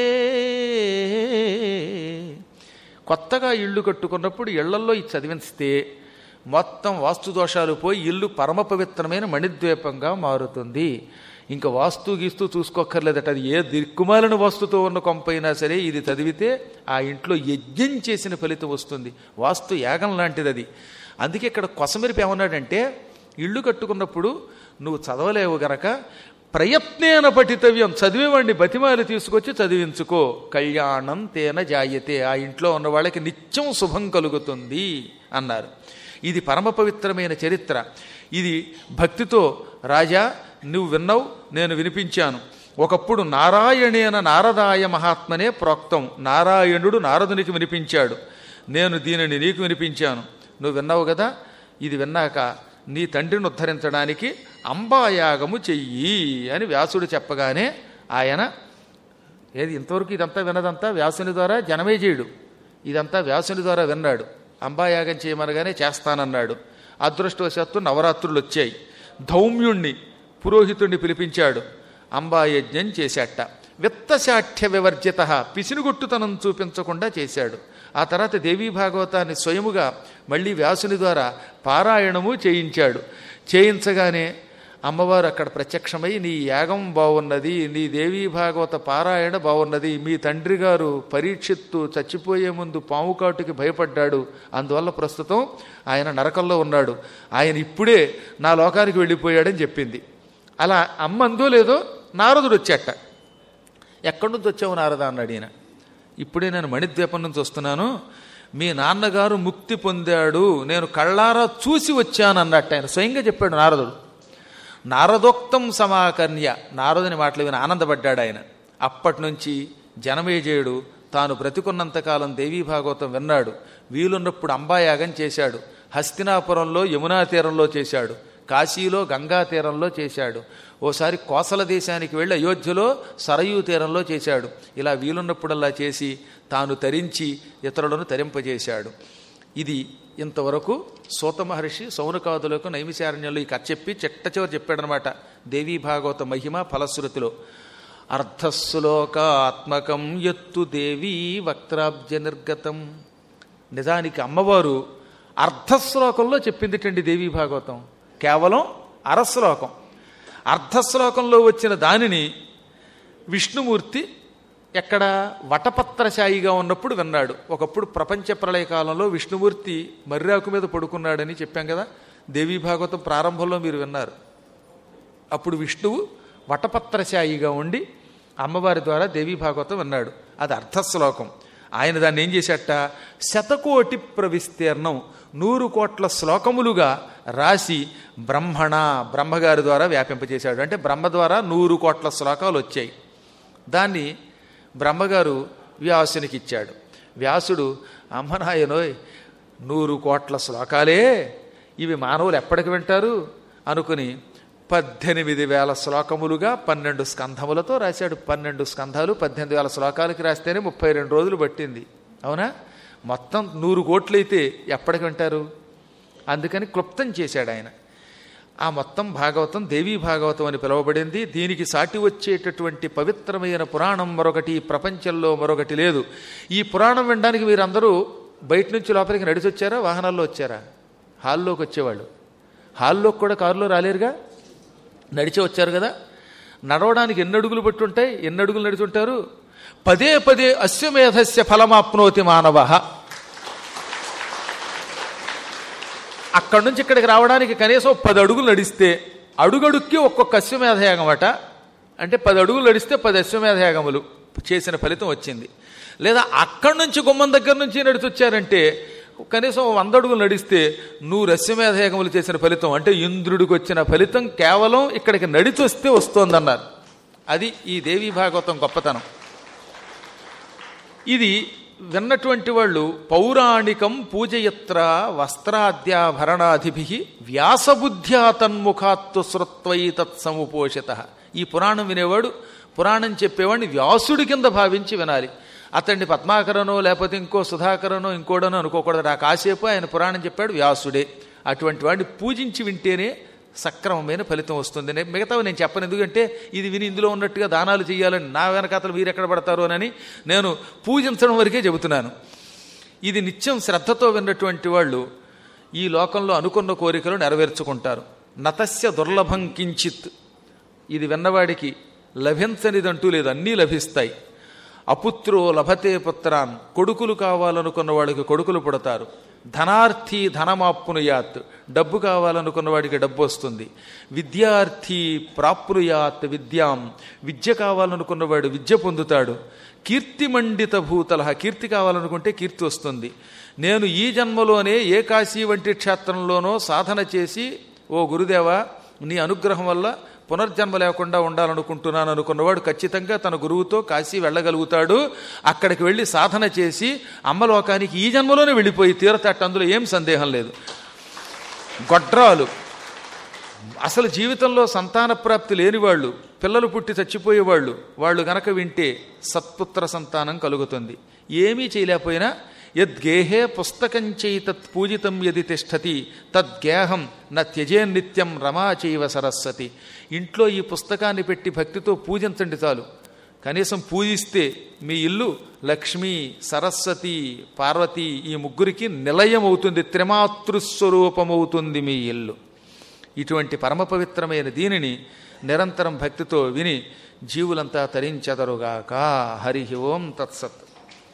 కొత్తగా ఇళ్ళు కట్టుకున్నప్పుడు ఇళ్లల్లో ఇది చదివిస్తే మొత్తం వాస్తు దోషాలు పోయి ఇల్లు పరమ పవిత్రమైన మణిద్వీపంగా మారుతుంది ఇంకా వాస్తు గీస్తూ చూసుకోక్కర్లేదట అది ఏ దిక్కుమాలిన వస్తుతో ఉన్న కొంపైనా సరే ఇది చదివితే ఆ ఇంట్లో యజ్ఞం చేసిన ఫలితం వస్తుంది వాస్తు యాగం లాంటిది అది అందుకే ఇక్కడ కొసమెరిపి ఏమన్నాడంటే ఇళ్ళు కట్టుకున్నప్పుడు నువ్వు చదవలేవు గనక ప్రయత్నేన పఠితవ్యం చదివేవాడిని బతిమాలి తీసుకొచ్చి చదివించుకో కళ్యాణం తేన జాయతే ఆ ఇంట్లో ఉన్న వాళ్ళకి నిత్యం శుభం కలుగుతుంది అన్నారు ఇది పరమ పవిత్రమైన చరిత్ర ఇది భక్తితో రాజా నువ్వు విన్నావు నేను వినిపించాను ఒకప్పుడు నారాయణేన నారదాయ మహాత్మనే ప్రోక్తం నారాయణుడు నారదునికి వినిపించాడు నేను దీనిని నీకు వినిపించాను నువ్వు విన్నావు కదా ఇది విన్నాక నీ తండ్రిని ఉద్ధరించడానికి అంబాయాగము చెయ్యి అని వ్యాసుడు చెప్పగానే ఆయన ఏది ఇంతవరకు ఇదంతా విన్నదంతా వ్యాసుని ద్వారా జనమేజయుడు ఇదంతా వ్యాసుని ద్వారా విన్నాడు అంబాయాగం చేయమనగానే చేస్తానన్నాడు అదృష్టవశాత్తు నవరాత్రులు వచ్చాయి ధౌమ్యుణ్ణి పురోహితుణ్ణి పిలిపించాడు అంబాయజ్ఞం చేశాట విత్తశాఠ్య వివర్జిత పిసినుగొట్టుతనం చూపించకుండా చేశాడు ఆ తర్వాత దేవీ భాగవతాన్ని స్వయముగా మళ్ళీ వ్యాసుని ద్వారా పారాయణము చేయించాడు చేయించగానే అమ్మవారు అక్కడ ప్రత్యక్షమై నీ యాగం బాగున్నది నీ దేవీ భాగవత పారాయణ బాగున్నది మీ తండ్రి గారు పరీక్షిత్తు చచ్చిపోయే ముందు పాము కాటుకి భయపడ్డాడు అందువల్ల ప్రస్తుతం ఆయన నరకంలో ఉన్నాడు ఆయన ఇప్పుడే నా లోకానికి వెళ్ళిపోయాడని చెప్పింది అలా అమ్మ అందో లేదో నారదుడు వచ్చాట ఎక్కడి నుంచి వచ్చావు నారద అన్నాడు ఈయన ఇప్పుడే నేను మణిద్వీపం నుంచి వస్తున్నాను మీ నాన్నగారు ముక్తి పొందాడు నేను కళ్ళారా చూసి వచ్చాను అన్నట్టు ఆయన స్వయంగా చెప్పాడు నారదుడు నారదోక్తం సమాకర్ణ్య నారదుని మాటలు విని ఆనందపడ్డాడు ఆయన అప్పటి నుంచి జనమేజయుడు తాను బ్రతికున్నంతకాలం దేవీ భాగవతం విన్నాడు వీలున్నప్పుడు అంబాయాగం చేశాడు హస్తినాపురంలో యమునా తీరంలో చేశాడు కాశీలో గంగా తీరంలో చేశాడు ఓసారి కోసల దేశానికి వెళ్ళి అయోధ్యలో సరయూ తీరంలో చేశాడు ఇలా వీలున్నప్పుడల్లా చేసి తాను తరించి ఇతరులను తరింపజేశాడు ఇది ఇంతవరకు సూత మహర్షి సౌనకాదులకు నైమిశారణ్యంలో ఈ కథ చెప్పి చిట్ట చివరి చెప్పాడనమాట దేవీ భాగవత మహిమ ఫలశ్రుతిలో అర్ధశ్లోకాత్మకం ఎత్తు దేవీ వక్త్రాబ్జ నిర్గతం నిజానికి అమ్మవారు అర్ధశ్లోకంలో చెప్పిందిటండి దేవీ భాగవతం కేవలం అరశ్లోకం అర్ధశ్లోకంలో వచ్చిన దానిని విష్ణుమూర్తి ఎక్కడ వటపత్రశాయిగా ఉన్నప్పుడు విన్నాడు ఒకప్పుడు ప్రపంచ ప్రళయ కాలంలో విష్ణుమూర్తి మర్రాకు మీద పడుకున్నాడని చెప్పాం కదా దేవీ భాగవతం ప్రారంభంలో మీరు విన్నారు అప్పుడు విష్ణువు వటపత్రశాయిగా ఉండి అమ్మవారి ద్వారా దేవీ భాగవతం విన్నాడు అది అర్ధశ్లోకం ఆయన దాన్ని ఏం చేశాట శతకోటి ప్రవిస్తీర్ణం నూరు కోట్ల శ్లోకములుగా రాసి బ్రహ్మణ బ్రహ్మగారి ద్వారా వ్యాపింపజేశాడు అంటే బ్రహ్మ ద్వారా నూరు కోట్ల శ్లోకాలు వచ్చాయి దాన్ని బ్రహ్మగారు వ్యాసునికి ఇచ్చాడు వ్యాసుడు అమ్మనాయనోయ్ నూరు కోట్ల శ్లోకాలే ఇవి మానవులు ఎప్పటికి వింటారు అనుకుని పద్దెనిమిది వేల శ్లోకములుగా పన్నెండు స్కంధములతో రాశాడు పన్నెండు స్కంధాలు పద్దెనిమిది వేల శ్లోకాలకి రాస్తేనే ముప్పై రెండు రోజులు పట్టింది అవునా మొత్తం నూరు కోట్లయితే ఎప్పటికి వింటారు అందుకని క్లుప్తం చేశాడు ఆయన ఆ మొత్తం భాగవతం దేవీ భాగవతం అని పిలువబడింది దీనికి సాటి వచ్చేటటువంటి పవిత్రమైన పురాణం మరొకటి ఈ ప్రపంచంలో మరొకటి లేదు ఈ పురాణం వినడానికి మీరందరూ బయట నుంచి లోపలికి నడిచి వచ్చారా వాహనాల్లో వచ్చారా హాల్లోకి వచ్చేవాళ్ళు హాల్లోకి కూడా కారులో రాలేరుగా నడిచి వచ్చారు కదా నడవడానికి ఎన్ని అడుగులు పట్టుంటాయి ఎన్ని అడుగులు నడుచుంటారు పదే పదే అశ్వమేధస్య ఫలమాప్నోతి మానవ అక్కడి నుంచి ఇక్కడికి రావడానికి కనీసం పది అడుగులు నడిస్తే అడుగడుక్కి ఒక్కొక్క అశ్వమేధయాగం అట అంటే పది అడుగులు నడిస్తే పది అశ్వమేధ యాగములు చేసిన ఫలితం వచ్చింది లేదా అక్కడి నుంచి గుమ్మం దగ్గర నుంచి నడిచి వచ్చారంటే కనీసం వంద అడుగులు నడిస్తే నూరు అశ్వమేధ యాగములు చేసిన ఫలితం అంటే ఇంద్రుడికి వచ్చిన ఫలితం కేవలం ఇక్కడికి నడిచి వస్తే వస్తోందన్నారు అది ఈ దేవీ భాగవతం గొప్పతనం ఇది విన్నటువంటి వాళ్ళు పౌరాణికం పూజయత్ర వస్త్రాద్యాభరణాధిభి వ్యాసబుద్ధ్యా తన్ముఖాత్తు శ్రుత్వై తత్సముపోషిత ఈ పురాణం వినేవాడు పురాణం చెప్పేవాడిని వ్యాసుడి కింద భావించి వినాలి అతన్ని పద్మాకరనో లేకపోతే ఇంకో సుధాకరనో ఇంకోడనో అనుకోకూడదు ఆ కాసేపు ఆయన పురాణం చెప్పాడు వ్యాసుడే అటువంటి వాడిని పూజించి వింటేనే సక్రమమైన ఫలితం వస్తుంది నే- మిగతావి నేను చెప్పను ఎందుకంటే ఇది విని ఇందులో ఉన్నట్టుగా దానాలు చేయాలని నా వెనకాతలు వీరు ఎక్కడ పడతారు అని నేను పూజించడం వరకే చెబుతున్నాను ఇది నిత్యం శ్రద్ధతో విన్నటువంటి వాళ్ళు ఈ లోకంలో అనుకున్న కోరికలు నెరవేర్చుకుంటారు నతస్య దుర్లభం కించిత్ ఇది విన్నవాడికి లభించనిదంటూ లేదు అన్నీ లభిస్తాయి అపుత్రో లభతే పుత్రాన్ కొడుకులు కావాలనుకున్న వాడికి కొడుకులు పుడతారు ధనార్థి ధనమాప్నుయాత్ డబ్బు కావాలనుకున్న వాడికి డబ్బు వస్తుంది విద్యార్థి ప్రాప్నుయాత్ విద్యాం విద్య కావాలనుకున్నవాడు విద్య పొందుతాడు కీర్తిమండిత భూతల కీర్తి కావాలనుకుంటే కీర్తి వస్తుంది నేను ఈ జన్మలోనే ఏ కాశీ వంటి క్షేత్రంలోనో సాధన చేసి ఓ గురుదేవా నీ అనుగ్రహం వల్ల పునర్జన్మ లేకుండా ఉండాలనుకుంటున్నాను అనుకున్నవాడు ఖచ్చితంగా తన గురువుతో కాశీ వెళ్ళగలుగుతాడు అక్కడికి వెళ్ళి సాధన చేసి అమ్మలోకానికి ఈ జన్మలోనే వెళ్ళిపోయి తీరతట్టు అందులో ఏం సందేహం లేదు గొడ్రాలు అసలు జీవితంలో సంతాన ప్రాప్తి లేని వాళ్ళు పిల్లలు పుట్టి చచ్చిపోయేవాళ్ళు వాళ్ళు గనక వింటే సత్పుత్ర సంతానం కలుగుతుంది ఏమీ చేయలేకపోయినా యద్గేహే పుస్తకం చేయి తత్ పూజితం యది తిష్టతి తద్గేహం న త్యజే నిత్యం రమా చైవ సరస్వతి ఇంట్లో ఈ పుస్తకాన్ని పెట్టి భక్తితో పూజించండి చాలు కనీసం పూజిస్తే మీ ఇల్లు లక్ష్మి సరస్వతి పార్వతి ఈ ముగ్గురికి నిలయం అవుతుంది త్రిమాతృస్వరూపమవుతుంది మీ ఇల్లు ఇటువంటి పరమ పవిత్రమైన దీనిని నిరంతరం భక్తితో విని జీవులంతా తరించెదరుగాక హరి ఓం తత్సత్